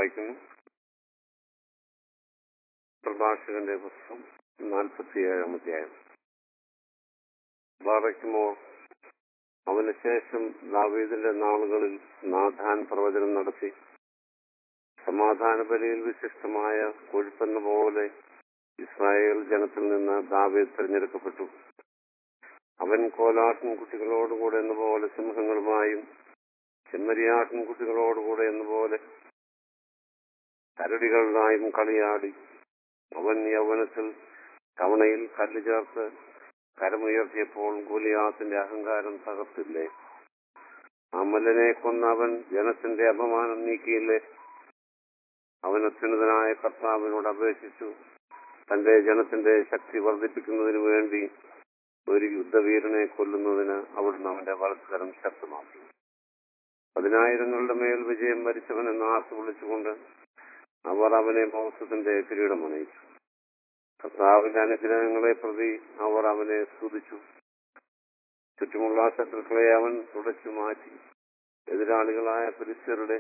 വായിക്കുന്നു പ്രഭാഷകന്റെ പുസ്തകം നാൽപ്പത്തിയേഴാം അധ്യായം ബാറയ്ക്കുമോർ അവന് ശേഷം ദാവീദിന്റെ നാളുകളിൽ നാഥാൻ പ്രവചനം നടത്തി സമാധാന ബലിയിൽ വിശിഷ്ടമായ കൊഴുപ്പെന്ന പോലെ ഇസ്രായേൽ ജനത്തിൽ നിന്ന് ദാവീദ് തിരഞ്ഞെടുക്കപ്പെട്ടു അവൻ കോലാട്ടിൻ കുട്ടികളോടുകൂടെ എന്ന പോലെ സിംഹങ്ങളുമായും ചെമ്മരിയാട്ടിൻ കുട്ടികളോടുകൂടെ എന്ന പോലെ കരടികളിലായും കളിയാടി അവൻ യൗവനത്തിൽ കവണയിൽ കല്ല് ചേർത്ത് കരമുയർത്തിയപ്പോൾ ഗോലിയാത്തിന്റെ അഹങ്കാരം തകർത്തില്ലേ അമലനെ കൊന്ന അവൻ ജനത്തിന്റെ അപമാനം നീക്കിയില്ലേ അവൻ അത്യുന്നതനായ കർത്താവിനോട് അപേക്ഷിച്ചു തന്റെ ജനത്തിന്റെ ശക്തി വർദ്ധിപ്പിക്കുന്നതിനു വേണ്ടി ഒരു യുദ്ധവീരനെ കൊല്ലുന്നതിന് അവിടുന്ന് അവന്റെ വലത്തുകരം ശക്തമാക്കി പതിനായിരങ്ങളുടെ മേൽ വിജയം വരിച്ചവനെന്ന് ആർത്ത് വിളിച്ചുകൊണ്ട് അവർ അവനെ മൗസത്തിന്റെ കിരീടമണയിച്ചു കർത്താവിന്റെ അനുഗ്രഹങ്ങളെ പ്രതി അവർ അവനെ സ്തുതിച്ചു ചുറ്റുമുള്ള ശത്രുക്കളെ അവൻ തുടച്ചു മാറ്റി എതിരാളികളായ ഫിലിസ്തീനരുടെ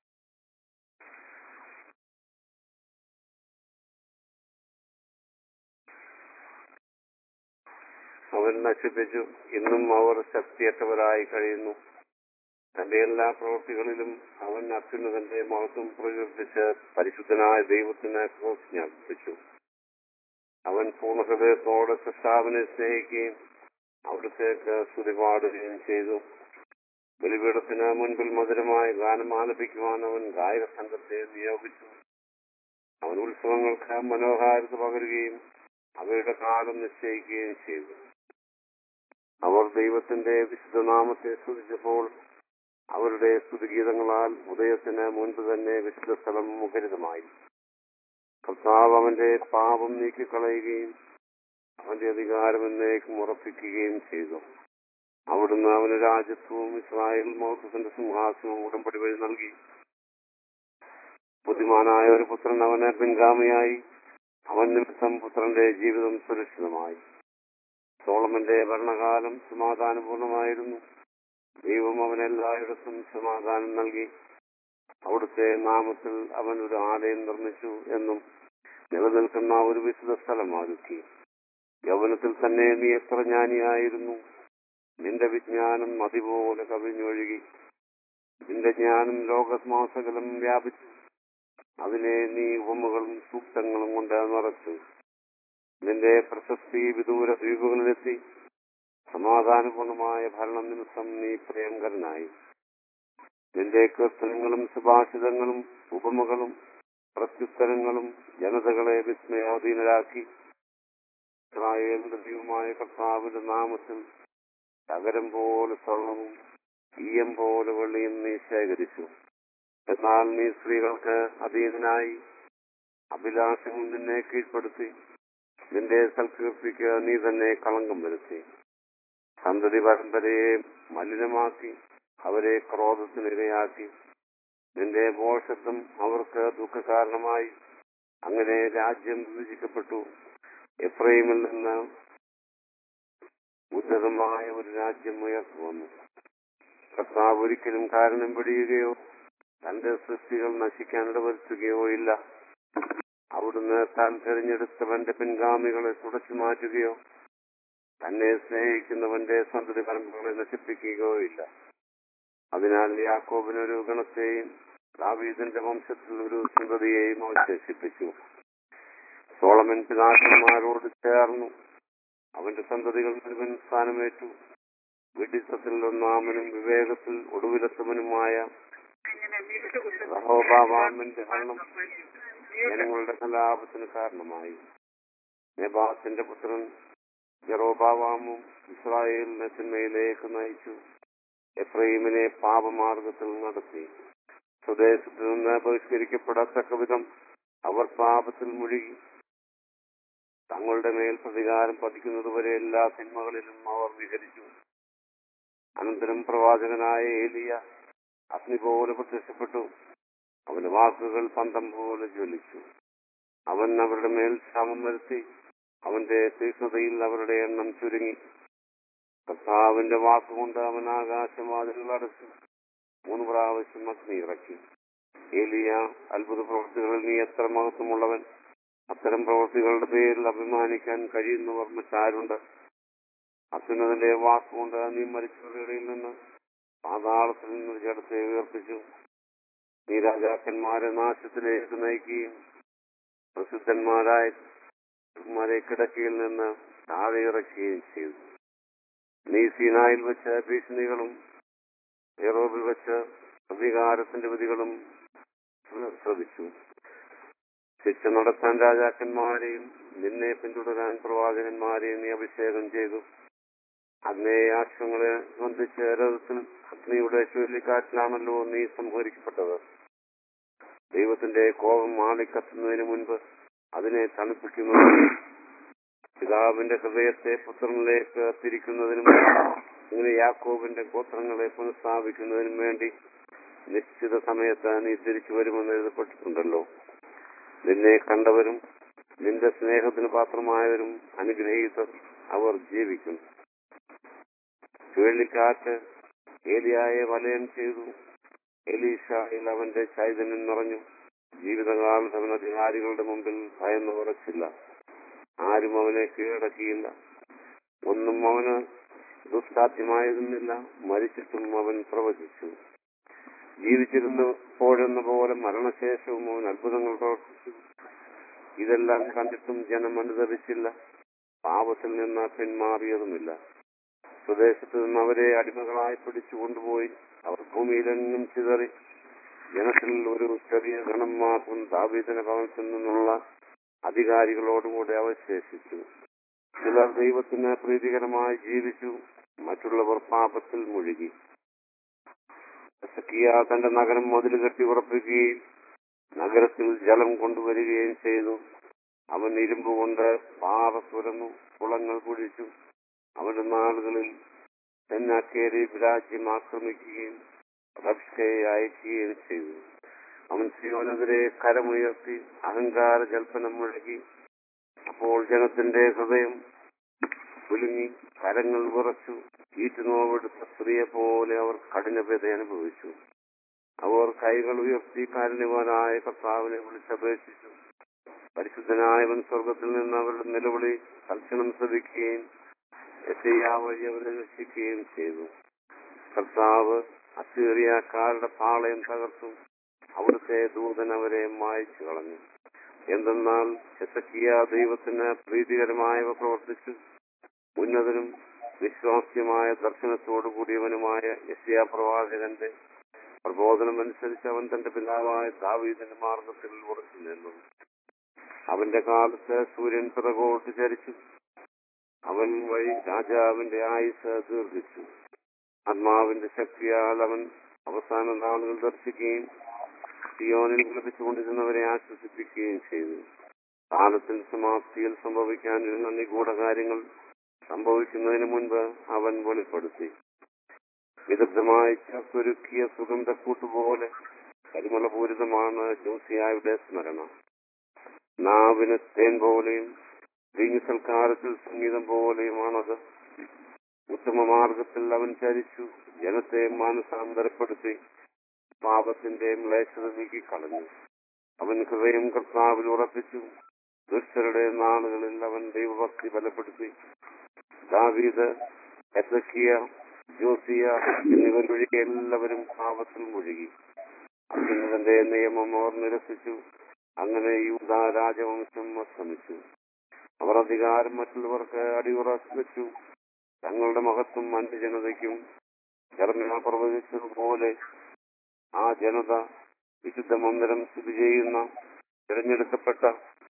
അവൻ നശിപ്പിച്ചു ഇന്നും അവർ ശക്തിയറ്റവരായി കഴിയുന്നു തന്റെ എല്ലാ പ്രവൃത്തികളിലും അവൻ അത്യുന്നതന്റെ മഹത്വം പ്രകീർത്തിച്ച് പരിശുദ്ധനായ ദൈവത്തിന് പ്രോത്സാഹിപ്പിച്ചു അവൻ പൂർണ്ണഹൃദയത്തോടെ സൃഷ്ടാവിനെ സ്നേഹിക്കുകയും അവിടത്തേക്ക് സ്തുതി പാടുകയും ചെയ്തു ബലിപീഠത്തിന് മുൻപിൽ മധുരമായ ഗാനം ആലപിക്കുവാൻ അവൻ ഗായക സംഘത്തെ നിയോഗിച്ചു അവൻ ഉത്സവങ്ങൾക്ക് മനോഹാരിത പകരുകയും അവയുടെ കാലം നിശ്ചയിക്കുകയും ചെയ്തു അവർ ദൈവത്തിന്റെ വിശുദ്ധനാമത്തെ സ്തുതിച്ചപ്പോൾ അവരുടെ സ്തുതിഗീതങ്ങളാൽ ഉദയത്തിന് മുൻപ് തന്നെ വിശുദ്ധ സ്ഥലം മുഖരിതമായി കർത്താവ് അവന്റെ പാപം നീക്കിക്കളയുകയും അവന്റെ അധികാരം എന്നേക്കും ഉറപ്പിക്കുകയും ചെയ്തു അവിടുന്ന് അവന് രാജ്യത്വവും ഇസ്രായേൽ മൗത്തത്തിന്റെ സിംഹാസനവും ഉടമ്പടി വഴി നൽകി ബുദ്ധിമാനായ ഒരു പുത്രൻ അവന് പിൻഗാമിയായി അവൻ നിമിത്തം പുത്രന്റെ ജീവിതം സുരക്ഷിതമായി സോളമന്റെ ഭരണകാലം സമാധാനപൂർണമായിരുന്നു ദൈവം അവൻ എല്ലായിടത്തും സമാധാനം നൽകി അവിടുത്തെ നാമത്തിൽ അവൻ ഒരു ആലയം നിർമ്മിച്ചു എന്നും നിലനിൽക്കുന്ന ഒരു വിശുദ്ധ സ്ഥലം ഒരുക്കി യൗവനത്തിൽ തന്നെ നീ എത്ര ജ്ഞാനിയായിരുന്നു നിന്റെ വിജ്ഞാനം നദി പോലെ കവിഞ്ഞൊഴുകി നിന്റെ ജ്ഞാനം ലോകമാസകലം വ്യാപിച്ചു അതിനെ നീ ഉപമകളും സൂക്തങ്ങളും കൊണ്ട് നിറച്ചു നിന്റെ പ്രശസ്തി വിദൂര ദ്വീപുകളിലെത്തി സമാധാനപൂർണമായ ഭരണം നിമിത്തം നീ പ്രിയങ്കരനായി നിന്റെ കീർത്തനങ്ങളും സുഭാഷിതങ്ങളും ഉപമകളും പ്രത്യുത്തരങ്ങളും ജനതകളെ വിസ്മയാധീനരാക്കി ഇസ്രായേലിന്റെ ദൈവമായ കർത്താവിന്റെ നാമത്തിൽ തകരം പോലെ സ്വർണവും ഈയം പോലെ വെള്ളിയും നീ ശേഖരിച്ചു എന്നാൽ നീ സ്ത്രീകൾക്ക് അധീനനായി അഭിലാഷങ്ങൾ നിന്നെ കീഴ്പ്പെടുത്തി നിന്റെ സൽകീർത്തിക്ക് നീ തന്നെ കളങ്കം വരുത്തി സന്തതി പരമ്പരയെ മലിനമാക്കി അവരെ ക്രോധത്തിനിരയാക്കി നിന്റെ മോശത്വം അവർക്ക് ദുഃഖകാരണമായി അങ്ങനെ രാജ്യം വിഭജിക്കപ്പെട്ടു എഫ്രൈമിൽ നിന്ന് ഉന്നതമായ ഒരു രാജ്യം ഉയർന്നു വന്നു കർത്താവ് ഒരിക്കലും കാരണം പിടിയുകയോ തന്റെ സൃഷ്ടികൾ നശിക്കാൻ ഇടവരുത്തുകയോ ഇല്ല അവിടുന്ന് താൻ തിരഞ്ഞെടുത്തവന്റെ പിൻഗാമികളെ തുടച്ചു മാറ്റുകയോ തന്നെ സ്നേഹിക്കുന്നവന്റെ സന്തതി പരമ്പരകളെ നശിപ്പിക്കുകയോ ഇല്ല അതിനാൽ യാക്കോബിനൊരു ഗണത്തെയും ദാവീദിന്റെ വംശത്തിൽ ഒരു സന്തതിയെയും അവശേഷിപ്പിച്ചു സോളമൻ പിതാക്കന്മാരോട് ചേർന്നു അവന്റെ സന്തതികൾ മുഴുവൻ സ്ഥാനമേറ്റു വിഡിത്തത്തിൽ ഒന്നാമനും വിവേകത്തിൽ ഒടുവിലെത്തവനുമായ റഹോബാവാമിന്റെ ഭരണം ജനങ്ങളുടെ കലാപത്തിന് കാരണമായി നെബാത്തിന്റെ പുത്രൻ ജെറോബാവാമും ഇസ്രായേലിനെ സിന്മയിലേക്ക് നയിച്ചു എഫ്രൈമിനെ പാപമാർഗത്തിൽ നടത്തി സ്വദേശത്ത് നിന്ന് ബഹിഷ്കരിക്കപ്പെടത്തക്ക വിധം അവർ പാപത്തിൽ മുഴുകി തങ്ങളുടെ മേൽ പ്രതികാരം പതിക്കുന്നതുവരെ എല്ലാ സിനിമകളിലും അവർ വിഹരിച്ചു അനന്തരം പ്രവാചകനായ ഏലിയ അഗ്നി പോലെ പ്രത്യക്ഷപ്പെട്ടു അവന്റെ വാക്കുകൾ പന്തം പോലെ ജ്വലിച്ചു അവൻ അവരുടെ മേൽ ക്ഷാമം വരുത്തി അവന്റെ തീക്ഷ്ണതയിൽ അവരുടെ എണ്ണം ചുരുങ്ങി കർത്താവിന്റെ വാക്കുകൊണ്ട് അവൻ ആകാശവാതിലുകൾ അടച്ചു മൂന്ന് പ്രാവശ്യം അഗ്നി ഇറക്കി ഏലിയ അത്ഭുത പ്രവൃത്തികളിൽ നീ എത്ര മഹത്വമുള്ളവൻ അത്തരം പ്രവൃത്തികളുടെ പേരിൽ അഭിമാനിക്കാൻ കഴിയുന്നവർ മറ്റാരുണ്ട് അത്യുന്നതിന്റെ വാക്കുകൊണ്ട് നീ മരിച്ചവരുടെ ഇടയിൽ നിന്ന് പാതാളത്തിൽ നിന്ന് ജഡത്തെ ഉയർപ്പിച്ചു നീ രാജാക്കന്മാരെ നാശത്തിലേക്ക് നയിക്കുകയും പ്രസിദ്ധന്മാരായ മരെ കിടക്കയിൽ നിന്ന് താഴെ ഇറക്കുകയും ചെയ്തു നീ സീനായിൽ വെച്ച് ഭീഷണികളും യൂറോപ്പിൽ വെച്ച് അധികാരത്തിന്റെ വിധികളും ശ്രദ്ധിച്ചു ശിക്ഷ നടത്താൻ രാജാക്കന്മാരെയും നിന്നെ പിന്തുടരാൻ പ്രവാചകന്മാരെയും നീ അഭിഷേകം ചെയ്തു അഗ്നേയാശ്വങ്ങളെ ബന്ധിച്ച് രഥത്തിൽ അഗ്നിയുടെ ചുഴലിക്കാറ്റിലാണല്ലോ നീ സംഹരിക്കപ്പെട്ടത് ദൈവത്തിന്റെ കോപം ആളിക്കത്തുന്നതിന് മുൻപ് അതിനെ തണുപ്പിക്കുന്നതിന് പിതാവിന്റെ ഹൃദയത്തെ പുത്രനിലേക്ക് തിരിക്കുന്നതിനും ഇങ്ങനെ യാക്കോബിന്റെ ഗോത്രങ്ങളെ പുനഃസ്ഥാപിക്കുന്നതിനും വേണ്ടി നിശ്ചിത സമയത്ത് നീ തിരിച്ചു വരുമെന്ന് എഴുതപ്പെട്ടിട്ടുണ്ടല്ലോ നിന്നെ കണ്ടവരും നിന്റെ സ്നേഹത്തിന് പാത്രമായവരും അനുഗ്രഹീതർ അവർ ജീവിക്കും ചുഴലിക്കാറ്റ് ഏലിയായെ വലയം ചെയ്തു എലീഷയിൽ അവന്റെ ചൈതന്യം നിറഞ്ഞു ജീവിതകാലത്ത് അവൻ അധികാരികളുടെ മുമ്പിൽ ഭയന്ന് ഉറച്ചില്ല ആരും അവനെ കീഴടക്കിയില്ല ഒന്നും അവന് ദുസ്സാധ്യമായിരുന്നില്ല മരിച്ചിട്ടും അവൻ പ്രവചിച്ചു ജീവിച്ചിരുന്നപ്പോഴെന്ന പോലെ മരണശേഷവും അവൻ അത്ഭുതങ്ങൾ പ്രവർത്തിച്ചു ഇതെല്ലാം കണ്ടിട്ടും ജനം അനുദരിച്ചില്ല പാപത്തിൽ നിന്ന് പിന്മാറിയതുമില്ല സ്വദേശത്ത് നിന്ന് അവരെ അടിമകളായി പിടിച്ചു കൊണ്ടുപോയി അവർ ഭൂമിയിലെങ്ങും ചിതറി ജനത്തിൽ ഒരു ചെറിയ ഗണം മാത്രം ദാവീദിന്റെ ഭവനത്തിൽ നിന്നുള്ള അധികാരികളോടുകൂടെ അവശേഷിച്ചു ചിലർ ദൈവത്തിന് പ്രീതികരമായി ജീവിച്ചു മറ്റുള്ളവർ പാപത്തിൽ മുഴുകി എസക്കിയ തന്റെ നഗരം മതിൽ കെട്ടി ഉറപ്പിക്കുകയും നഗരത്തിൽ ജലം കൊണ്ടുവരികയും ചെയ്തു അവൻ ഇരുമ്പ് കൊണ്ട് പാറ തുരന്നു കുളങ്ങൾ കുഴിച്ചു അവന്റെ നാളുകളിൽ തെന്നാക്കേരി രാജ്യം ആക്രമിക്കുകയും റബ്ഷയെ അയക്കുകയും ചെയ്തു അവൻ സിയോനെതിരെ കരമുയർത്തി അഹങ്കാര ജൽപ്പനം മുഴക്കി അപ്പോൾ ജനത്തിന്റെ ഹൃദയം കുലുങ്ങി കരങ്ങൾ വിറച്ചു ഈറ്റുനോവെടുത്ത സ്ത്രീയെ പോലെ അവർ കഠിനഭേദ അനുഭവിച്ചു അവർ കൈകൾ ഉയർത്തി കാരുണ്യവാനായ കർത്താവിനെ വിളിച്ചപേക്ഷിച്ചു പരിശുദ്ധനായവൻ സ്വർഗത്തിൽ നിന്ന് അവരുടെ നിലവിളി തൽക്ഷണം ശ്രദ്ധിക്കുകയും എത്തിയാ വഴി അവരെ രക്ഷിക്കുകയും ചെയ്തു കർത്താവ് അസീറിയക്കാരുടെ പാളയം തകർത്തു അവിടുത്തെ ദൂതൻ അവരെ മായച്ചു കളഞ്ഞു എന്തെന്നാൽ എസക്കിയ ദൈവത്തിന് പ്രീതികരമായവ പ്രവർത്തിച്ചു ഉന്നതനും വിശ്വാസ്യമായ ദർശനത്തോടു കൂടിയവനുമായ യശിയ പ്രവാചകന്റെ പ്രബോധനമനുസരിച്ച് അവൻ തന്റെ പിതാവായ ദാവീദിന്റെ മാർഗത്തിൽ ഉറച്ചു നിന്നു അവന്റെ കാലത്ത് സൂര്യൻ പിറകോട്ട് ചരിച്ചു അവൻ വഴി രാജാവിന്റെ ആയുസ് ദീർഘിച്ചു ആത്മാവിന്റെ ശക്തിയാൽ അവൻ അവസാന നാളുകൾ ദർശിക്കുകയും സിയോനിൽ വിളിപ്പിച്ചുകൊണ്ടിരുന്നവരെ ആശ്വസിപ്പിക്കുകയും ചെയ്തു കാലത്തിൽ സമാപ്തിയിൽ സംഭവിക്കാനിരുന്ന നിഗൂഢ കാര്യങ്ങൾ സംഭവിക്കുന്നതിന് മുൻപ് അവൻ വെളിപ്പെടുത്തി വിദഗ്ധമായി ചേർത്തൊരുക്കിയ സുഗന്ധക്കൂട്ടുപോലെ പരിമളപൂരിതമാണ് ജോസിയായുടെ സ്മരണ നാവിന് തേൻ പോലെയും വീഞ്ഞു സൽക്കാരത്തിൽ സംഗീതം പോലെയുമാണത് ഉത്തമ മാർഗത്തിൽ അവൻ ചരിച്ചു ജനത്തെ മാനസാന്തരപ്പെടുത്തി പാപത്തിന്റെ മ്ലേച്ഛത നീക്കിക്കളഞ്ഞു അവൻ ഹൃദയം കർത്താവിൽ ഉറപ്പിച്ചു ദുഷ്ടരുടെ നാളുകളിൽ അവൻ ദൈവഭക്തി ബലപ്പെടുത്തി ദാവീദ് എസക്കിയ ജോസിയ എന്നിവർ വഴി എല്ലാവരും പാപത്തിൽ മുഴുകി അത്യുന്നതന്റെ നിയമം അവർ നിരസിച്ചു അങ്ങനെ യൂത രാജവംശം അസ്തമിച്ചു അവർ അധികാരം മറ്റുള്ളവർക്ക് അടിയുറച്ചു തങ്ങളുടെ മഹത്വം അന്യജനതയ്ക്കും ജർമ്മ പ്രവചിച്ചതുപോലെ ആ ജനത വിശുദ്ധ മന്ദിരം സ്ഥിതി ചെയ്യുന്ന തിരഞ്ഞെടുക്കപ്പെട്ട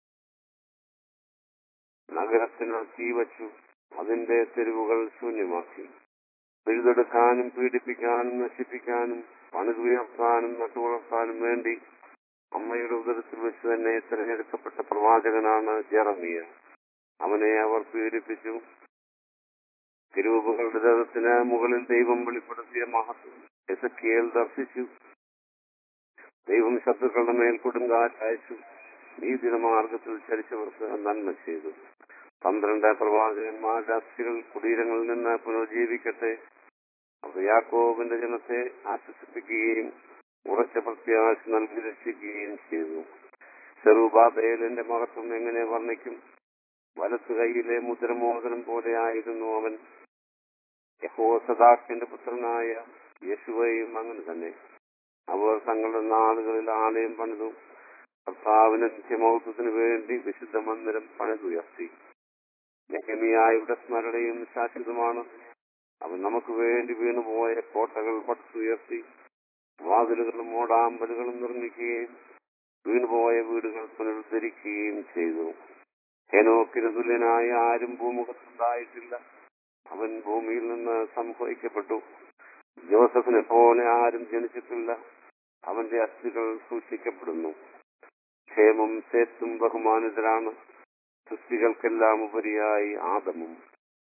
നഗരത്തിന് തീവച്ചു അതിന്റെ തെരുവുകൾ ശൂന്യമാക്കി പിഴുതെടുക്കാനും പീഡിപ്പിക്കാനും നശിപ്പിക്കാനും പണിതുയർത്താനും നട്ടുവളർത്താനും വേണ്ടി അമ്മയുടെ ഉദരത്തിൽ വെച്ച് തന്നെ തിരഞ്ഞെടുക്കപ്പെട്ട പ്രവാചകനാണ് ജെറമിയ അവനെ അവർ പീഡിപ്പിച്ചു തിരുവുകളുടെ രഥത്തിന് മുകളിൽ ദൈവം വെളിപ്പെടുത്തിയ മഹത്വം എസക്കിയേൽ ദർശിച്ചു ദൈവം ശത്രുക്കളുടെ മേൽ കൊടുങ്കാറ്റ് അയച്ചു നീതിമാർഗത്തിൽ ചരിച്ചവർക്ക് നന്മ ചെയ്തു പന്ത്രണ്ട് പ്രവാചകന്മാർ രാഷ്ട്രികൾ കുടീരങ്ങളിൽ നിന്ന് പുനർജീവിക്കട്ടെ അവർ യാക്കോബിന്റെ ജനത്തെ ആശ്വസിപ്പിക്കുകയും ഉറച്ച പ്രത്യാശ നൽകി രക്ഷിക്കുകയും ചെയ്തു ചെറുബാബേലിന്റെ മഹത്വം എങ്ങനെ വർണ്ണിക്കും വലത്തു കൈയിലെ മുദ്രമോദനം പോലെയായിരുന്നു അവൻ യഹോസദാക്കിന്റെ പുത്രനായ യേശുവയും അങ്ങനെ തന്നെ അവർ തങ്ങളുടെ നാളുകളിൽ ആലയം പണിതു കർത്താവിന് നിത്യമൗത്വത്തിനു വേണ്ടി വിശുദ്ധ മന്ദിരം പണിതുയർത്തി നെഹമിയായുടെ സ്മരണയും ശാശ്വതമാണ് അവൻ നമുക്ക് വേണ്ടി വീണുപോയ കോട്ടകൾ പടുത്തുയർത്തി വാതിലുകളും ഓടാമ്പലുകളും നിർമ്മിക്കുകയും വീണുപോയ വീടുകൾ പുനരുദ്ധരിക്കുകയും ചെയ്തു ഹെനോക്കിന് തുല്യനായ ആരും ഭൂമുഖത്തുണ്ടായിട്ടില്ല അവൻ ഭൂമിയിൽ നിന്ന് സംഭവിക്കപ്പെട്ടു ജോസഫിനെ പോലെ ആരും ജനിച്ചിട്ടില്ല അവന്റെ അസ്ഥികൾ സൂക്ഷിക്കപ്പെടുന്നു ക്ഷേമം സേത്തും ബഹുമാനിതരാണ് സൃഷ്ടികൾക്കെല്ലാം ഉപരിയായി ആദമും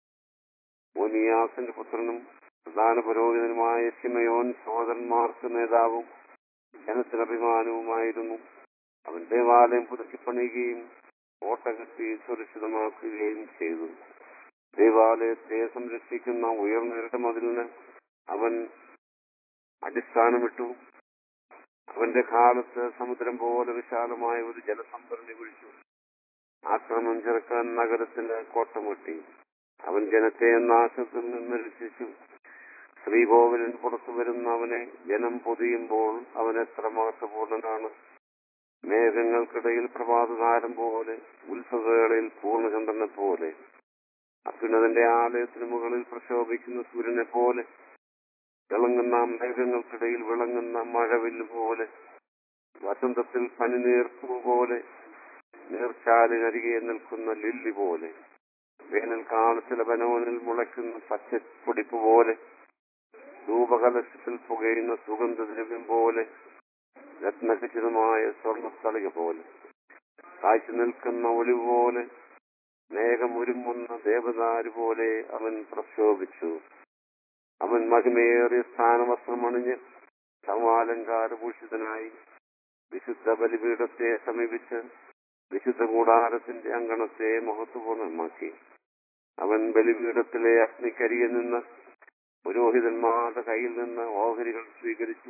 ഓനിയാസിന്റെ പുത്രനും പ്രധാന പുരോഹിതനുമായ ശിമയോൻ സഹോദരന്മാർക്ക് നേതാവും ജനത്തിന് അഭിമാനവുമായിരുന്നു അവൻ ദേവാലയം പുതുക്കിപ്പണിയുകയും കോട്ട കെട്ടി സുരക്ഷിതമാക്കുകയും ചെയ്തു ദേവാലയത്തെ സംരക്ഷിക്കുന്ന ഉയർന്ന മതിലിന് അവൻ അടിസ്ഥാനമിട്ടു അവന്റെ കാലത്ത് സമുദ്രം പോലെ വിശാലമായ ഒരു ജലസംഭരണി കുഴിച്ചു ആക്രമണം ചെറുക്കാൻ നഗരത്തിന് കോട്ടമുട്ടി അവൻ ജനത്തെ നാശത്തിൽ നിന്ന് രക്ഷിച്ചു ശ്രീകോവിലിന് പുറത്തു വരുന്ന അവനെ ജനം പൊതിയുമ്പോൾ അവൻ എത്ര മഹത്വപൂർണനാണ് മേഘങ്ങൾക്കിടയിൽ പ്രഭാതതാരം പോലെ ഉത്സവവേളയിൽ പൂർണ്ണചന്ദ്രനെ പോലെ അത്യുന്നതന്റെ ആലയത്തിന് മുകളിൽ പ്രശോഭിക്കുന്ന സൂര്യനെ പോലെ തിളങ്ങുന്ന മേഘങ്ങൾക്കിടയിൽ വിളങ്ങുന്ന മഴവില്ല് പോലെ വസന്തത്തിൽ പനിനീർപ്പു പോലെ നീർച്ചാലിനരികെ നിൽക്കുന്ന ലില്ലി പോലെ വേനൽക്കാലത്തിലെ വനോനിൽ മുളയ്ക്കുന്ന പച്ചപ്പൊടിപ്പ് പോലെ ധൂപകലശത്തിൽ പുകയുന്ന സുഗന്ധദ്രവ്യം പോലെ രത്നഖചിതമായ സ്വർണ്ണത്തളിക പോലെ കാഴ്ച നിൽക്കുന്ന ഒലിവ് പോലെ മേഘമൊരുങ്ങുന്ന ദേവദാരു പോലെ അവൻ പ്രക്ഷോഭിച്ചു അവൻ മഹിമയേറിയ സ്ഥാനവസ്ത്രമണിഞ്ഞ് സർവാലങ്കാരഭൂഷിതനായി വിശുദ്ധ ബലിപീഠത്തെ സമീപിച്ച് വിശുദ്ധ കൂടാരത്തിന്റെ അങ്കണത്തെ മഹത്വപൂർണ്ണമാക്കി അവൻ ബലിപീഠത്തിലെ അഗ്നിക്കരിയിൽ നിന്ന് പുരോഹിതന്മാരുടെ കയ്യിൽ നിന്ന് ഓഹരികൾ സ്വീകരിച്ചു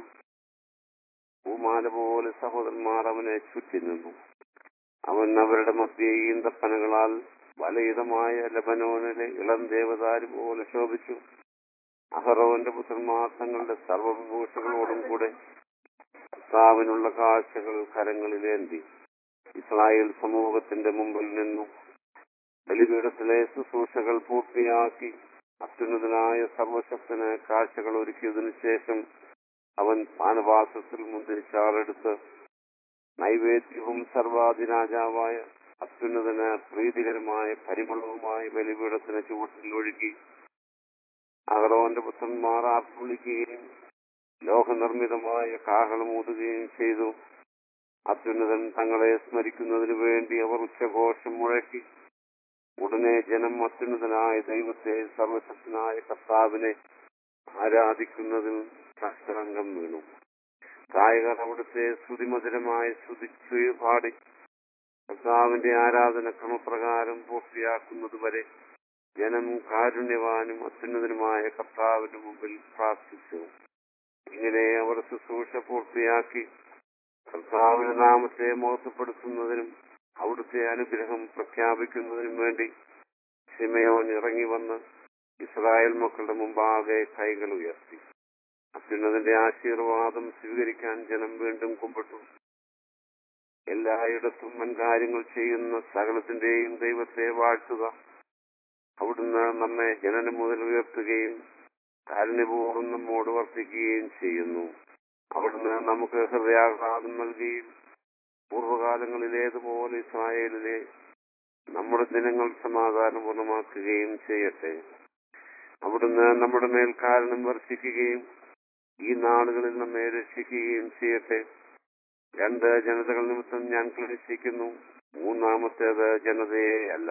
പൂമാല പോലെ സഹോദരന്മാർ അവനെ ചുറ്റി നിന്നു അവൻ അവരുടെ മധ്യ ഈന്തപ്പനകളാൽ വലയിതമായ ലബനോനിലെ ഇളം ദേവദാരി പോലെ ശോഭിച്ചു അഹറോന്റെ പുത്രന്മാർ തങ്ങളുടെ സർവവിഭൂഷകളോടും കൂടെ കർത്താവിനുള്ള കാഴ്ചകൾ കരങ്ങളിലേന്തി ഇസ്രായേൽ സമൂഹത്തിന്റെ മുമ്പിൽ നിന്നു ബലിപീഠത്തിലെ ശുശ്രൂഷകൾ പൂർത്തിയാക്കി അത്യുന്നതനായ സർവശക്തന് കാഴ്ചകൾ ഒരുക്കിയതിനു ശേഷം അവൻ പാനവാസത്തിൽ മുന്തിരിച്ചാറെടുത്ത് നൈവേദ്യവും സർവാധിരാജാവായ അത്യുന്നതന് പ്രീതികരമായ പരിമളവുമായ ബലിപീഠത്തിന് ചുവട്ടിൽ ഒഴുകി അഹറോന്റെ പുത്രന്മാർ ആർപ്പുളിക്കുകയും ലോകനിർമ്മിതമായ കാഹളമൂതുകയും ചെയ്തു അത്യുന്നതൻ തങ്ങളെ സ്മരിക്കുന്നതിനു വേണ്ടി അവർ ഉച്ചഘോഷം മുഴക്കി ഉടനെ ജനം അത്യുന്നതനായ ദൈവത്തെ സർവശക്തനായ കർത്താവിനെ ആരാധിക്കുന്നതിൽ ശാസ്ത്രാംഗം വീണു ഗായകർ അവിടുത്തെ ശ്രുതിമധുരമായി ശ്രുതിച്ചു പാടി കർത്താവിന്റെ ആരാധന ക്രമപ്രകാരം പൂർത്തിയാക്കുന്നതുവരെ ജനം കാരുണ്യവാനും അത്യുന്നതനുമായ കർത്താവിന്റെ മുമ്പിൽ പ്രാർത്ഥിച്ചു ഇങ്ങനെ അവർ ശുശ്രൂഷ പൂർത്തിയാക്കി കർത്താവിന്റെ നാമത്തെ മോശപ്പെടുത്തുന്നതിനും അവിടുത്തെ അനുഗ്രഹം പ്രഖ്യാപിക്കുന്നതിനും വേണ്ടി സിമയോൻ ഇറങ്ങി വന്ന് ഇസ്രായേൽ മക്കളുടെ മുമ്പാകെ കൈകൾ ഉയർത്തി അത്യുന്നതിന്റെ ആശീർവാദം സ്വീകരിക്കാൻ ജനം വീണ്ടും കുമ്പിട്ടു എല്ലായിടത്തും വൻകാര്യങ്ങൾ ചെയ്യുന്ന സകലത്തിന്റെയും ദൈവത്തെ വാഴ്ത്തുക അവിടുന്ന് നമ്മെ ജനനം മുതൽ ഉയർത്തുകയും കാരുണ്യപൂർവ്വം നമ്മോട് വർത്തിക്കുകയും ചെയ്യുന്നു അവിടുന്ന് നമുക്ക് ഹൃദയാഘാതം നൽകുകയും പൂർവ്വകാലങ്ങളിലേതുപോലെ ഇസ്രായേലിലെ നമ്മുടെ ദിനങ്ങൾ സമാധാനപൂർണമാക്കുകയും ചെയ്യട്ടെ അവിടുന്ന് നമ്മുടെ മേൽ കാരണം വർഷിക്കുകയും ഈ നാളുകളിൽ നമ്മെ രക്ഷിക്കുകയും ചെയ്യട്ടെ രണ്ട് ജനതകൾ നിമിത്തം ഞാൻ ക്ലേശിക്കുന്നു മൂന്നാമത്തേത് ജനതയെ അല്ല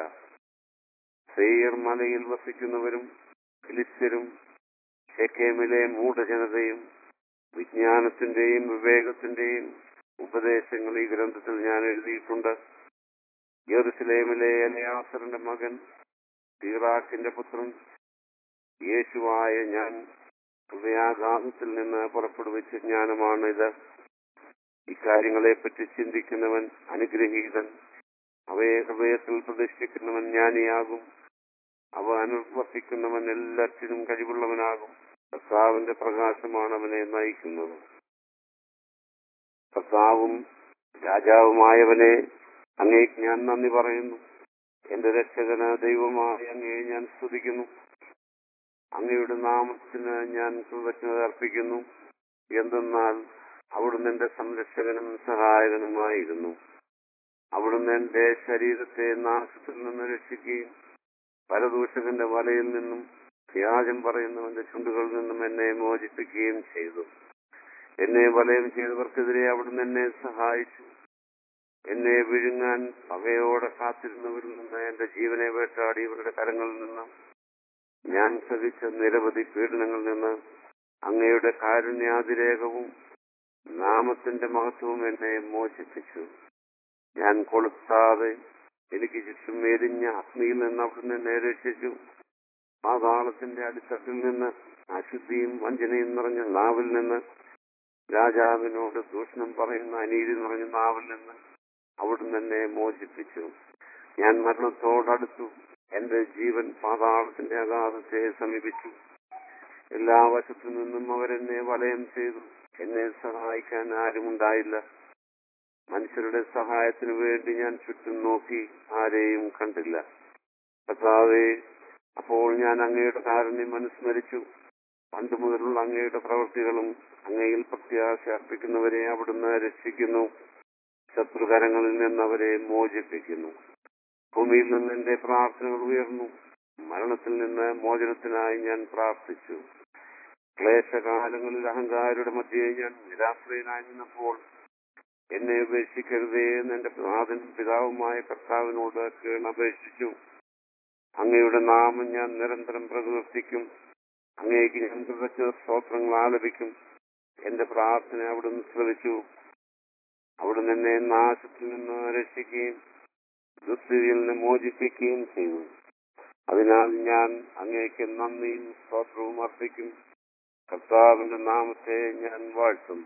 സെയ്യർ മലയിൽ വസിക്കുന്നവരും ഫിലിസ്തരും ഷെക്കേമിലെ മൂഢജനതയും വിജ്ഞാനത്തിന്റെയും വിവേകത്തിന്റെയും ഉപദേശങ്ങൾ ഈ ഗ്രന്ഥത്തിൽ ഞാൻ എഴുതിയിട്ടുണ്ട് യെറുസലേമിലെ എലയാസറിന്റെ മകൻ സീറാഖിന്റെ പുത്രൻ യേശുവായ ഞാൻ ഹൃദയാഘാതത്തിൽ നിന്ന് പുറപ്പെടുവിച്ച ജ്ഞാനമാണ് ഇത് ഇക്കാര്യങ്ങളെപ്പറ്റി ചിന്തിക്കുന്നവൻ അനുഗ്രഹീതൻ അവയെ ഹൃദയത്തിൽ പ്രതിഷ്ഠിക്കുന്നവൻ ജ്ഞാനിയാകും അവ അനുവർത്തിക്കുന്നവൻ എല്ലാറ്റിനും കഴിവുള്ളവനാകും കർത്താവിന്റെ പ്രകാശമാണ് അവനെ നയിക്കുന്നത് കർത്താവും രാജാവുമായവനെ അങ്ങേക്ക് ഞാൻ നന്ദി പറയുന്നു എന്റെ രക്ഷകന ദൈവമായ അങ്ങയെ ഞാൻ സ്തുതിക്കുന്നു അങ്ങയുടെ നാമത്തിന് ഞാൻ കൃതജ്ഞത അർപ്പിക്കുന്നു എന്തെന്നാൽ അവിടുന്ന് എന്റെ സംരക്ഷകനും സഹായകനുമായിരുന്നു അവിടുന്ന് എന്റെ ശരീരത്തെ നാശത്തിൽ നിന്ന് രക്ഷിക്കുകയും പരദൂഷകന്റെ വലയിൽ നിന്നും വ്യാജം പറയുന്നവന്റെ ചുണ്ടുകളിൽ നിന്നും എന്നെ മോചിപ്പിക്കുകയും ചെയ്തു എന്നെ വലയം ചെയ്തവർക്കെതിരെ അവിടുന്ന് എന്നെ സഹായിച്ചു എന്നെ വിഴുങ്ങാൻ പകയോടെ കാത്തിരുന്നവരിൽ നിന്ന് എന്റെ ജീവനെ വേട്ടാടിയവരുടെ കരങ്ങളിൽ നിന്ന് ഞാൻ സഹിച്ച നിരവധി പീഡനങ്ങളിൽ നിന്ന് അങ്ങയുടെ കാരുണ്യാതിരേകവും നാമത്തിന്റെ മഹത്വവും എന്നെ മോചിപ്പിച്ചു ഞാൻ കൊളുത്താതെ എനിക്ക് ചുറ്റും എരിഞ്ഞ അഗ്നിയിൽ നിന്ന് അവിടുന്ന് എന്നെ രക്ഷിച്ചു പാതാളത്തിന്റെ അടിത്തട്ടിൽ നിന്ന് അശുദ്ധിയും വഞ്ചനയും നിറഞ്ഞ നാവിൽ നിന്ന് രാജാവിനോട് ദൂഷണം പറയുന്ന അനീതി നിറഞ്ഞ നാവിൽ നിന്ന് അവിടുന്ന് എന്നെ മോചിപ്പിച്ചു ഞാൻ മരണത്തോടടുത്തു എന്റെ ജീവൻ പാതാളത്തിന്റെ അഗാധത്തെ സമീപിച്ചു എല്ലാ വശത്തു നിന്നും അവരെന്നെ വലയം ചെയ്തു എന്നെ സഹായിക്കാൻ ആരുമുണ്ടായില്ല മനുഷ്യരുടെ സഹായത്തിനു വേണ്ടി ഞാൻ ചുറ്റും നോക്കി ആരെയും കണ്ടില്ല കർത്താവേ അപ്പോൾ ഞാൻ അങ്ങയുടെ കാരുണ്യം അനുസ്മരിച്ചു പണ്ട് മുതലുള്ള അങ്ങയുടെ പ്രവൃത്തികളും അങ്ങയിൽ പ്രത്യാശ അർപ്പിക്കുന്നവരെ അവിടുന്ന് രക്ഷിക്കുന്നു ശത്രുകരങ്ങളിൽ നിന്ന് അവരെ മോചിപ്പിക്കുന്നു ഭൂമിയിൽ നിന്ന് എന്റെ പ്രാർത്ഥനകൾ ഉയർന്നു മരണത്തിൽ നിന്ന് മോചനത്തിനായി ഞാൻ പ്രാർത്ഥിച്ചു ക്ലേശകാലങ്ങളിൽ അഹങ്കാരുടെ മധ്യേ ഞാൻ നിരാശ്രയനായി നിന്നപ്പോൾ എന്നെ ഉപേക്ഷിക്കരുതേ എന്ന് എന്റെ നാഥനും പിതാവുമായ കർത്താവിനോട് കേണപേക്ഷിച്ചു അങ്ങയുടെ നാമം ഞാൻ നിരന്തരം പ്രകീർത്തിക്കും അങ്ങേക്ക് ഞാൻ കൃതജ്ഞ സ്തോത്രങ്ങൾ ആലപിക്കും എന്റെ പ്രാർത്ഥന അവിടുന്ന് ശ്രമിച്ചു അവിടുന്ന് എന്നെ നാശത്തിൽ നിന്ന് രക്ഷിക്കുകയും ദുസ്ഥിതിയിൽ നിന്ന് മോചിപ്പിക്കുകയും ചെയ്തു അതിനാൽ ഞാൻ അങ്ങേക്ക് നന്ദിയും സ്തോത്രവും അർപ്പിക്കും കർത്താവിന്റെ നാമത്തെ ഞാൻ വാഴ്ത്തും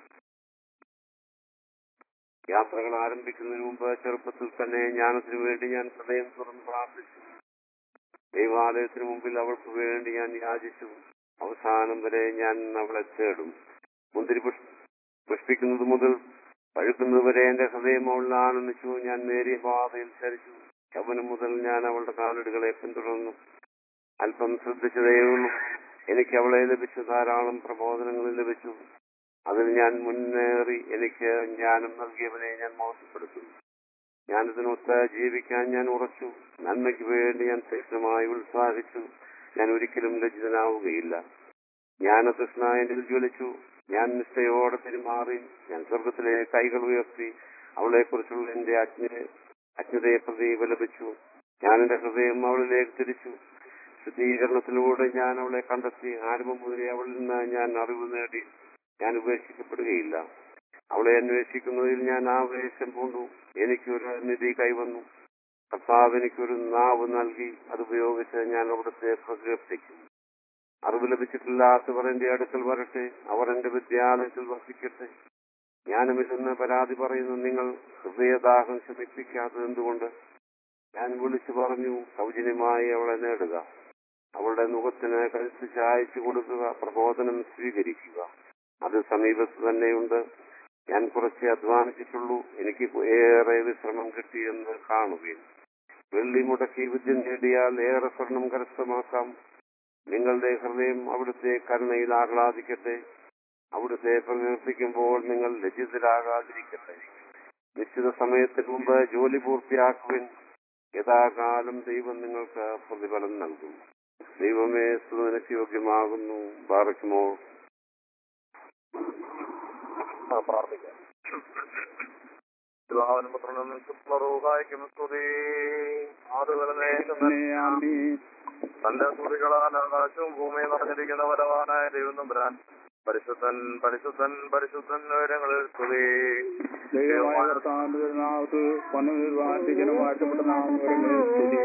യാത്രകൾ ആരംഭിക്കുന്നതിന് മുമ്പ് ചെറുപ്പത്തിൽ തന്നെ ജ്ഞാനത്തിനു വേണ്ടി ഞാൻ ഹൃദയം തുറന്ന് പ്രാർത്ഥിച്ചു ദൈവാലയത്തിന് മുമ്പിൽ അവൾക്ക് വേണ്ടി ഞാൻ യാചിച്ചു അവസാനം വരെ ഞാൻ അവളെ തേടും മുന്തിരി പുഷ് പുഷ്പിക്കുന്നത് മുതൽ പഴുക്കുന്നത് വരെ എന്റെ ഹൃദയം അവളിൽ ആനന്ദിച്ചു ഞാൻ നേരിയ പാതയിൽ ചരിച്ചു യവനം മുതൽ ഞാൻ അവളുടെ കാലടികളെ പിന്തുടർന്നു അല്പം ശ്രദ്ധിച്ചതേയുള്ളൂ എനിക്ക് അവളെ ലഭിച്ചു ധാരാളം പ്രബോധനങ്ങൾ ലഭിച്ചു അതിൽ ഞാൻ മുന്നേറി എനിക്ക് ജ്ഞാനം നൽകിയവനെ ഞാൻ മോശപ്പെടുത്തുന്നു ഞാനിതിനൊത്ത് ജീവിക്കാൻ ഞാൻ ഉറച്ചു നന്മയ്ക്ക് വേണ്ടി ഞാൻ തീക്ഷ്ണമായി ഉത്സാഹിച്ചു ഞാൻ ഒരിക്കലും ലജ്ജിതനാവുകയില്ല ജ്ഞാനതൃഷ്ണ എന്നിൽ ജ്വലിച്ചു ഞാൻ നിഷ്ഠയോടെ പെരുമാറി ഞാൻ സ്വർഗത്തിലെ കൈകൾ ഉയർത്തി അവളെക്കുറിച്ചുള്ള എന്റെ അജ്ഞ അജ്ഞതയെ പ്രതി വിലപിച്ചു ഞാൻ എന്റെ ഹൃദയം അവളിലേക്ക് തിരിച്ചു ശുദ്ധീകരണത്തിലൂടെ ഞാൻ അവളെ കണ്ടെത്തി ആരംഭം മുതലേ അവളിൽ നിന്ന് ഞാൻ അറിവ് നേടി ഞാൻ ഉപേക്ഷിക്കപ്പെടുകയില്ല അവളെ അന്വേഷിക്കുന്നതിൽ ഞാൻ ആവേശം പൂണ്ടു എനിക്കൊരു നിധി കൈവന്നു കർത്താവ് എനിക്കൊരു നാവ് നൽകി അതുപയോഗിച്ച് ഞാൻ അവിടുത്തെ പ്രകീർത്തിക്കും അറിവ് ലഭിച്ചിട്ടില്ലാത്തവർ എന്റെ അടുക്കൽ വരട്ടെ അവർ എന്റെ വിദ്യാലയത്തിൽ വസിക്കട്ടെ ജ്ഞാനമില്ലെന്ന് പരാതി പറയുന്നു നിങ്ങൾ ഹൃദയദാഹം ശമിപ്പിക്കാത്തത് എന്തുകൊണ്ട് ഞാൻ വിളിച്ചു പറഞ്ഞു സൗജന്യമായി അവളെ നേടുക അവളുടെ മുഖത്തിന് കഴുത്ത് ചായച്ചു കൊടുക്കുക പ്രബോധനം സ്വീകരിക്കുക അത് സമീപത്ത് തന്നെയുണ്ട് ഞാൻ കുറച്ച് അധ്വാനിച്ചിട്ടുള്ളൂ എനിക്ക് ഏറെ വിശ്രമം കിട്ടിയെന്ന് കാണുകയും വെള്ളി മുടക്കി വിദ്യ നേടിയാൽ ഏറെ സ്വർണം കരസ്ഥമാക്കാം നിങ്ങളുടെ ഹൃദയം അവിടുത്തെ കരുണയിൽ ആഹ്ലാദിക്കട്ടെ അവിടുത്തെ പ്രകീർത്തിക്കുമ്പോൾ നിങ്ങൾ ലജ്ജിതരാകാതിരിക്കട്ടെ നിശ്ചിത സമയത്തിന് മുമ്പ് ജോലി പൂർത്തിയാക്കുവിൻ യഥാകാലം ദൈവം നിങ്ങൾക്ക് പ്രതിഫലം നൽകും ദൈവമേ സുനിനക്ക് യോഗ്യമാകുന്നു ബാറക്കുമോ പ്രാർത്ഥിക്കാം പിതാവിനും പുത്രനും ശുക്ലറൂഹായിക്കും സ്തുതി ആദ്യവലനേക്കുന്ന തന്റെ സ്തുതികളാൽ ആകാശവും ഭൂമിയും നിറഞ്ഞിരിക്കുന്ന വരവാനായ ദൈവം നമ്പുരാൻ പരിശുദ്ധൻ പരിശുദ്ധൻ പരിശുദ്ധൻ ഉയരങ്ങളിൽ സ്തുതി ദൈവമായ കർത്താവിന്റെ തിരുനാമത്ത് വന്നതിൽ വാഴ്ത്തിക്കനും വാഴ്ത്തപ്പെട്ട നാമങ്ങളിൽ സ്തുതി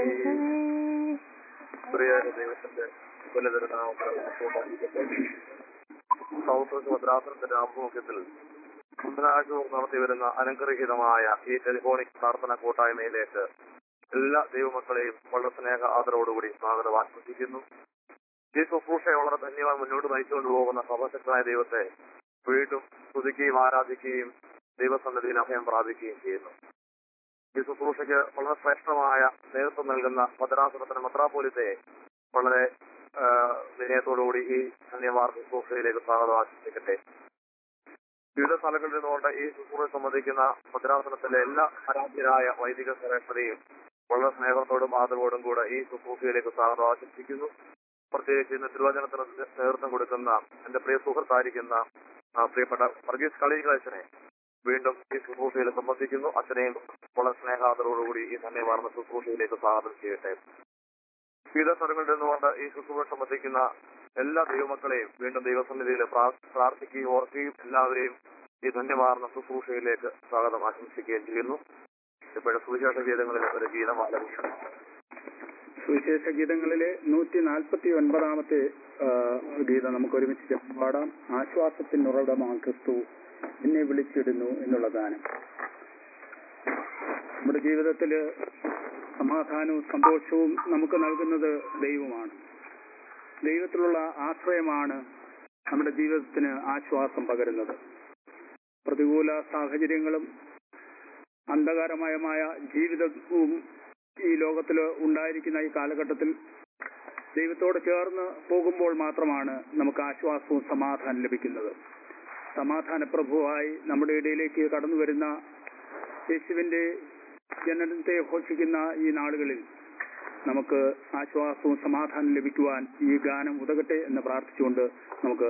പ്രിയ ദൈവത്തിന്റെ പുനതിരുനാമത്തിൽ സൗത്ത് ഭദ്രാസനത്തിന്റെ ആഭിമുഖ്യത്തിൽ ബുധനാഴ്ചവും നടത്തി വരുന്ന അനുഗ്രഹീതമായ ഈ ടെലിഫോണിക് പ്രാർത്ഥന കൂട്ടായ്മയിലേക്ക് എല്ലാ ദൈവമക്കളെയും വളരെ സ്നേഹ ആദരവോടുകൂടി സ്വാഗതം ആശംസിക്കുന്നു ഈ ശുശ്രൂഷയെ വളരെ ധന്യമായി മുന്നോട്ട് നയിച്ചുകൊണ്ട് പോകുന്ന സർവശക്തനായ ദൈവത്തെ വീണ്ടും സ്തുതിക്കുകയും ആരാധിക്കുകയും ദൈവസന്നിധിയിൽ അഭയം പ്രാപിക്കുകയും ചെയ്യുന്നു ഈ ശുശ്രൂഷയ്ക്ക് വളരെ ശ്രേഷ്ഠമായ നേതൃത്വം നൽകുന്ന ഭദ്രാസുരത്തിന് മദ്രാപോലിത്തെ വളരെ ആ, വിനയത്തോടുകൂടി ഈ ധന്യവാർ ശുശ്രൂഷയിലേക്ക് സ്വാഗതം ആശംസിക്കട്ടെ വിവിധ സ്ഥലങ്ങളിൽ നിന്നുകൊണ്ട് ഈ ശുശ്രൂഷ സംബന്ധിക്കുന്ന ഭദ്രാസനത്തിലെ എല്ലാ ആരാധ്യരായ വൈദിക ശ്രേഷ്ഠതയും വളരെ സ്നേഹത്തോടും ആദരവോടും കൂടെ ഈ ശുശ്രൂഷയിലേക്ക് സ്വാഗതം ആശംസിക്കുന്നു പ്രത്യേകിച്ച് ഇന്ന് തിരുവചനത്തിന് നേതൃത്വം കൊടുക്കുന്ന എന്റെ പ്രിയ സുഹൃത്തായിരിക്കുന്ന ആ, പ്രിയപ്പെട്ട വർഗീസ് കളീകളച്ചനെ വീണ്ടും ഈ ശുശ്രൂഷയിൽ സംബന്ധിക്കുന്നു അച്ഛനെയും വളരെ സ്നേഹാദരോടുകൂടി ഈ തന്നെ വാർന്ന ശുശ്രൂഷയിലേക്ക് സ്വാഗതം ചെയ്യട്ടെ വിവിധ സ്ഥലങ്ങളിൽ നിന്നുകൊണ്ട് ഈ ശുശ്രൂഷ സംബന്ധിക്കുന്ന എല്ലാ ദൈവമക്കളെയും വീണ്ടും ദൈവസന്നിധിയിൽ പ്രാ- പ്രാർത്ഥിക്കുകയും ഓർക്കുകയും എല്ലാവരെയും ഈ ധന്യമാർന്ന ശുശ്രൂഷയിലേക്ക് സ്വാഗതം ആശംസിക്കുകയും ചെയ്യുന്നു ഇപ്പോഴത്തെ സുവിശേഷ ഗീതങ്ങളിൽ ഒരു ഗീതം ആലപിക്കണം സുവിശേഷ ഗീതങ്ങളിലെ നൂറ്റി നാൽപ്പത്തി ഒൻപതാമത്തെ ആ, ഗീതം നമുക്ക് ഒരുമിച്ച് ചേർന്ന് പാടാം ആശ്വാസത്തിനുറവിടമാ ക്രിസ്തു എന്നെ വിളിച്ചിടുന്നു എന്നുള്ള ഗാനം നമ്മുടെ ജീവിതത്തില് സമാധാനവും സന്തോഷവും നമുക്ക് നൽകുന്നത് ദൈവമാണ് ദൈവത്തിലുള്ള ആശ്രയമാണ് നമ്മുടെ ജീവിതത്തിന് ആശ്വാസം പകരുന്നത് പ്രതികൂല സാഹചര്യങ്ങളും അന്ധകാരമയമായ ജീവിതവും ഈ ലോകത്തിൽ ഉണ്ടായിരിക്കുന്ന ഈ കാലഘട്ടത്തിൽ ദൈവത്തോട് ചേർന്ന് പോകുമ്പോൾ മാത്രമാണ് നമുക്ക് ആശ്വാസവും സമാധാനം ലഭിക്കുന്നത് സമാധാന പ്രഭുവായി നമ്മുടെ ഇടയിലേക്ക് കടന്നു വരുന്ന യേശുവിന്റെ ജനനത്തെ ഘോഷിക്കുന്ന ഈ നാളുകളിൽ നമുക്ക് ആശ്വാസവും സമാധാനം ലഭിക്കുവാൻ ഈ ഗാനം ഉതകട്ടെ എന്ന് പ്രാർത്ഥിച്ചുകൊണ്ട് നമുക്ക്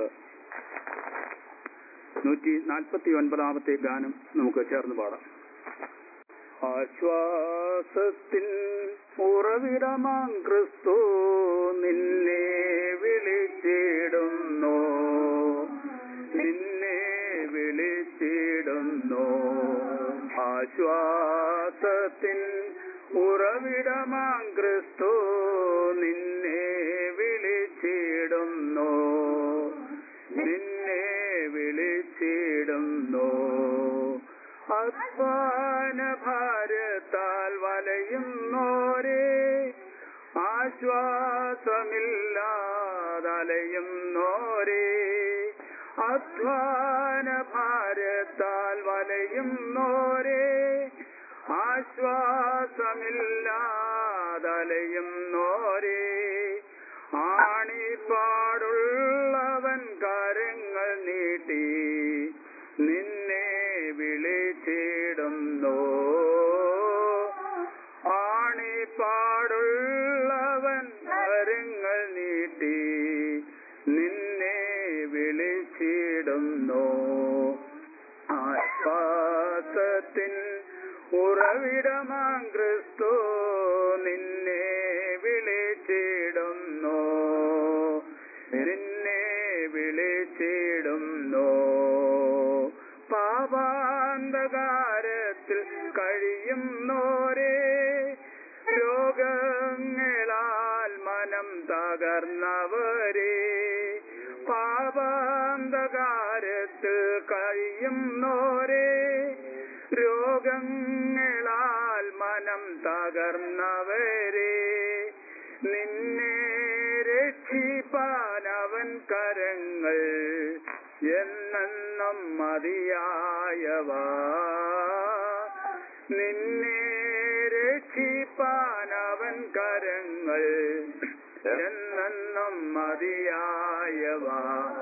നൂറ്റി നാൽപ്പത്തി ഒൻപതാമത്തെ ഗാനം നമുക്ക് ചേർന്ന് പാടാം ആശ്വാസത്തിൻ ഉറവിടമാം ക്രിസ്തു നിന്നെ വിളിച്ചിടുന്നു നിന്നെ വിളിച്ചിടുന്നു ആശ്വാസത്തിൻ ഉറവിടമാം ക്രിസ്തു നിന്നെ വിളിച്ചിടുന്നു നിന്നെ വിളിച്ചിടുന്നു അധ്വാന ഭാരത്താൽ വലയുന്നോരേ ആശ്വാസമില്ലാതലയുന്നോരേ അധ്വാന ഭാരത്താൽ വലയുന്നോരേ ആശ്വാസമില്ലാതലയുന്നോരേ ആണിപ്പാടുള്ളവൻ കരങ്ങൾ നീട്ടി നിന്നെ വിളിച്ചിടുന്നു ആണിപ്പാടുള്ളവൻ കരങ്ങൾ നീട്ടി നിന്നെ വിളിച്ചിടുന്നു ആശ്വാസത്തിൻ ഉറവിടമാം ക്രിസ്തു നിന്നെ വിളിച്ചിടുന്നു നിന്നെ വിളിച്ചിടുന്നു പാപാന്തകാരത്തിൽ കഴിയുന്നോരേ രോഗങ്ങളാൽ മനം തകർന്നവരേ പാപാന്തകാരത്തിൽ കഴിയുന്നോരേ രോഗങ്ങളാൽ മനം തകർന്നവരേ നിന്നെ രക്ഷിപ്പാനവൻ കരങ്ങൾ എന്നെന്നും മതിയായവാ നിന്നെ രക്ഷിപ്പാനവൻ കരങ്ങൾ എന്നെന്നും മതിയായവാ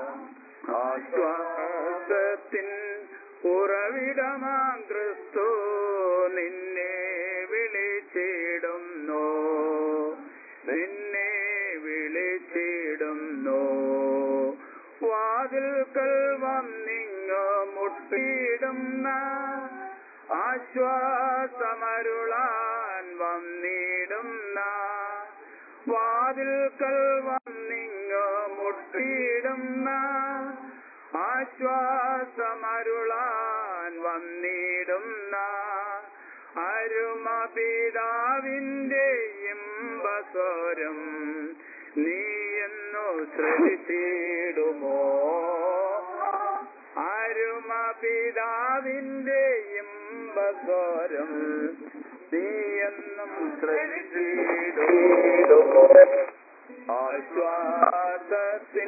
ആശ്വാസത്തിൻ ഉറവിടമാം ക്രിസ്തു നിന്നെ വിളിച്ചിടുന്നു നിന്നെ വിളിച്ചിടുന്നു വാതിൽക്കൽ വന്നിങ്ങ് മുട്ടിയിടുന്ന ആശ്വാസമരുളാൻ വന്നിടുന്ന വാതിൽക്കൽ വന്നിങ്ങ് മുട്ടിയിടുന്ന ആശ്വാസമരുളാൻ വന്നിടുന്ന അരുമപിതാവിന്റെ ഇമ്പസ്വരം നീ എന്നു ശ്രദ്ധിച്ചിടുമോ അരുമപിതാ ആത്മാവിന്റെയും ബസ്വരം നീയെന്നും ശ്രദ്ധിച്ചിടും ആശ്വാസത്തിൻ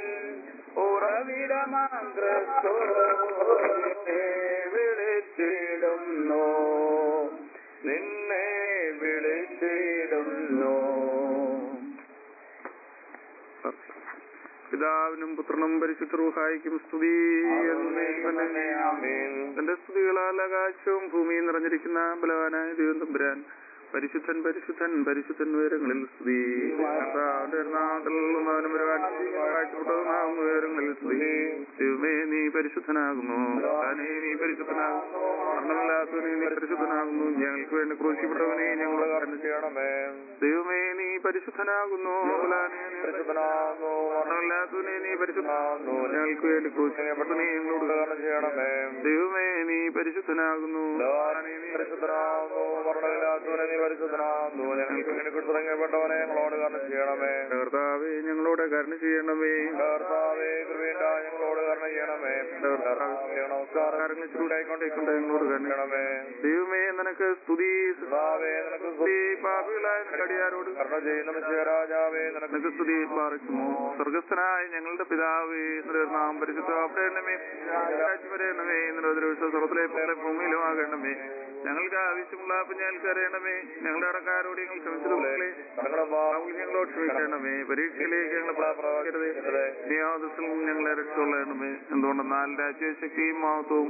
ഉറവിടമാഗ്രസ്തോനെ വിളിച്ചിടുന്നു നിന്നെ വിളിച്ചിടുന്നു പിതാവിനും പുത്രനും പരിശുദ്ധ റൂഹായിക്കും സ്തുതി തന്റെ സ്തുതികളാൽ ആകാശവും ഭൂമിയും നിറഞ്ഞിരിക്കുന്ന ബലവാനായ ദൈവം തമ്പുരാൻ പരിശുദ്ധൻ പരിശുദ്ധൻ പരിശുദ്ധൻ ഉയരങ്ങളിൽ സ്തുതി കർത്താവിന്റെ നാട്ടിൽ അവനും കാഴ്ചപ്പെട്ടതുമാകുന്ന ഉയരങ്ങളിൽ സ്തുതി ദൈവമേ നീ പരിശുദ്ധനാകുന്നു താനേ നീ പരിശുദ്ധനാകുന്നു മരണമില്ലാത്തവനെ നീ പരിശുദ്ധനാകുന്നു ഞങ്ങൾക്ക് വേണ്ടി ക്രൂശിപ്പെട്ടവനെ ഞങ്ങൾ കരുണ ചെയ്യണമേ ദൈവമേ നീ പരിശുദ്ധനാകുന്നു ബലാനെ നീ പരിശുദ്ധനാകുന്നു മരണമില്ലാത്തവനെ നീ പരിശുദ്ധനാകുന്നു ഞങ്ങൾക്ക് വേണ്ടി ക്രൂശിക്കപ്പെട്ടവനെ ഞങ്ങളോട് കരുണ ചെയ്യണമേ ദൈവമേ നീ പരിശുദ്ധനാകുന്നു ബലാനെ നീ പരിശുദ്ധനാകുന്നു മരണമില്ലാത്തവനെ നീ പരിശുദ്ധനാകുന്നു ഞങ്ങൾക്ക് വേണ്ടി കുറിച്ചിറങ്ങപ്പെട്ടവനെ ഞങ്ങളോട് കരുണ ചെയ്യണമേ കർത്താവേ ഞങ്ങളോട് കരുണ ചെയ്യണമേ കർത്താവേ കൃപയുണ്ട ഞങ്ങളോട് കരുണ ചെയ്യണമേ നമസ്കാരങ്ങൾ ചൂടായിക്കൊണ്ടിരിക്കൊണ്ട് ഞങ്ങളോട് കരുണ ചെയ്യണമേ ദൈവമേ നിനക്ക് സ്തുതി കർത്താവേ നിനക്ക് സ്തുതി പാപികളായ കടിയാരോട് കരുണ ചെയ്യുന്ന രാജാവേ നിനക്ക് സ്തുതി പാർക്കുമോ സ്വർഗസ്ഥനായ ഞങ്ങളുടെ പിതാവേ നിന്റെ നാം പരിശുദ്ധ അവിടെയണമേ രാജ്യം വരയണമേ നിന്റെ സ്വർഗത്തിലെ പോലെ ഭൂമിയിലും ആകണമേ ഞങ്ങൾക്ക് ആവശ്യമുള്ള ഞങ്ങൾക്ക് അറിയണമേ ഞങ്ങളുടെ അടക്കാരോട് ഞങ്ങൾ ക്ഷമിച്ചതുപോലെ ഞങ്ങളുടെ പാവങ്ങൾ ഞങ്ങളോട് ക്ഷമിക്കണമേ പരീക്ഷയിലേക്ക് ഞങ്ങളെ പ്രാപ്തമാക്കരുതേ നിയാദത്തിൽ ഞങ്ങളെ രക്ഷകൊള്ളണമേ എന്തുകൊണ്ടെന്നാൽ രാജ്യശക്തിയും മഹത്വവും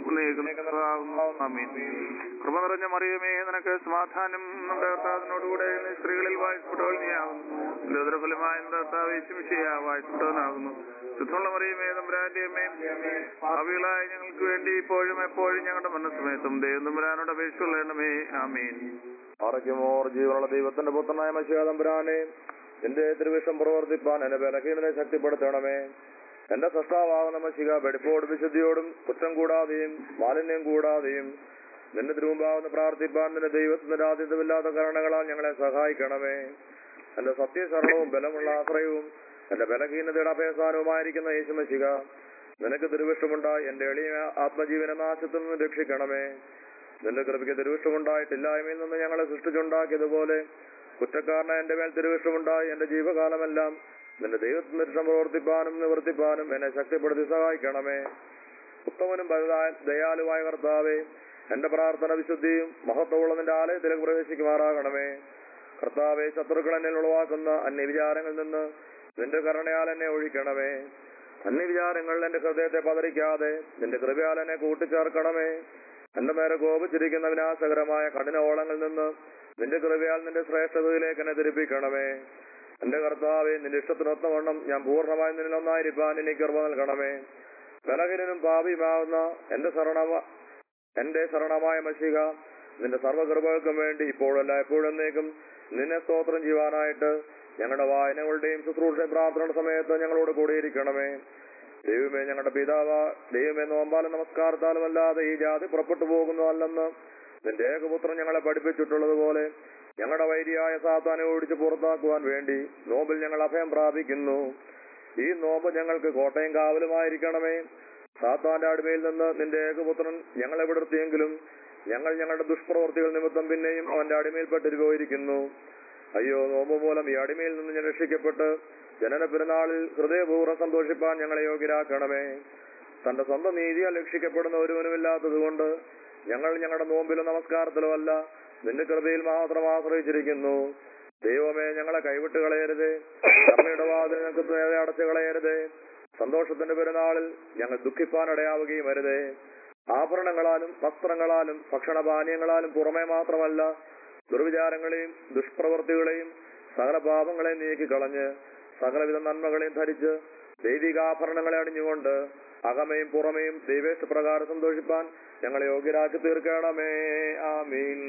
ആമീൻ കൃപ നിറഞ്ഞ മറിയമേ നിനക്ക് സമാധാനം നമ്മുടെ കർത്താവിനോടുകൂടെ നീ സ്ത്രീകളിൽ വായിച്ചപ്പെട്ടവൾ നീയാകുന്നു ഫലമായ കർത്താവ് യേശുമിശിയ വായിച്ചപ്പെട്ടവനാകുന്നു ശുദ്ധമുള്ള മറിയമേ തമ്പുരാന്റെ അമ്മയും ഭാവികളായ ഞങ്ങൾക്ക് വേണ്ടി ഇപ്പോഴും എപ്പോഴും ഞങ്ങളുടെ മനസ്സമയത്തും ദൈവം തമ്പുരാനോട് അപേക്ഷയുള്ളണമേ ആമീൻ ആറയ്ക്കുമോർ ജീവനുള്ള ദൈവത്തിന്റെ പുത്രനായ മഷിയാതമ്പുരാനെ എന്റെ തിരുവിഷം പ്രവർത്തിപ്പാൻ എന്നെ ബലഹീനതയെ ശക്തിപ്പെടുത്തണമേ എന്റെ സൃഷ്ടാവാകുന്ന മഷിക വെടിപ്പോടും വിശുദ്ധിയോടും കുറ്റം കൂടാതെയും മാലിന്യം കൂടാതെയും നിന്റെ തിരുമുമ്പാവുന്ന പ്രാർത്ഥിപ്പാൻ നിന്റെ ദൈവത്തിന്റെ ആദ്യത്വമില്ലാത്ത കാരണങ്ങളാൽ ഞങ്ങളെ സഹായിക്കണമേ എന്റെ സത്യശരണവും ബലമുള്ള ആശ്രയവും എന്റെ ബലഹീനതയുടെ അഭയസ്ഥാനവുമായിരിക്കുന്ന യേശുമശിക നിനക്ക് തിരുവിഷ്ടമുണ്ടായി എന്റെ എളിയ ആത്മജീവന നാശത്തിൽ നിന്ന് രക്ഷിക്കണമേ നിന്റെ കൃപയ്ക്ക് തിരുവിഷ്ടമുണ്ടായിട്ടില്ലായ്മയിൽ നിന്ന് ഞങ്ങളെ സൃഷ്ടിച്ചുണ്ടാക്കിയതുപോലെ കുറ്റക്കാരന എന്റെ മേൽ തിരുവിഷ്ടമുണ്ടായി എന്റെ ജീവകാലമെല്ലാം നിന്റെ ദൈവത്തിന് രക്ഷ പ്രവർത്തിപ്പാനും നിവർത്തിപ്പാനും എന്നെ ശക്തിപ്പെടുത്തി സഹായിക്കണമേ ഉത്തമനും ബലതായ ദയാലുവായ കർത്താവേ എന്റെ പ്രാർത്ഥന വിശുദ്ധിയും മഹത്വമുള്ള നിന്റെ ആലയത്തിലേക്ക് പ്രവേശിക്കുമാറാകണമേ കർത്താവെ ശത്രുക്കൾ എന്നിൽ ഉളവാക്കുന്ന അന്യവിചാരങ്ങളിൽ നിന്ന് നിന്റെ കരുണയാൽ എന്നെ ഒഴിക്കണമേ അന്യവിചാരങ്ങൾ എന്റെ ഹൃദയത്തെ പതറിക്കാതെ നിന്റെ കൃപയാൽ എന്നെ കൂട്ടിച്ചേർക്കണമേ എന്റെ നേരെ കോപിച്ചിരിക്കുന്ന വിനാശകരമായ കഠിനോളങ്ങളിൽ നിന്ന് നിന്റെ കൃപയാൽ നിന്റെ ശ്രേഷ്ഠതയിലേക്ക് എന്നെ തിരിപ്പിക്കണമേ എന്റെ കർത്താവെ നിന്റെ ഇഷ്ടത്തിനൊത്തവണ്ണം ഞാൻ പൂർണ്ണമായി നിന്നിൽ ഒന്നായിരിക്കാൻ എനിക്ക് കൃപ നൽകണമേ ബലഹീനനും പാപിയുമാവുന്ന എന്റെ ശരണമ എന്റെ ശരണമായ മഷിക നിന്റെ സർവ്വകൃപകൾക്കും വേണ്ടി ഇപ്പോഴല്ല എപ്പോഴും എന്നേക്കും നിന്നെ സ്തോത്രം ചെയ്യുവാനായിട്ട് ഞങ്ങളുടെ വായനകളുടെയും ശുശ്രൂഷ പ്രാർത്ഥനയുടെ സമയത്ത് ഞങ്ങളോട് കൂടിയിരിക്കണമേ ദൈവമേ ഞങ്ങളുടെ പിതാവ ദൈവമേ നോമ്പാലും നമസ്കാരത്താലും അല്ലാതെ ഈ ജാതി പുറപ്പെട്ടു പോകുന്നതല്ലെന്ന് നിന്റെ ഏകപുത്രൻ ഞങ്ങളെ പഠിപ്പിച്ചിട്ടുള്ളതുപോലെ ഞങ്ങളുടെ വൈരിയായ സാത്താനെ ഓടിച്ച് പുറത്താക്കുവാൻ വേണ്ടി നോമ്പിൽ ഞങ്ങൾ അഭയം പ്രാപിക്കുന്നു ഈ നോമ്പ് ഞങ്ങൾക്ക് കോട്ടയം കാവലുമായിരിക്കണമേ സാത്താന്റെ അടിമയിൽ നിന്ന് നിന്റെ ഏകപുത്രൻ ഞങ്ങളെ വിടർത്തിയെങ്കിലും ഞങ്ങൾ ഞങ്ങളുടെ ദുഷ്പ്രവർത്തികൾ നിമിത്തം പിന്നെയും അവന്റെ അടിമയിൽപ്പെട്ടിരിക്കുന്നു അയ്യോ നോമ്പ് മൂലം ഈ അടിമയിൽ നിന്ന് ഞാൻ രക്ഷിക്കപ്പെട്ട് ജനന പെരുന്നാളിൽ ഹൃദയപൂർവ്വം സന്തോഷിപ്പാൻ ഞങ്ങളെ യോഗ്യരാക്കണമേ തന്റെ സ്വന്തം നീതിയാൽ രക്ഷിക്കപ്പെടുന്ന ഒരുവനുമില്ലാത്തതുകൊണ്ട് ഞങ്ങൾ ഞങ്ങളുടെ നോമ്പിലോ നമസ്കാരത്തിലോ അല്ല നിന്റെ കൃപയിൽ മാത്രം ആശ്രയിച്ചിരിക്കുന്നു ദൈവമേ ഞങ്ങളെ കൈവിട്ട് കളയരുതേ നമ്മയുടെ വാതിൽ ഞങ്ങൾക്ക് നേരെ അടച്ചു കളയരുതേ സന്തോഷത്തിന്റെ പെരുന്നാളിൽ ഞങ്ങൾ ദുഃഖിപ്പാനിടയാവുകയും അരുതേ ആഭരണങ്ങളാലും വസ്ത്രങ്ങളാലും ഭക്ഷണപാനീയങ്ങളാലും പുറമേ മാത്രമല്ല ദുർവിചാരങ്ങളെയും ദുഷ്പ്രവൃത്തികളെയും സകല പാപങ്ങളെയും നീക്കിക്കളഞ്ഞ് സകലവിധ നന്മകളെയും ധരിച്ച് ദൈവികാഭരണങ്ങളെ അണിഞ്ഞുകൊണ്ട് അകമയും പുറമേയും ദൈവേഷ്ട പ്രകാരം സന്തോഷിപ്പാൻ ഞങ്ങളെ യോഗ്യരാക്കി തീർക്കണമേ ആമീൻ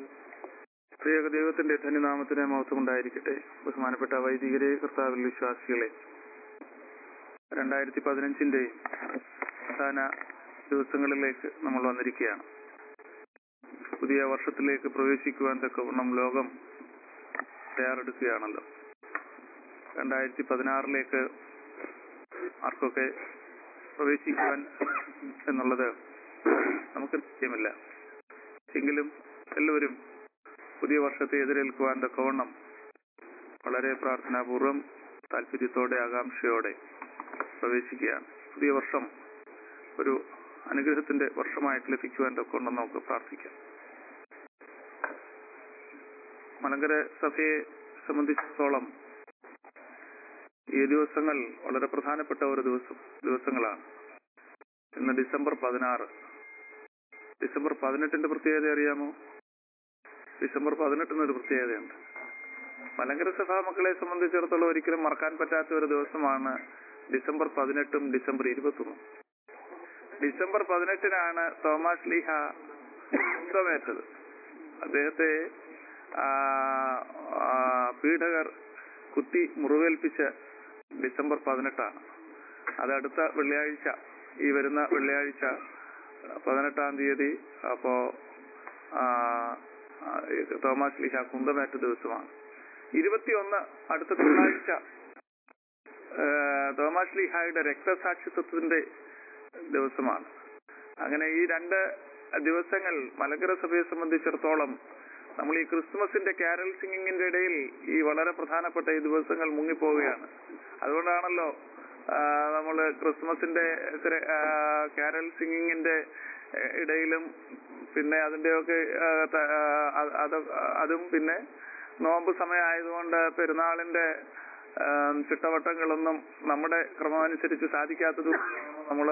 പ്രിയ ദൈവത്തിന്റെ ധന്യനാമത്തിന് മഹത്വം ഉണ്ടായിരിക്കട്ടെ ബഹുമാനപ്പെട്ട വൈദികരെ കർത്താവിൽ വിശ്വാസികളെ രണ്ടായിരത്തി പതിനഞ്ചിന്റെ അവസാന ദിവസങ്ങളിലേക്ക് നമ്മൾ വന്നിരിക്കുകയാണ് പുതിയ വർഷത്തിലേക്ക് പ്രവേശിക്കുവാൻ തക്കവണ്ണം ലോകം തയ്യാറെടുക്കുകയാണല്ലോ രണ്ടായിരത്തി പതിനാറിലേക്ക് ആർക്കൊക്കെ പ്രവേശിക്കുവാൻ എന്നുള്ളത് നമുക്ക് നിശ്ചയമില്ല എങ്കിലും എല്ലാവരും പുതിയ വർഷത്തെ എതിരേൽക്കുവാൻ തക്കവണ്ണം വളരെ പ്രാർത്ഥനാപൂർവം താല്പര്യത്തോടെ ആകാംക്ഷയോടെ പ്രവേശിക്കുകയാണ് പുതിയ വർഷം ഒരു അനുഗ്രഹത്തിന്റെ വർഷമായിട്ട് ലഭിക്കുവാൻ തക്കവണ്ണം നമുക്ക് പ്രാർത്ഥിക്കാം മലങ്കര സഭയെ സംബന്ധിച്ചിടത്തോളം ഈ ദിവസങ്ങൾ വളരെ പ്രധാനപ്പെട്ട ഒരു ദിവസം ദിവസങ്ങളാണ് ഇന്ന് ഡിസംബർ പതിനാറ് ഡിസംബർ പതിനെട്ടിന്റെ പ്രത്യേകത അറിയാമോ ഡിസംബർ പതിനെട്ടിന് ഒരു പ്രത്യേകതയുണ്ട് മലങ്കര സഭാ മക്കളെ സംബന്ധിച്ചിടത്തോളം ഒരിക്കലും മറക്കാൻ പറ്റാത്ത ഒരു ദിവസമാണ് ഡിസംബർ പതിനെട്ടും ഡിസംബർ ഇരുപത്തൊന്നും ഡിസംബർ പതിനെട്ടിനാണ് തോമസ് ലീഹ യുദ്ധമേറ്റത് അദ്ദേഹത്തെ ആ, ആ, പീഡകർ കുത്തി മുറിവേൽപ്പിച്ച ഡിസംബർ പതിനെട്ടാണ് അത് അടുത്ത വെള്ളിയാഴ്ച ഈ വരുന്ന വെള്ളിയാഴ്ച പതിനെട്ടാം തീയതി അപ്പോ ആ, ആ, തോമസ് ലീഹ കുന്തമേറ്റ ദിവസമാണ് ഇരുപത്തിയൊന്ന് അടുത്ത തിങ്കളാഴ്ച ആ, തോമസ് ലീഹായുടെ രക്തസാക്ഷിത്വത്തിന്റെ ദിവസമാണ് അങ്ങനെ ഈ രണ്ട് ദിവസങ്ങൾ മലങ്കര സഭയെ സംബന്ധിച്ചിടത്തോളം നമ്മൾ ഈ ക്രിസ്മസിന്റെ കാരൽ സിംഗിങ്ങിന്റെ ഇടയിൽ ഈ വളരെ പ്രധാനപ്പെട്ട ഈ ദിവസങ്ങൾ മുങ്ങിപ്പോവുകയാണ് അതുകൊണ്ടാണല്ലോ നമ്മൾ ക്രിസ്മസിന്റെ ഇത്തിരി, ആ, കാരൽ സിംഗിങ്ങിന്റെ ഏഹ്, ഇടയിലും പിന്നെ അതിന്റെയൊക്കെ ആ, ത- ആ, അത് അത് അതും പിന്നെ നോമ്പ് സമയമായതുകൊണ്ട് പെരുന്നാളിന്റെ ആ, ചിട്ടവട്ടങ്ങളൊന്നും നമ്മുടെ ക്രമമനുസരിച്ച് സാധിക്കാത്തത് നമ്മൾ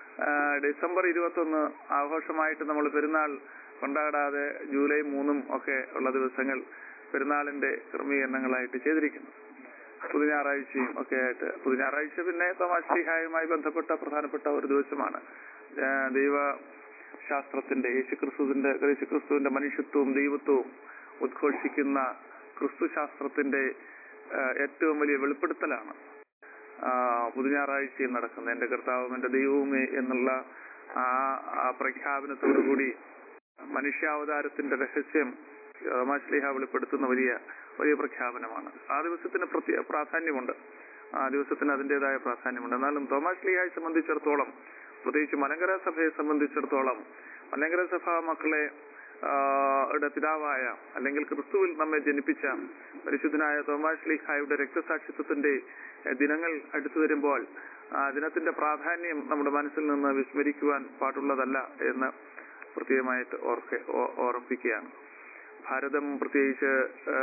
ഡിസംബർ ഇരുപത്തൊന്ന് ആഘോഷമായിട്ട് നമ്മൾ പെരുന്നാൾ കൊണ്ടാടാതെ ജൂലൈ മൂന്നും ഒക്കെ ഉള്ള ദിവസങ്ങൾ പെരുന്നാളിന്റെ ക്രമീകരണങ്ങളായിട്ട് ചെയ്തിരിക്കുന്നു പുതു ഞായറാഴ്ചയും ഒക്കെ ആയിട്ട് പുതു ഞായറാഴ്ച പിന്നെ തമാശ്രീഹായുമായി ബന്ധപ്പെട്ട പ്രധാനപ്പെട്ട ഒരു ദിവസമാണ് ആ, ദൈവ ശാസ്ത്രത്തിന്റെ യേശുക്രിസ്തുവിന്റെ യേശുക്രിസ്തുവിന്റെ മനുഷ്യത്വവും ദൈവത്വവും ഉദ്ഘോഷിക്കുന്ന ക്രിസ്തു ശാസ്ത്രത്തിന്റെ ആ, ഏറ്റവും വലിയ വെളിപ്പെടുത്തലാണ് ആ, പുതു ഞായറാഴ്ചയിൽ നടക്കുന്നത് എന്റെ കർത്താവും എന്റെ ദൈവവുമേ എന്നുള്ള ആ ആ പ്രഖ്യാപനത്തോടുകൂടി മനുഷ്യാവതാരത്തിന്റെ രഹസ്യം റമാശ്ലിഹ വെളിപ്പെടുത്തുന്ന വലിയ വലിയ പ്രഖ്യാപനമാണ് ആ ദിവസത്തിന് പ്രത്യേക പ്രാധാന്യമുണ്ട് ആ ദിവസത്തിന് അതിൻ്റെതായ പ്രാധാന്യമുണ്ട് എന്നാലും തോമാസ് ലീഹായെ സംബന്ധിച്ചിടത്തോളം പ്രത്യേകിച്ച് മലങ്കര സഭയെ സംബന്ധിച്ചിടത്തോളം മലങ്കര സഭ മക്കളെ ആ, യുടെ പിതാവായ അല്ലെങ്കിൽ ക്രിസ്തുവിൽ നമ്മെ ജനിപ്പിച്ച പരിശുദ്ധനായ തോമാസ് ലീഹായുടെ രക്തസാക്ഷിത്വത്തിന്റെ എഹ്, ദിനങ്ങൾ അടുത്തു വരുമ്പോൾ ആ ദിനത്തിന്റെ പ്രാധാന്യം നമ്മുടെ മനസ്സിൽ നിന്ന് വിസ്മരിക്കുവാൻ പാടുള്ളതല്ല എന്ന് പ്രത്യേകമായിട്ട് ഓർക്കെ ഓ- ഓർമ്മിപ്പിക്കുകയാണ് ഭാരതം പ്രത്യേകിച്ച് ആ,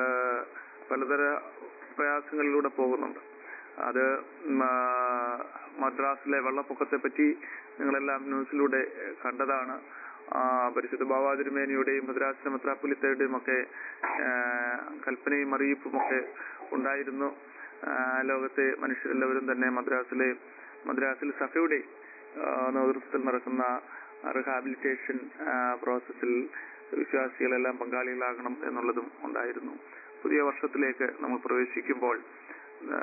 പലതര പ്രയാസങ്ങളിലൂടെ പോകുന്നുണ്ട് അത് ഉം, ആ, മദ്രാസിലെ വെള്ളപ്പൊക്കത്തെ പറ്റി നിങ്ങളെല്ലാം ന്യൂസിലൂടെ കണ്ടതാണ് ആ, പരിശുദ്ധ ബാബാ തിരുമേനിയുടെയും മദ്രാസിലെ മെത്രാപ്പൊലിത്തയുടെയും ഒക്കെ ആ, കൽപ്പനയും അറിയിപ്പും ഒക്കെ ഉണ്ടായിരുന്നു ആ, ലോകത്തെ മനുഷ്യരെല്ലാവരും തന്നെ മദ്രാസിലെ മദ്രാസിൽ സഭയുടെ ആ, നേതൃത്വത്തിൽ നടക്കുന്ന റിഹാബിലിറ്റേഷൻ പ്രോസസ്സിൽ വിശ്വാസികളെല്ലാം പങ്കാളികളാകണം എന്നുള്ളതും ഉണ്ടായിരുന്നു പുതിയ വർഷത്തിലേക്ക് നമ്മൾ പ്രവേശിക്കുമ്പോൾ ആ,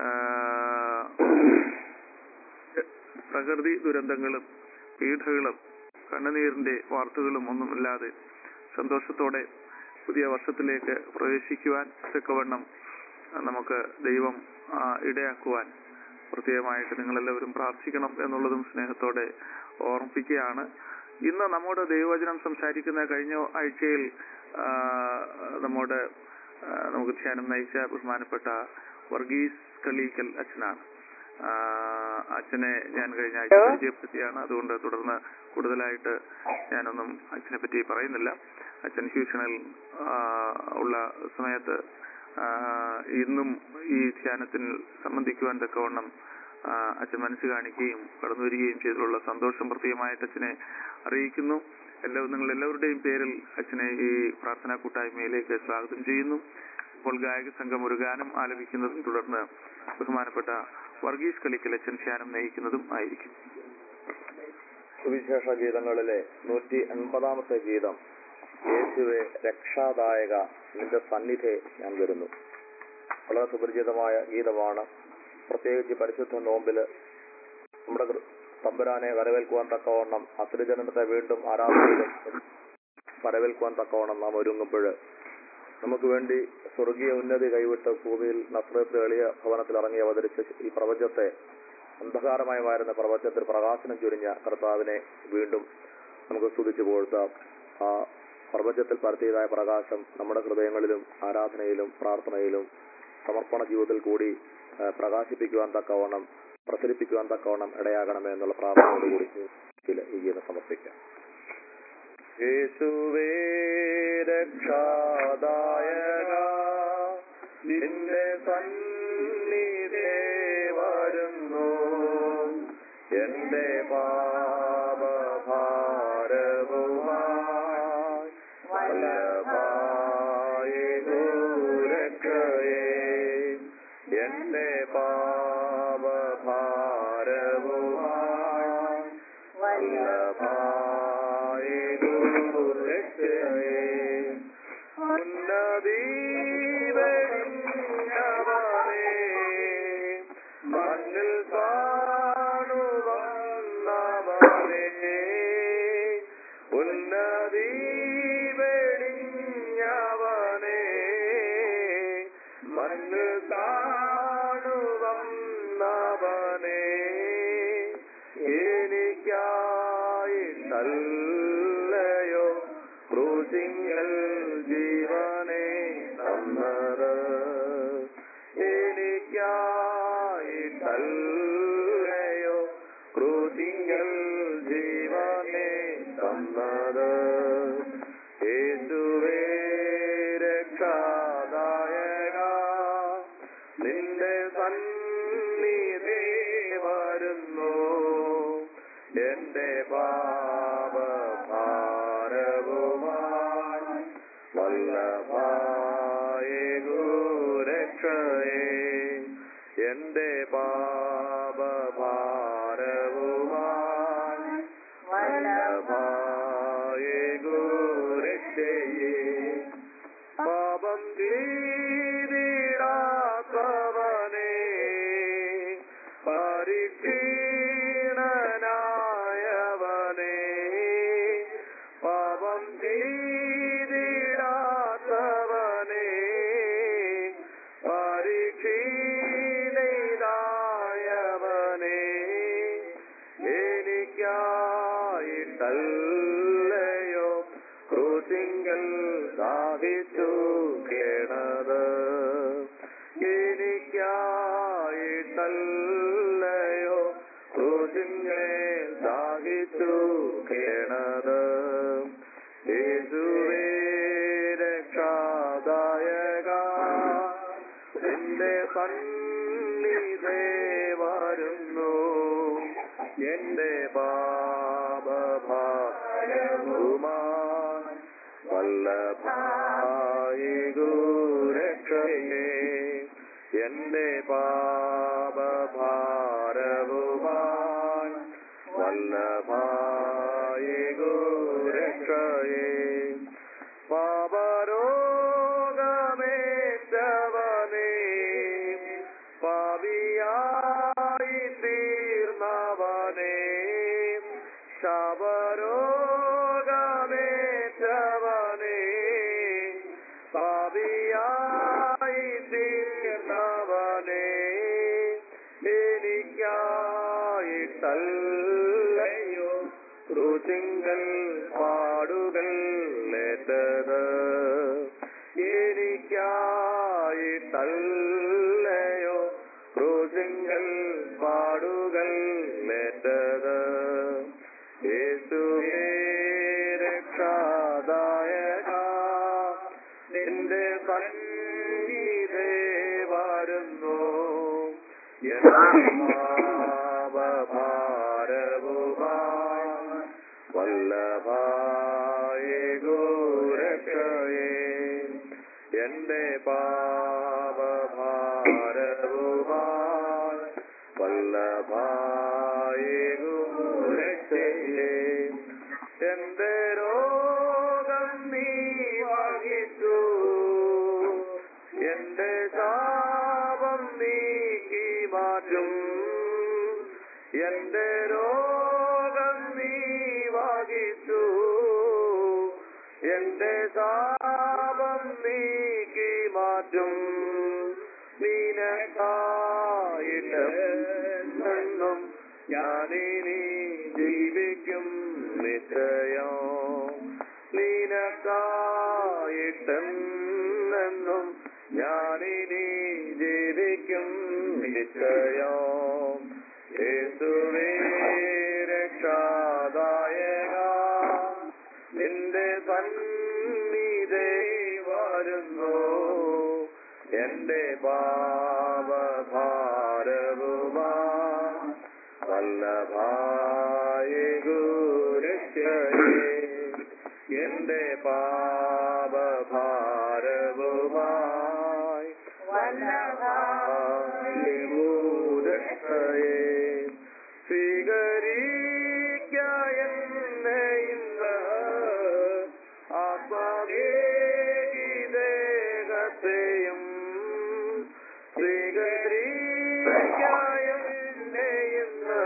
പ്രകൃതി ദുരന്തങ്ങളും പീഡകളും കണ്ണുനീരിന്റെ വാർത്തകളും ഒന്നുമില്ലാതെ സന്തോഷത്തോടെ പുതിയ വർഷത്തിലേക്ക് പ്രവേശിക്കുവാൻ തക്കവണ്ണം നമുക്ക് ദൈവം ആ, ഇടയാക്കുവാൻ പ്രത്യേകമായിട്ട് നിങ്ങളെല്ലാവരും പ്രാർത്ഥിക്കണം എന്നുള്ളതും സ്നേഹത്തോടെ ഓർമ്മിപ്പിക്കുകയാണ് ഇന്ന് നമ്മുടെ ദൈവവചനം സംസാരിക്കുന്ന കഴിഞ്ഞ ആഴ്ചയിൽ ആ, നമ്മുടെ ആ, നമുക്ക് ധ്യാനം നയിച്ച ബഹുമാനപ്പെട്ട വർഗീസ് കളീക്കൽ അച്ഛനാണ് ആ, അച്ഛനെ ഞാൻ കഴിഞ്ഞ ആഴ്ച പരിചയപ്പെടുത്തിയാണ് അതുകൊണ്ട് തുടർന്ന് കൂടുതലായിട്ട് ഞാനൊന്നും അച്ഛനെ പറ്റി പറയുന്നില്ല അച്ഛൻ ഹ്യൂഷനിൽ ആ, ഉള്ള സമയത്ത് ആ, ഇന്നും ഈ ധ്യാനത്തിൽ സംബന്ധിക്കുവാൻ തക്കവണ്ണം ആ, അച്ഛൻ മനസ്സ് കാണിക്കുകയും കടന്നു വരികയും ചെയ്തിട്ടുള്ള സന്തോഷം പ്രത്യേകമായിട്ട് അച്ഛനെ അറിയിക്കുന്നു എല്ലാവരും നിങ്ങൾ എല്ലാവരുടെയും പേരിൽ അച്ഛനെ ഈ പ്രാർത്ഥനാ കൂട്ടായ്മയിലേക്ക് സ്വാഗതം ചെയ്യുന്നു ഇപ്പോൾ ഗായക സംഘം ഒരു ഗാനം ആലപിക്കുന്നതും തുടർന്ന് ബഹുമാനപ്പെട്ട വർഗീസ് കളിക്കൽ അച്ഛൻ ധ്യാനം നയിക്കുന്നതും ആയിരിക്കും സുവിശേഷ ഗീതങ്ങളിലെ നൂറ്റി എൺപതാമത്തെ ഗീതം യേശുവെ രക്ഷാദായക നിന്റെ സന്നിധി ഞാൻ വരുന്നു വളരെ സുപരിചിതമായ ഗീതമാണ് പ്രത്യേകിച്ച് പരിശുദ്ധ നോമ്പില് നമ്മുടെ കൃ- തമ്പുരാനെ വരവേൽക്കുവാൻ തക്കവണ്ണം അസുരജനത്തെ വീണ്ടും ആരാധനയിലും വരവേൽക്കുവാൻ തക്കവണ്ണം നാം ഒരുങ്ങുമ്പോൾ നമുക്ക് വേണ്ടി സ്വർഗീയ ഉന്നതി കൈവിട്ട് ഭൂമിയിൽ നസ്രത്ത് എളിയ ഭവനത്തിൽ ഇറങ്ങി അവതരിച്ച ഈ പ്രപഞ്ചത്തെ അന്ധകാരമായി മാറുന്ന പ്രപഞ്ചത്തിൽ പ്രകാശനം ചൊരിഞ്ഞ കർത്താവിനെ വീണ്ടും നമുക്ക് സ്തുതിച്ചു പോഴ്ത്താം ആ പ്രപഞ്ചത്തിൽ പരത്തിയതായ പ്രകാശം നമ്മുടെ ഹൃദയങ്ങളിലും ആരാധനയിലും പ്രാർത്ഥനയിലും സമർപ്പണ ജീവിതത്തിൽ കൂടി ആ, പ്രകാശിപ്പിക്കുവാൻ തക്കവണ്ണം പ്രസരിപ്പിക്കുവാൻ തക്കവണ്ണം ഇടയാകണമേ എന്നുള്ള പ്രാർത്ഥനയോടുകൂടി ഇതില് ഈ ഗീതം സമർപ്പിക്കാം യേശുവേ രക്ഷാദായക നിന്റെ സന്നിധേ വരുന്നു എന്റെ പാപഭാരവുമായി വല്ലഭായ ഗുരക്ഷയേ എന്റെ പാപഭാരവുമായി വല്ലഭായ ഗുരക്ഷയേ ഉന്നതീവനവനേ മണ്ണിൽ കാണുവന്നവനേ ഉന്നതീവെളിഞ്ഞവനേ മണ്ണിൽ കാണുവന്നവനേ എനിക്കായിട്ടല്ലയോ ക്രൂശിങ്കൽ ജീവനെ തന്നത് എനിക്കായിട്ടല്ലയോ ക്രൂശിങ്കൽ ജീവനെ തന്നത് യേശുവേ രക്ഷാദായക നിന്റെ സന്നിധി വരുന്നു എന്റെ പാപഭാരവുമായി വല്ലഭായ ഗുരക്ഷയേ എന്റെ പാപഭാരവുമായി വല്ലഭായ ഗുരക്ഷയേ പാപം തീരിടാത്തവനേ പരിക്ഷീണനായവനേ പാപം തീരിടാത്തവനേ പരിക്ഷീണിതായവനേ എനിക്കായിട്ടല്ലയോ ക്രൂശിങ്കൽ സാധിച്ചു കേണത് എനിക്കായിട്ടല്ലയോ ക്രൂശിങ്കൽ സാധിച്ചു കേണത് യേശുവേ രക്ഷാദായക എന്റെ സന്നിധേ വരുന്നു എന്റെ പാപഭാരവുമായി വല്ലഭായി ഗുരക്ഷയേ എന്റെ പാപഭാരവുമായി വല്ലഭായി ഗുരക്ഷയേ പാപരോഗമേറ്റവനേ പാപിയായി തീർന്നവനേ ശവരോഗമേറ്റവനേ പാപിയായി തീർന്നവനേ എനിക്കായിട്ടല്ലയോ ക്രൂശിങ്കൽ പാടുകൾ ലേറ്റത് എനിക്കായിട്ടല്ലയോ ക്രൂശിങ്കൽ പാടുകൾ ലേറ്റത് യേശുവേ രക്ഷാദായക നിന്റെ സന്നിധേ വരുന്നു ഭാരവുമായി വല്ലഭായ ഗോരക്ഷയേ എന്റെ പാപഭാരവുമായി വല്ലഭായ ഗോരക്ഷയേ എന്റെ രോഗം നീ വഹിച്ചു എന്റെ ശാപം നീക്കി മാറ്റും എന്റെ രോഗം നീ വഹിച്ചു എന്റെ ശാപം നീക്കി മാറ്റും നിനക്കായിട്ടെന്നും ഞാനിനി ജീവിക്കും നിശ്ചയം നിശ്ചയം യേശുവേ രക്ഷാദായക നിന്റെ സന്നിധേ വരുന്നു എന്റെ പാപഭാരവുമാ വല്ലഭായ ഗുരക്ഷയേ എന്റെ പാപഭാരവുമായി വല്ലഭായേ സ്വീകരിക്ക എന്നെ ഇന്ന് ആത്മാവേഗത്തെയും സ്വീകരിക്ക എന്നെ ഇന്ന്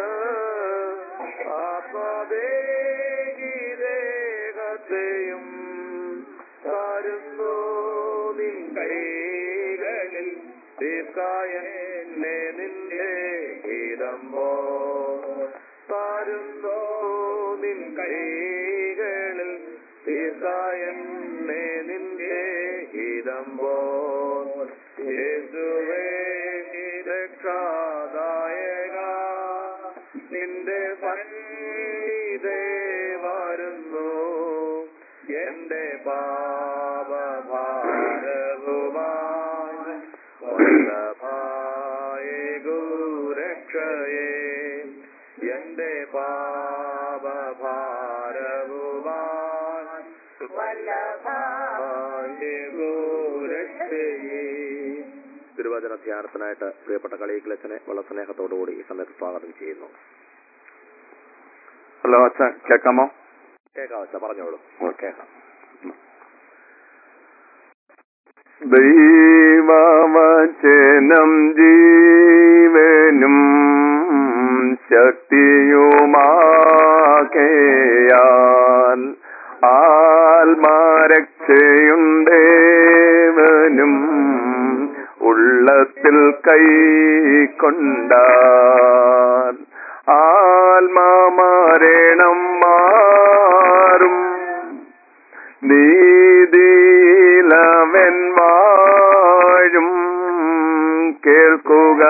ആത്മാവേഗത്തെയും തരുന്നു നിൻ കൈകളിൽ ദീർഘായനെ നിന്റെ ഗീതമ്പോ തരുന്നു നിൻ കൈകളിൽ ദീർഘായനെ നിന്റെ ഗീതമ്പോ യേശുവേ രക്ഷാദായക നിന്റെ സന്നിധേ വരുന്നു എന്റെ പാപഭാരവുമായി വല്ലഭായ ഗുരക്ഷയേ എന്റെ പാപഭാരവുമായി വല്ലഭായ ഗുരക്ഷയേ തിരുവചന ധ്യാനത്തിനായിട്ട് പ്രിയപ്പെട്ട കളിയിലച്ചനെ വളരെ സ്നേഹത്തോടുകൂടി ഈ സമയത്ത് സ്വാഗതം ചെയ്യുന്നു ഹലോ അച്ഛൻ കേൾക്കാമോ കേൾക്കാം അച്ഛാ പറഞ്ഞോളൂ കേൾക്കാം ദൈവവചനം ജീവനും ശക്തിയുമാകയാൽ ആത്മാരക്ഷയുണ്ടേവനും ഉള്ളത്തിൽ കൈക്കൊണ്ടാൽ ആത്മാമരണം മാറും നീതിയിലവൻ വാഴും കേൾക്കുക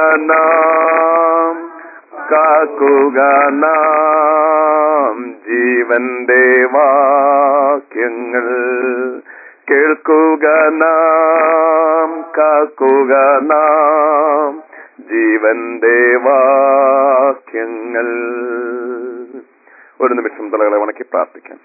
നാം കാക്കുക നാം ജീവന്റെ വാക്യങ്ങൾ കേൾക്കുക നാം കാക്കുക നാം ജീവന്റെ വാക്യങ്ങൾ ഒരു നിമിഷം തലകളെ വണക്കി പ്രാർത്ഥിക്കാം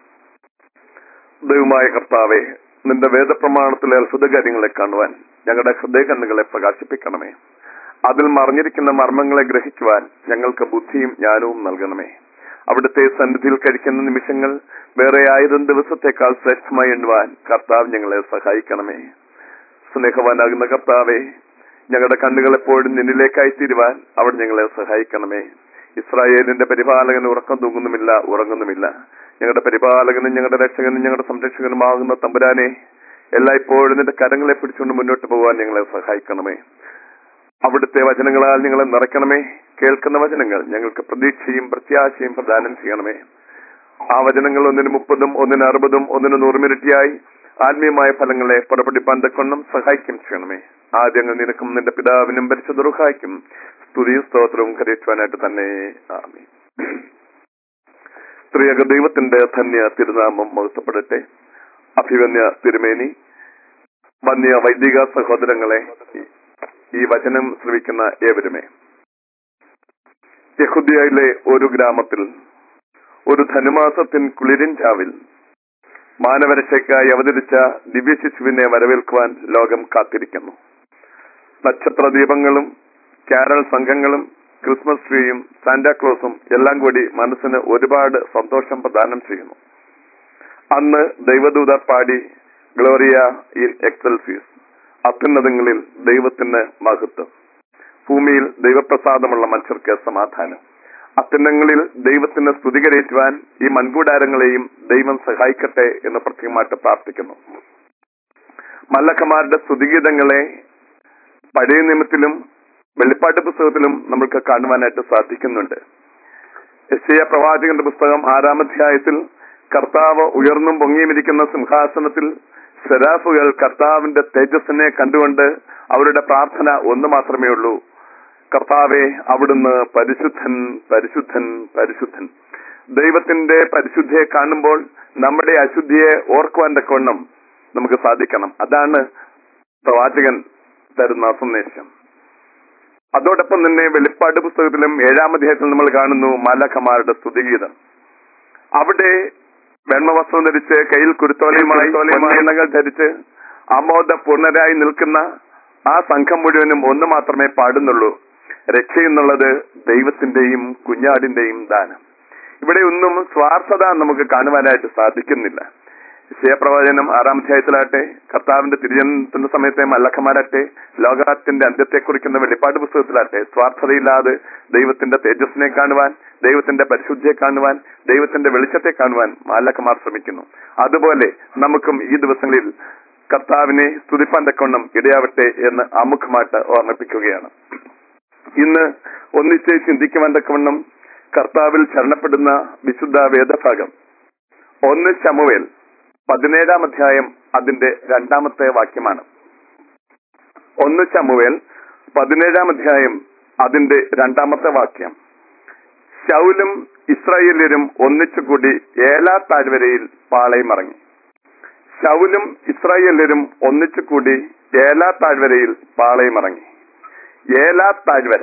ദൈവമായ കർത്താവെ നിന്റെ വേദപ്രമാണത്തിലെ അത്ഭുത കാര്യങ്ങളെ കാണുവാൻ ഞങ്ങളുടെ ഹൃദയ കണ്ണുകളെ പ്രകാശിപ്പിക്കണമേ അതിൽ മറിഞ്ഞിരിക്കുന്ന മർമ്മങ്ങളെ ഗ്രഹിക്കുവാൻ ഞങ്ങൾക്ക് ബുദ്ധിയും ജ്ഞാനവും നൽകണമേ അവിടുത്തെ സന്നിധിയിൽ കഴിക്കുന്ന നിമിഷങ്ങൾ വേറെ ആയിരം ദിവസത്തെക്കാൾ ശ്രേഷ്ഠമായി എണ്ണുവാൻ കർത്താവ് ഞങ്ങളെ സഹായിക്കണമേ സ്നേഹവാനാകുന്ന കർത്താവെ ഞങ്ങളുടെ കണ്ണുകൾ എപ്പോഴും നിന്നിലേക്കായി തീരുവാൻ അവിടെ ഞങ്ങളെ സഹായിക്കണമേ ഇസ്രായേലിന്റെ പരിപാലകൻ ഉറക്കം തൂങ്ങുന്നുമില്ല ഉറങ്ങുന്നുമില്ല ഞങ്ങളുടെ പരിപാലകനും ഞങ്ങളുടെ രക്ഷകനും ഞങ്ങളുടെ സംരക്ഷകനുമാകുന്ന തമ്പുരാനെ എല്ലായ്പ്പോഴും നിന്റെ കരങ്ങളെ പിടിച്ചുകൊണ്ട് മുന്നോട്ട് പോകാൻ ഞങ്ങളെ സഹായിക്കണമേ അവിടുത്തെ വചനങ്ങളാൽ ഞങ്ങളെ നിറയ്ക്കണമേ കേൾക്കുന്ന വചനങ്ങൾ ഞങ്ങൾക്ക് പ്രതീക്ഷയും പ്രത്യാശയും പ്രദാനം ചെയ്യണമേ ആ വചനങ്ങൾ ഒന്നിന് മുപ്പതും ഒന്നിന് അറുപതും ഒന്നിന് നൂറുമിരട്ടിയായി ആത്മീയമായ ഫലങ്ങളെ പുറപ്പെടുപ്പാൻ തക്കൊണ്ണം സഹായിക്കും ചെയ്യണമേ ആദ്യങ്ങൾ നിനക്കും നിന്റെ പിതാവിനും പരിശുദ്ധ റുഹായ്ക്കും സ്തുതിയും സ്തോത്രവും കരയറ്റുവാനായിട്ട് തന്നെ ആമേ സ്ത്രീയക ദൈവത്തിന്റെ ധന്യ തിരുനാമം മഹത്വപ്പെടട്ടെ അഭിവന്യ തിരുമേനി വന്യ വൈദിക സഹോദരങ്ങളെ ഈ വചനം ശ്രവിക്കുന്ന ഏവരുമേ യഹുദിയയിലെ ഒരു ഗ്രാമത്തിൽ ഒരു ധനുമാസത്തിൻ കുളിരിൻ ചാവിൽ മാനവരക്ഷയ്ക്കായി അവതരിച്ച ദിവ്യശിശുവിനെ വരവേൽക്കുവാൻ ലോകം കാത്തിരിക്കുന്നു നക്ഷത്ര ദീപങ്ങളും കാരൽ സംഘങ്ങളും ക്രിസ്മസ് ട്രീയും സാന്റാക്ലോസും എല്ലാം കൂടി മനസ്സിന് ഒരുപാട് സന്തോഷം പ്രദാനം ചെയ്യുന്നു അന്ന് ദൈവദൂതർ പാടി ഗ്ലോറിയ ഇൻ എക്സൽസീസ് അത്യുന്നതങ്ങളിൽ ദൈവത്തിന് മഹത്വം ഭൂമിയിൽ ദൈവപ്രസാദമുള്ള മനുഷ്യർക്ക് സമാധാനം അത്യുന്നങ്ങളിൽ ദൈവത്തിന് സ്തുതികരേറ്റുവാൻ ഈ മൺകൂടാരങ്ങളെയും ദൈവം സഹായിക്കട്ടെ എന്ന് പ്രത്യേകമായിട്ട് പ്രാർത്ഥിക്കുന്നു മല്ലക്കമാരുടെ സ്തുതിഗീതങ്ങളെ പഴയ നിയമത്തിലും വെള്ളിപ്പാട്ട് പുസ്തകത്തിലും നമുക്ക് കാണുവാനായിട്ട് സാധിക്കുന്നുണ്ട് യശയ പ്രവാചകന്റെ പുസ്തകം ആറാമധ്യായത്തിൽ കർത്താവ് ഉയർന്നും പൊങ്ങിയുമിരിക്കുന്ന സിംഹാസനത്തിൽ സെരാഫുകൾ കർത്താവിന്റെ തേജസ്സിനെ കണ്ടുകൊണ്ട് അവരുടെ പ്രാർത്ഥന ഒന്ന് മാത്രമേ ഉള്ളൂ കർത്താവെ അവിടുന്ന് പരിശുദ്ധൻ പരിശുദ്ധൻ പരിശുദ്ധൻ ദൈവത്തിന്റെ പരിശുദ്ധിയെ കാണുമ്പോൾ നമ്മുടെ അശുദ്ധിയെ ഓർക്കുവാൻ തക്കവണ്ണം നമുക്ക് സാധിക്കണം അതാണ് പ്രവാചകൻ തരുന്ന സന്ദേശം അതോടൊപ്പം തന്നെ വെളിപ്പാട് പുസ്തകത്തിലും ഏഴാം അധ്യായത്തിൽ നമ്മൾ കാണുന്നു മാലഖമാരുടെ സ്തുതിഗീതം അവിടെ വെണ്മവസ്ത്രം ധരിച്ച് കയ്യിൽ കുരുത്തോലയുമായി പൊന്നയണങ്ങൾ ധരിച്ച് ആമോദ പൂർണ്ണരായി നിൽക്കുന്ന ആ സംഘം മുഴുവനും ഒന്ന് മാത്രമേ പാടുന്നുള്ളൂ രക്ഷയെന്നുള്ളത് ദൈവത്തിന്റെയും കുഞ്ഞാടിന്റെയും ദാനം ഇവിടെ ഒന്നും സ്വാർത്ഥത നമുക്ക് കാണുവാനായിട്ട് സാധിക്കുന്നില്ല വിഷയപ്രവചനം ആറാം അധ്യായത്തിലാട്ടെ കർത്താവിന്റെ തിരുജനത്തിന്റെ സമയത്തെ മല്ലഖമാരാട്ടെ ലോകത്തിന്റെ അന്ത്യത്തെ കുറിക്കുന്ന വെളിപ്പാട് പുസ്തകത്തിലാട്ടെ സ്വാർത്ഥതയില്ലാതെ ദൈവത്തിന്റെ തേജസ്സിനെ കാണുവാൻ ദൈവത്തിന്റെ പരിശുദ്ധിയെ കാണുവാൻ ദൈവത്തിന്റെ വെളിച്ചത്തെ കാണുവാൻ മാലക്കമാർ ശ്രമിക്കുന്നു അതുപോലെ നമുക്കും ഈ ദിവസങ്ങളിൽ കർത്താവിനെ സ്തുതിപ്പാൻ തക്കവണ്ണം ഇടയാവട്ടെ എന്ന് ആമുഖമായിട്ട് ഓർമ്മിപ്പിക്കുകയാണ് ഇന്ന് ഒന്നിച്ച് ചിന്തിക്കുവാൻ തക്കവണ്ണം കർത്താവിൽ ശരണപ്പെടുന്ന വിശുദ്ധ വേദഭാഗം ഒന്ന് ശമുവേൽ പതിനേഴാം അധ്യായം അതിന്റെ രണ്ടാമത്തെ വാക്യമാണ് ഒന്ന് ചമുവേൽ പതിനേഴാം അധ്യായം അതിന്റെ രണ്ടാമത്തെ വാക്യം ശൗലും ഇസ്രായേല്യരും ഒന്നിച്ചുകൂടി ഏലാ താഴ്വരയിൽ പാളയമറങ്ങി ശൗലും ഇസ്രായേല്യരും ഒന്നിച്ചുകൂടി ഏലാ താഴ്വരയിൽ പാളയമറങ്ങി ഏലാ താഴ്വര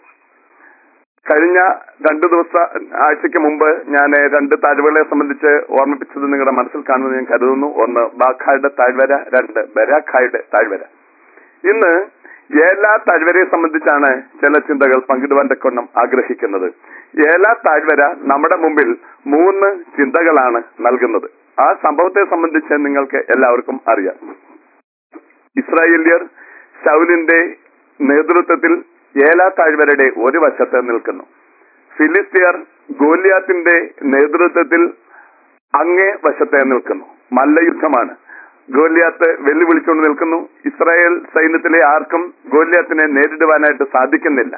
കഴിഞ്ഞ രണ്ടു ദിവസ ആഴ്ചയ്ക്ക് മുമ്പ് ഞാൻ രണ്ട് താഴ്വരകളെ സംബന്ധിച്ച് ഓർമ്മിപ്പിച്ചത് നിങ്ങളുടെ മനസ്സിൽ കാണുമെന്ന് ഞാൻ കരുതുന്നു ഒന്ന് ബാഖായുടെ താഴ്വര രണ്ട് ബരാഖായുടെ താഴ്വര ഇന്ന് ഏലാ താഴ്വരയെ സംബന്ധിച്ചാണ് ചില ചിന്തകൾ പങ്കിടുവാൻ തക്കൊണ്ണം ആഗ്രഹിക്കുന്നത് ഏലാ താഴ്വര നമ്മുടെ മുമ്പിൽ മൂന്ന് ചിന്തകളാണ് നൽകുന്നത് ആ സംഭവത്തെ സംബന്ധിച്ച് നിങ്ങൾക്ക് എല്ലാവർക്കും അറിയാം ഇസ്രായേല്യർ ശൗലിന്റെ നേതൃത്വത്തിൽ ഏലാ താഴ്വരയുടെ ഒരു വശത്ത് നിൽക്കുന്നു ഫിലിസ്തീയർ ഗോലിയാത്തിന്റെ നേതൃത്വത്തിൽ അങ്ങേ വശത്തെ നിൽക്കുന്നു മല്ലയുദ്ധമാണ് ഗോലിയാത്ത് വെല്ലുവിളിച്ചുകൊണ്ട് നിൽക്കുന്നു ഇസ്രായേൽ സൈന്യത്തിലെ ആർക്കും ഗോലിയാത്തിനെ നേരിടുവാനായിട്ട് സാധിക്കുന്നില്ല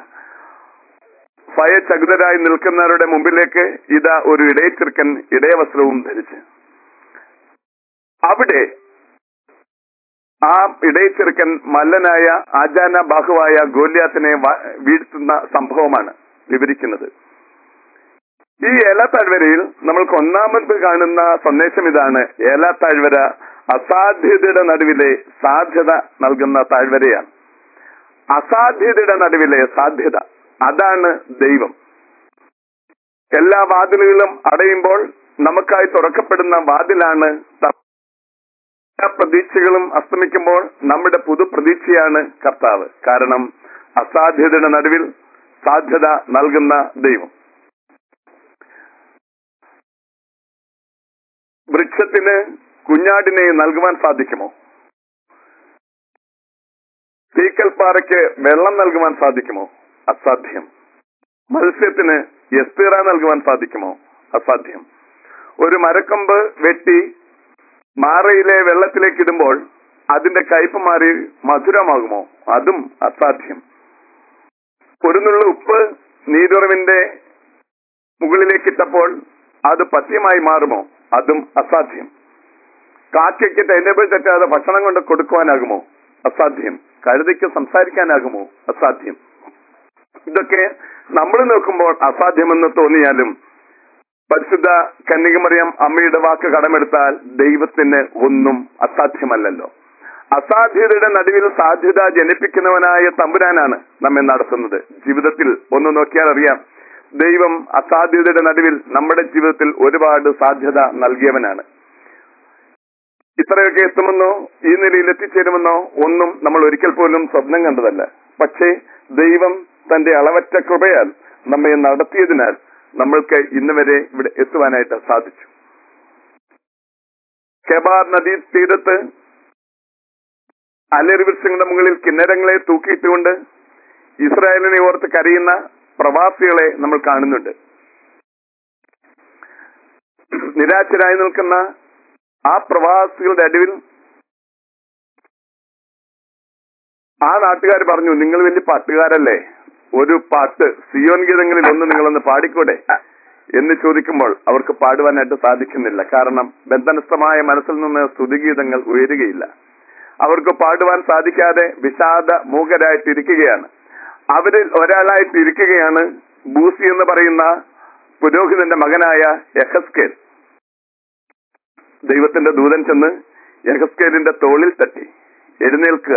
ഭയചകിതരായി നിൽക്കുന്നവരുടെ മുമ്പിലേക്ക് ഇതാ ഒരു ഇടയച്ചെറുക്കൻ ഇടയവസ്ത്രവും ധരിച്ച് അവിടെ ആ ഇടയച്ചെറുക്കൻ മല്ലനായ ആജാന ബാഹുവായ ഗോല്യാത്തിനെ വ- വീഴ്ത്തുന്ന സംഭവമാണ് വിവരിക്കുന്നത് ഈ ഏലാത്താഴ്വരയിൽ നമ്മൾക്ക് ഒന്നാമത് കാണുന്ന സന്ദേശം ഇതാണ് ഏലാത്താഴ്വര അസാധ്യതയുടെ നടുവിലെ സാധ്യത നൽകുന്ന താഴ്വരയാണ് അസാധ്യതയുടെ നടുവിലെ സാധ്യത അതാണ് ദൈവം എല്ലാ വാതിലുകളും അടയുമ്പോൾ നമുക്കായി തുറക്കപ്പെടുന്ന വാതിലാണ് ത- എല്ലാ പ്രതീക്ഷകളും അസ്തമിക്കുമ്പോൾ നമ്മുടെ പുതുപ്രതീക്ഷയാണ് കർത്താവ് കാരണം അസാധ്യതയുടെ നടുവിൽ സാധ്യത നൽകുന്ന ദൈവം വൃക്ഷത്തിന് കുഞ്ഞാടിനെ നൽകുവാൻ സാധിക്കുമോ തീക്കൽപ്പാറയ്ക്ക് വെള്ളം നൽകുവാൻ സാധിക്കുമോ അസാധ്യം മത്സ്യത്തിന് എസ്തീറ നൽകുവാൻ സാധിക്കുമോ അസാധ്യം ഒരു മരക്കൊമ്പ് വെട്ടി മാറയിലെ വെള്ളത്തിലേക്ക് ഇടുമ്പോൾ അതിന്റെ കയ്പ് മാറി മധുരമാകുമോ അതും അസാധ്യം ഒരു നുള്ള ഉപ്പ് നീരുറവിന്റെ മുകളിലേക്ക് ഇട്ടപ്പോൾ അത് പഥ്യമായി മാറുമോ അതും അസാധ്യം കാക്കയ്ക്ക് ടൈനബിൾ തെറ്റാതെ ഭക്ഷണം കൊണ്ട് കൊടുക്കുവാനാകുമോ അസാധ്യം കഴുതയ്ക്ക് സംസാരിക്കാനാകുമോ അസാധ്യം ഇതൊക്കെ നമ്മൾ നോക്കുമ്പോൾ അസാധ്യമെന്ന് തോന്നിയാലും പരിശുദ്ധ കന്യകമറിയം അമ്മയുടെ വാക്ക് കടമെടുത്താൽ ദൈവത്തിന് ഒന്നും അസാധ്യമല്ലല്ലോ അസാധ്യതയുടെ നടുവിൽ സാധ്യത ജനിപ്പിക്കുന്നവനായ തമ്പുരാനാണ് നമ്മെ നടത്തുന്നത് ജീവിതത്തിൽ ഒന്ന് നോക്കിയാൽ അറിയാം ദൈവം അസാധ്യതയുടെ നടുവിൽ നമ്മുടെ ജീവിതത്തിൽ ഒരുപാട് സാധ്യത നൽകിയവനാണ് ഇത്രയൊക്കെ എത്തുമെന്നോ ഈ നിലയിൽ എത്തിച്ചേരുമെന്നോ ഒന്നും നമ്മൾ ഒരിക്കൽ പോലും സ്വപ്നം കണ്ടതല്ല പക്ഷേ ദൈവം തന്റെ അളവറ്റ കൃപയാൽ നമ്മെ നടത്തിയതിനാൽ നമ്മൾക്ക് ഇന്ന് വരെ ഇവിടെ എത്തുവാനായിട്ട് സാധിച്ചു കെബാർ നദീ തീരത്ത് അലരിവൃക്ഷങ്ങളുടെ മുകളിൽ കിന്നരങ്ങളെ തൂക്കിയിട്ടുകൊണ്ട് ഇസ്രായേലിനെ ഓർത്ത് കരയുന്ന പ്രവാസികളെ നമ്മൾ കാണുന്നുണ്ട് നിരാശരായി നിൽക്കുന്ന ആ പ്രവാസികളുടെ അടിവിൽ ആ നാട്ടുകാർ പറഞ്ഞു നിങ്ങൾ വലിയ പാട്ടുകാരല്ലേ ഒരു പാട്ട് സിയോൻ ഗീതങ്ങളിൽ ഒന്ന് നിങ്ങളൊന്ന് പാടിക്കൂടെ എന്ന് ചോദിക്കുമ്പോൾ അവർക്ക് പാടുവാനായിട്ട് സാധിക്കുന്നില്ല കാരണം ബന്ധനസ്ഥമായ മനസ്സിൽ നിന്ന് സ്തുതിഗീതങ്ങൾ ഉയരുകയില്ല അവർക്ക് പാടുവാൻ സാധിക്കാതെ വിഷാദ മൂകരായിട്ടിരിക്കുകയാണ് അവരിൽ ഒരാളായിട്ട് ഇരിക്കുകയാണ് ബൂസി എന്ന് പറയുന്ന പുരോഹിതന്റെ മകനായ യഹസ്കേൽ ദൈവത്തിന്റെ ദൂതൻ ചെന്ന് യഹസ്കേലിന്റെ തോളിൽ തട്ടി എഴുന്നേൽക്കുക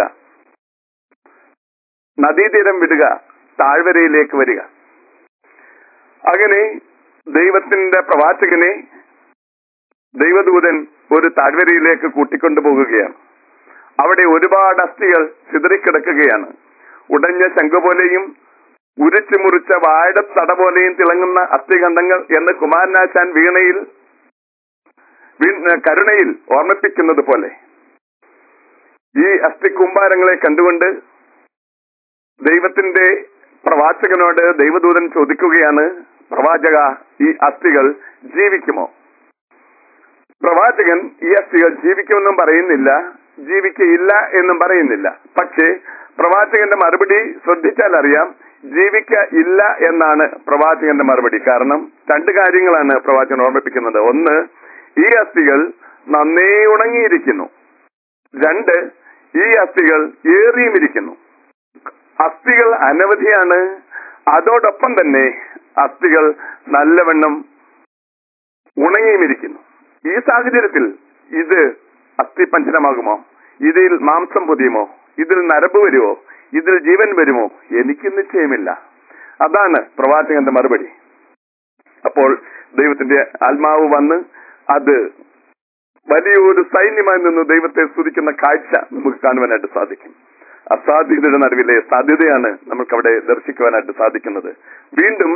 നദീതീരം വിടുക താഴ്വരയിലേക്ക് വരിക അങ്ങനെ ദൈവത്തിന്റെ പ്രവാചകനെ ദൈവദൂതൻ ഒരു താഴ്വരയിലേക്ക് കൂട്ടിക്കൊണ്ടുപോകുകയാണ് അവിടെ ഒരുപാട് അസ്ഥികൾ ചിതറിക്കിടക്കുകയാണ് ഉടഞ്ഞ ശംഖ പോലെയും ഉരിച്ചു മുറിച്ച വാഴത്തട പോലെയും തിളങ്ങുന്ന അസ്ഥിഖണ്ഡങ്ങൾ എന്ന് കുമാരനാശാൻ വീണയിൽ വീ- കരുണയിൽ ഓർമ്മിപ്പിക്കുന്നത് പോലെ ഈ അസ്ഥിക്കൂമ്പാരങ്ങളെ കണ്ടുകൊണ്ട് ദൈവത്തിന്റെ പ്രവാചകനോട് ദൈവദൂതൻ ചോദിക്കുകയാണ് പ്രവാചക ഈ അസ്ഥികൾ ജീവിക്കുമോ പ്രവാചകൻ ഈ അസ്ഥികൾ ജീവിക്കുമെന്നും പറയുന്നില്ല ജീവിക്കയില്ല എന്നും പറയുന്നില്ല പക്ഷേ പ്രവാചകന്റെ മറുപടി ശ്രദ്ധിച്ചാൽ അറിയാം ജീവിക്ക ഇല്ല എന്നാണ് പ്രവാചകന്റെ മറുപടി കാരണം രണ്ട് കാര്യങ്ങളാണ് പ്രവാചകൻ ഓർമ്മിപ്പിക്കുന്നത് ഒന്ന് ഈ അസ്ഥികൾ നന്നേ ഉണങ്ങിയിരിക്കുന്നു രണ്ട് ഈ അസ്ഥികൾ ഏറിയുമിരിക്കുന്നു അസ്ഥികൾ അനവധിയാണ് അതോടൊപ്പം തന്നെ അസ്ഥികൾ നല്ലവണ്ണം ഉണങ്ങിയുമിരിക്കുന്നു ഈ സാഹചര്യത്തിൽ ഇത് അസ്ഥിപഞ്ചനമാകുമോ ഇതിൽ മാംസം പൊതിയുമോ ഇതിൽ നരമ്പ് വരുമോ ഇതിൽ ജീവൻ വരുമോ എനിക്ക് നിശ്ചയമില്ല അതാണ് പ്രവാചകന്റെ മറുപടി അപ്പോൾ ദൈവത്തിന്റെ ആത്മാവ് വന്ന് അത് വലിയൊരു സൈന്യമായി നിന്ന് ദൈവത്തെ സ്തുതിക്കുന്ന കാഴ്ച നമുക്ക് കാണുവാനായിട്ട് സാധിക്കും അസാധ്യതയുടെ നടുവിലെ സാധ്യതയാണ് നമുക്ക് അവിടെ ദർശിക്കുവാനായിട്ട് സാധിക്കുന്നത് വീണ്ടും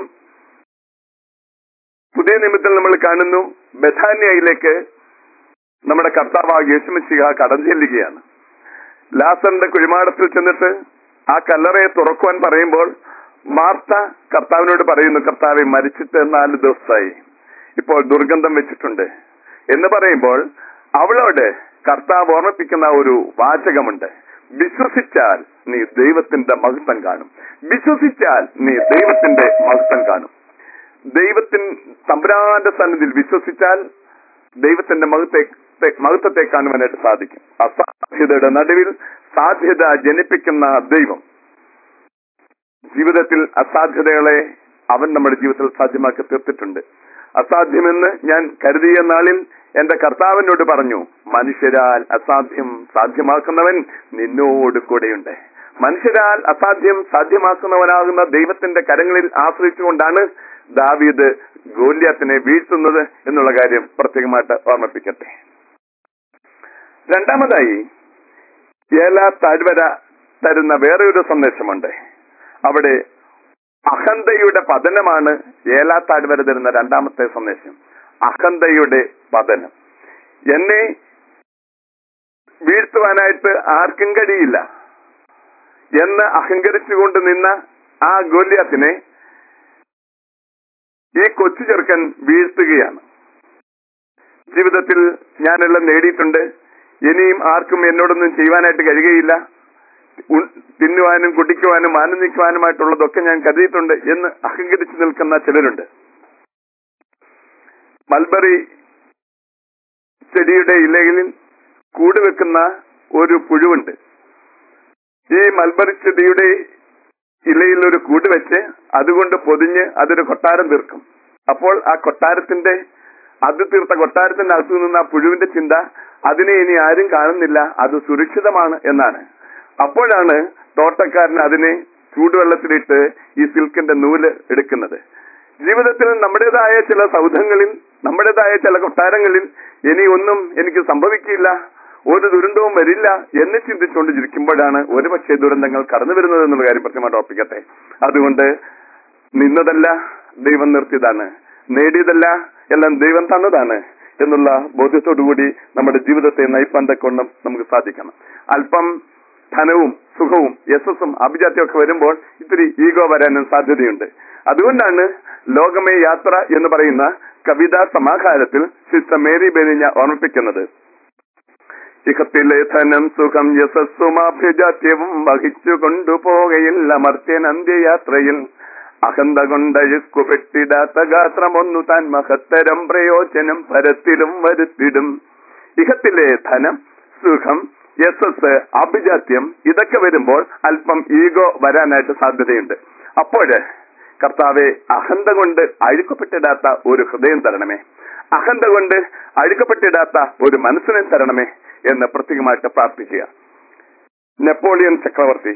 പുതിയ നിമിത്തം നമ്മൾ കാണുന്നു ബഥാന്യയിലേക്ക് നമ്മുടെ കർത്താവ് യേശുമിശിഹ കടം ചെല്ലുകയാണ് ലാസറിന്റെ കുഴിമാടത്തിൽ ചെന്നിട്ട് ആ കല്ലറയെ തുറക്കുവാൻ പറയുമ്പോൾ മാർത്ത കർത്താവിനോട് പറയുന്നു കർത്താവെ മരിച്ചിട്ട് നാല് ദിവസമായി ഇപ്പോൾ ദുർഗന്ധം വെച്ചിട്ടുണ്ട് എന്ന് പറയുമ്പോൾ അവളോട് കർത്താവ് ഓർമ്മിപ്പിക്കുന്ന ഒരു വാചകമുണ്ട് വിശ്വസിച്ചാൽ നീ ദൈവത്തിന്റെ മഹത്വം കാണും വിശ്വസിച്ചാൽ നീ ദൈവത്തിന്റെ മഹത്വം കാണും ദൈവത്തിൻ തമ്പുരാന്റെ സന്നിധിയിൽ വിശ്വസിച്ചാൽ ദൈവത്തിന്റെ മഹത്തെ മഹത്വത്തെ കാണുവാനായിട്ട് സാധിക്കും അസാധ്യതയുടെ നടുവിൽ സാധ്യത ജനിപ്പിക്കുന്ന ദൈവം ജീവിതത്തിൽ അസാധ്യതകളെ അവൻ നമ്മുടെ ജീവിതത്തിൽ സാധ്യമാക്കി തീർത്തിട്ടുണ്ട് അസാധ്യമെന്ന് ഞാൻ കരുതിയ നാളിൽ എന്റെ കർത്താവിനോട് പറഞ്ഞു മനുഷ്യരാൽ അസാധ്യം സാധ്യമാക്കുന്നവൻ നിന്നോട് കൂടെയുണ്ട് മനുഷ്യരാൽ അസാധ്യം സാധ്യമാക്കുന്നവനാകുന്ന ദൈവത്തിന്റെ കരങ്ങളിൽ ആശ്രയിച്ചുകൊണ്ടാണ് ദാവീദ് ഗോല്യാത്തിനെ വീഴ്ത്തുന്നത് എന്നുള്ള കാര്യം പ്രത്യേകമായിട്ട് ഓർമ്മിപ്പിക്കട്ടെ രണ്ടാമതായി ഏല താഴ്വര തരുന്ന വേറെ ഒരു സന്ദേശമുണ്ട് അവിടെ അഹന്തയുടെ പതനമാണ് ഏലാ താഴ്വര തരുന്ന രണ്ടാമത്തെ സന്ദേശം അഹന്തയുടെ പതനം എന്നെ വീഴ്ത്തുവാനായിട്ട് ആർക്കും കഴിയില്ല എന്ന് അഹങ്കരിച്ചുകൊണ്ട് നിന്ന ആ ഗോല്യാത്തിനെ ഈ കൊച്ചു ചെറുക്കൻ വീഴ്ത്തുകയാണ് ജീവിതത്തിൽ ഞാനെല്ലാം നേടിയിട്ടുണ്ട് ഇനിയും ആർക്കും എന്നോടൊന്നും ചെയ്യുവാനായിട്ട് കഴിയുകയില്ല ഉൺ- തിന്നുവാനും കുടിക്കുവാനും ആനന്ദിക്കുവാനുമായിട്ടുള്ളതൊക്കെ ഞാൻ കരുതിയിട്ടുണ്ട് എന്ന് അഹങ്കരിച്ചു നിൽക്കുന്ന ചിലരുണ്ട് മൽബറി ചെടിയുടെ ഇലകളിൽ കൂടുവെക്കുന്ന ഒരു പുഴുവുണ്ട് ഈ മൽബറി ചെടിയുടെ ഇലയിൽ ഒരു കൂട് വെച്ച് അതുകൊണ്ട് പൊതിഞ്ഞ് അതൊരു കൊട്ടാരം തീർക്കും അപ്പോൾ ആ കൊട്ടാരത്തിന്റെ അത് തീർത്ത കൊട്ടാരത്തിന്റെ അകത്തു നിന്ന് ആ പുഴുവിന്റെ ചിന്ത അതിനെ ഇനി ആരും കാണുന്നില്ല അത് സുരക്ഷിതമാണ് എന്നാണ് അപ്പോഴാണ് തോട്ടക്കാരൻ അതിനെ ചൂടുവെള്ളത്തിലിട്ട് ഈ സിൽക്കിന്റെ നൂല് എടുക്കുന്നത് ജീവിതത്തിൽ നമ്മുടേതായ ചില സൗധങ്ങളിൽ നമ്മുടേതായ ചില കൊട്ടാരങ്ങളിൽ ഇനി ഒന്നും എനിക്ക് സംഭവിക്കില്ല ഒരു ദുരന്തവും വരില്ല എന്ന് ചിന്തിച്ചുകൊണ്ടിരിക്കുമ്പോഴാണ് ഒരുപക്ഷെ ദുരന്തങ്ങൾ കടന്നു വരുന്നത് എന്നുള്ള കാര്യം പ്രത്യേകമായിട്ട് ഓർപ്പിക്കട്ടെ അതുകൊണ്ട് നിന്നതല്ല ദൈവം നിർത്തിയതാണ് നേടിയതല്ല എല്ലാം ദൈവം തന്നതാണ് എന്നുള്ള ബോധ്യത്തോടുകൂടി നമ്മുടെ ജീവിതത്തെ നയിപ്പാൻ തക്കൊണ്ടും നമുക്ക് സാധിക്കണം അല്പം ധനവും സുഖവും യശസ്സും അഭിജാത്യവും ഒക്കെ വരുമ്പോൾ ഇത്തിരി ഈഗോ വരാനും സാധ്യതയുണ്ട് അതുകൊണ്ടാണ് ലോകമേ യാത്ര എന്ന് പറയുന്ന കവിതാ സമാഹാരത്തിൽ സിസ്റ്റർ മേരി ബെനിഞ്ഞ ഓർമ്മിപ്പിക്കുന്നത് ഇഹത്തിലെ ധനം സുഖം യശസ്സുമാഭ്യജാത്യവും വഹിച്ചു കൊണ്ടുപോകയില്ല മർത്യൻ അന്ത്യയാത്രയിൽ അഹന്ത കൊണ്ടഴുക്കു പെട്ടിടാത്ത ഗാത്രമൊന്നു താൻ മഹത്തരം പ്രയോജനം പരത്തിലും വരുത്തിടും ഇഹത്തിലെ ധനം സുഖം യശസ് അഭിജാത്യം ഇതൊക്കെ വരുമ്പോൾ അല്പം ഈഗോ വരാനായിട്ട് സാധ്യതയുണ്ട് അപ്പോഴ് കർത്താവെ അഹന്ത കൊണ്ട് അഴുക്കപ്പെട്ടിടാത്ത ഒരു ഹൃദയം തരണമേ അഹന്ത കൊണ്ട് അഴുക്കപ്പെട്ടിടാത്ത ഒരു മനസ്സിനെ തരണമേ എന്ന് പ്രത്യേകമായിട്ട് പ്രാർത്ഥിക്കുക നെപ്പോളിയൻ ചക്രവർത്തി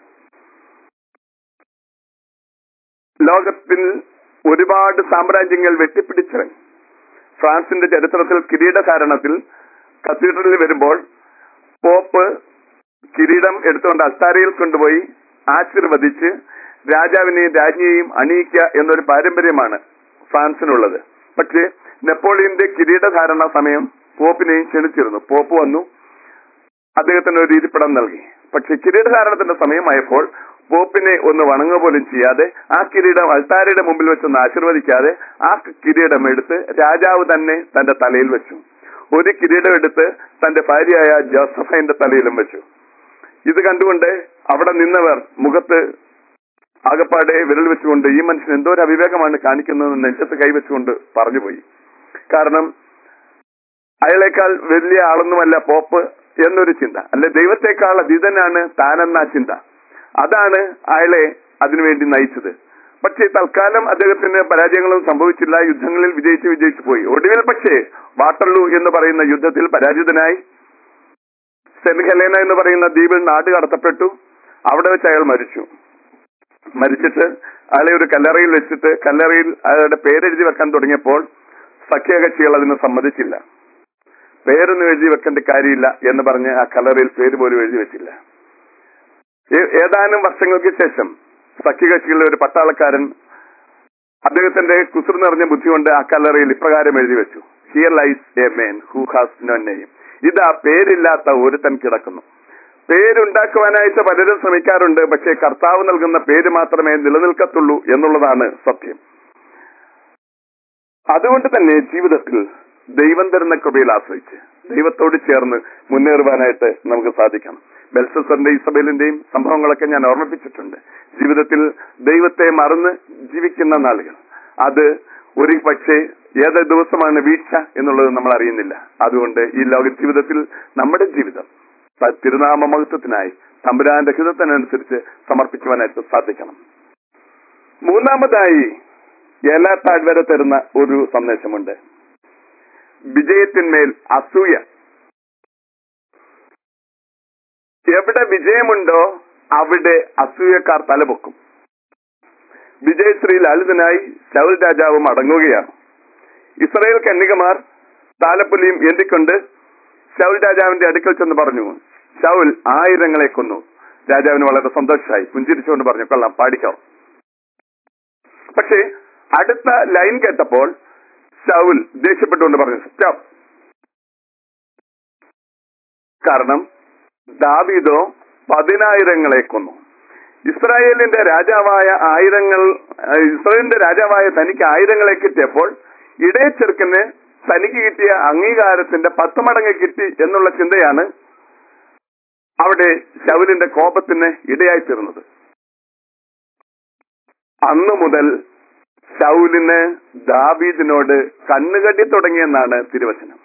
ലോകത്തിൽ ഒരുപാട് സാമ്രാജ്യങ്ങൾ വെട്ടിപ്പിടിച്ചവൻ ഫ്രാൻസിന്റെ ചരിത്രത്തിൽ കിരീടധാരണത്തിൽ കത്തീഡ്രലിൽ വരുമ്പോൾ പോപ്പ് കിരീടം എടുത്തുകൊണ്ട് അസ്താരയിൽ കൊണ്ടുപോയി ആശീർവദിച്ച് രാജാവിനെയും രാജ്ഞിയെയും അണിയിക്കുക എന്നൊരു പാരമ്പര്യമാണ് ഫ്രാൻസിനുള്ളത് പക്ഷേ നെപ്പോളിയന്റെ കിരീടധാരണ സമയം പോപ്പിനെയും ക്ഷണിച്ചിരുന്നു പോപ്പ് വന്നു അദ്ദേഹത്തിന് ഒരു ഇരിപ്പിടം നൽകി പക്ഷെ കിരീടധാരണത്തിന്റെ സമയമായപ്പോൾ പോപ്പിനെ ഒന്ന് വണങ്ങുക പോലും ചെയ്യാതെ ആ കിരീടം അൾത്താരയുടെ മുമ്പിൽ വെച്ചൊന്ന് ആശീർവദിക്കാതെ ആ കിരീടം എടുത്ത് രാജാവ് തന്നെ തന്റെ തലയിൽ വെച്ചു ഒരു കിരീടം എടുത്ത് തന്റെ ഭാര്യയായ ജോസഫൈന്റെ തലയിലും വെച്ചു ഇത് കണ്ടുകൊണ്ട് അവിടെ നിന്നവർ മുഖത്ത് ആകപ്പാടെ വിരൽ വെച്ചുകൊണ്ട് ഈ മനുഷ്യൻ എന്തോ ഒരു അവിവേകമാണ് കാണിക്കുന്നത് നെഞ്ചത്ത് കൈവച്ചുകൊണ്ട് പറഞ്ഞുപോയി കാരണം അയാളെക്കാൾ വലിയ ആളൊന്നുമല്ല പോപ്പ് എന്നൊരു ചിന്ത അല്ലെ ദൈവത്തെക്കാൾ അതീതനാണ് താനെന്ന ചിന്ത അതാണ് അയാളെ അതിനുവേണ്ടി നയിച്ചത് പക്ഷേ തൽക്കാലം അദ്ദേഹത്തിന് പരാജയങ്ങളും സംഭവിച്ചില്ല യുദ്ധങ്ങളിൽ വിജയിച്ച് വിജയിച്ചു പോയി ഒടുവിൽ പക്ഷേ വാട്ടർലൂ എന്ന് പറയുന്ന യുദ്ധത്തിൽ പരാജിതനായി സെന്റ് ഹെലേന എന്ന് പറയുന്ന ദ്വീപിൽ നാട് കടത്തപ്പെട്ടു അവിടെ വെച്ച് അയാൾ മരിച്ചു മരിച്ചിട്ട് അയാളെ ഒരു കല്ലറയിൽ വെച്ചിട്ട് കല്ലറയിൽ അയാളുടെ പേരെഴുതി വെക്കാൻ തുടങ്ങിയപ്പോൾ സഖ്യകക്ഷികൾ അതിന് സമ്മതിച്ചില്ല പേരൊന്നും എഴുതി വെക്കേണ്ട കാര്യമില്ല എന്ന് പറഞ്ഞ് ആ കല്ലറയിൽ പേര് പോലും എഴുതി വെച്ചില്ല ഏ- ഏതാനും വർഷങ്ങൾക്ക് ശേഷം സഖ്യകക്ഷികളിലെ ഒരു പട്ടാളക്കാരൻ അദ്ദേഹത്തിന്റെ കുസൃ നിറഞ്ഞ ബുദ്ധി കൊണ്ട് ആ കല്ലറയിൽ ഇപ്രകാരം എഴുതി വെച്ചു here lies a man who has no name ഇതാ പേരില്ലാത്ത ഒരുത്തൻ കിടക്കുന്നു പേരുണ്ടാക്കുവാനായിട്ട് പലരും ശ്രമിക്കാറുണ്ട് പക്ഷേ കർത്താവ് നൽകുന്ന പേര് മാത്രമേ നിലനിൽക്കത്തുള്ളൂ എന്നുള്ളതാണ് സത്യം അതുകൊണ്ട് തന്നെ ജീവിതത്തിൽ ദൈവം തരുന്ന കൃപയിൽ ആശ്രയിച്ച് ദൈവത്തോട് ചേർന്ന് മുന്നേറുവാനായിട്ട് നമുക്ക് സാധിക്കണം ബെൽസസറിന്റെ ഇസബേലിന്റെയും സംഭവങ്ങളൊക്കെ ഞാൻ ഓർമ്മിപ്പിച്ചിട്ടുണ്ട് ജീവിതത്തിൽ ദൈവത്തെ മറന്ന് ജീവിക്കുന്ന നാളുകൾ അത് ഒരു പക്ഷേ ഏത് ദിവസമാണ് വീഴ്ച എന്നുള്ളത് നമ്മൾ അറിയുന്നില്ല അതുകൊണ്ട് ഈ ലോക ജീവിതത്തിൽ നമ്മുടെ ജീവിതം ത- തിരുനാമ മഹത്വത്തിനായി തമ്പുരാന്റെ ഹിതത്തിനനുസരിച്ച് സമർപ്പിക്കുവാനായിട്ട് സാധിക്കണം മൂന്നാമതായി എല്ലാ താഴ്വര തരുന്ന ഒരു സന്ദേശമുണ്ട് വിജയത്തിന്മേൽ അസൂയ എവിടെ വിജയമുണ്ടോ അവിടെ അസൂയക്കാർ തലപൊക്കും വിജയശ്രീ ലാലിതനായി ശൗൽ രാജാവും അടങ്ങുകയാണ് ഇസ്രയേൽ കന്യകമാർ താലപ്പൊലിയും എന്തിക്കൊണ്ട് ശൗൽ രാജാവിന്റെ അടുക്കൽ ചെന്ന് പറഞ്ഞു ശൗൽ ആയിരങ്ങളെ കൊന്നു രാജാവിന് വളരെ സന്തോഷമായി പുഞ്ചിരിച്ചുകൊണ്ട് പറഞ്ഞു കൊള്ളാം പാടിക്കോ പക്ഷേ അടുത്ത ലൈൻ കേട്ടപ്പോൾ ശൗൽ ദേഷ്യപ്പെട്ടുകൊണ്ട് പറഞ്ഞു സ്റ്റോപ്പ് കാരണം ദാവീദോ പതിനായിരങ്ങളെ കൊന്നു ഇസ്രായേലിന്റെ രാജാവായ ആയിരങ്ങൾ ഏഹ് ഇസ്രായേലിന്റെ രാജാവായ തനിക്ക് ആയിരങ്ങളെ കിട്ടിയപ്പോൾ ഇടയ ചെറുക്കന് തനിക്ക് കിട്ടിയ അംഗീകാരത്തിന്റെ പത്ത് മടങ്ങ് കിട്ടി എന്നുള്ള ചിന്തയാണ് അവിടെ ശൗലിന്റെ കോപത്തിന് ഇടയായി തീർന്നത് അന്നു മുതൽ ശൗലിന് ദാവീദിനോട് കണ്ണുകട്ടി തുടങ്ങിയെന്നാണ് തിരുവചനം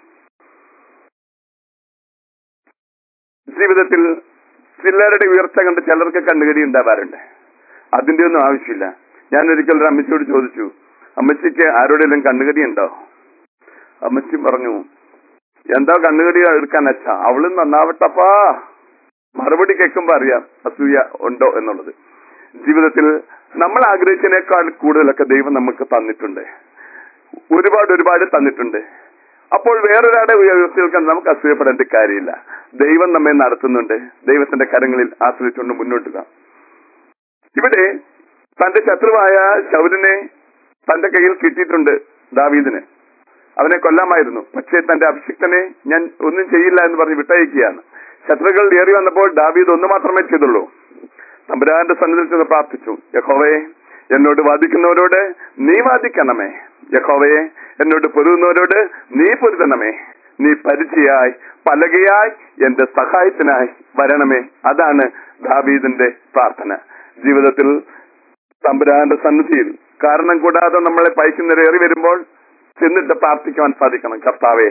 ജീവിതത്തിൽ ചിലരുടെ ഉയർച്ച കണ്ട് ചിലർക്ക് കണ്ണുകടി ഉണ്ടാവാറുണ്ട് അതിന്റെ ഒന്നും ആവശ്യമില്ല ഞാൻ ഒരിക്കൽ ഒരു അമ്മച്ചിയോട് ചോദിച്ചു അമ്മച്ചിക്ക് ആരോടെങ്കിലും കണ്ണുകടി ഉണ്ടോ അമ്മച്ചി പറഞ്ഞു എന്താ കണ്ണുകടി എടുക്കാൻ അച്ഛാ അവളും നന്നാവട്ടപ്പാ മറുപടി കേൾക്കുമ്പോ അറിയാം അസൂയ ഉണ്ടോ എന്നുള്ളത് ജീവിതത്തിൽ നമ്മൾ ആഗ്രഹിച്ചതിനേക്കാൾ കൂടുതലൊക്കെ ദൈവം നമുക്ക് തന്നിട്ടുണ്ട് ഒരുപാട് ഒരുപാട് തന്നിട്ടുണ്ട് അപ്പോൾ വേറൊരാളുടെ ഉയർച്ചയിൽ കണ്ട് നമുക്ക് അസൂയപ്പെടേണ്ട കാര്യമില്ല ദൈവം നമ്മെ നടത്തുന്നുണ്ട് ദൈവത്തിന്റെ കരങ്ങളിൽ ആശ്രയിച്ചുകൊണ്ട് മുന്നോട്ട് പോകാം ഇവിടെ തന്റെ ശത്രുവായ ശൗലിനെ തന്റെ കയ്യിൽ കിട്ടിയിട്ടുണ്ട് ദാവീദിന് അവനെ കൊല്ലാമായിരുന്നു പക്ഷേ തന്റെ അഭിഷിക്തനെ ഞാൻ ഒന്നും ചെയ്യില്ല എന്ന് പറഞ്ഞ് വിട്ടയക്കുകയാണ് ശത്രുക്കൾ ഏറി വന്നപ്പോൾ ദാവീദ് ഒന്ന് മാത്രമേ ചെയ്തുള്ളൂ തമ്പുരാന്റെ സന്നിധിയിൽ ചെന്ന് പ്രാർത്ഥിച്ചു യഹോവയെ എന്നോട് വാദിക്കുന്നവരോട് നീ വാദിക്കണമേ യഹോവയെ എന്നോട് പൊരുതുന്നവരോട് നീ പൊരുതണമേ നീ പരിചയായി പലകയായി എന്റെ സഹായത്തിനായി വരണമേ അതാണ് ദാവീദിന്റെ പ്രാർത്ഥന ജീവിതത്തിൽ തമ്പുരാന്റെ സന്നിധിയിൽ കാരണം കൂടാതെ നമ്മളെ പൈക്കുന്നേറി വരുമ്പോൾ ചെന്നിട്ട് പ്രാർത്ഥിക്കുവാൻ സാധിക്കണം കർത്താവെ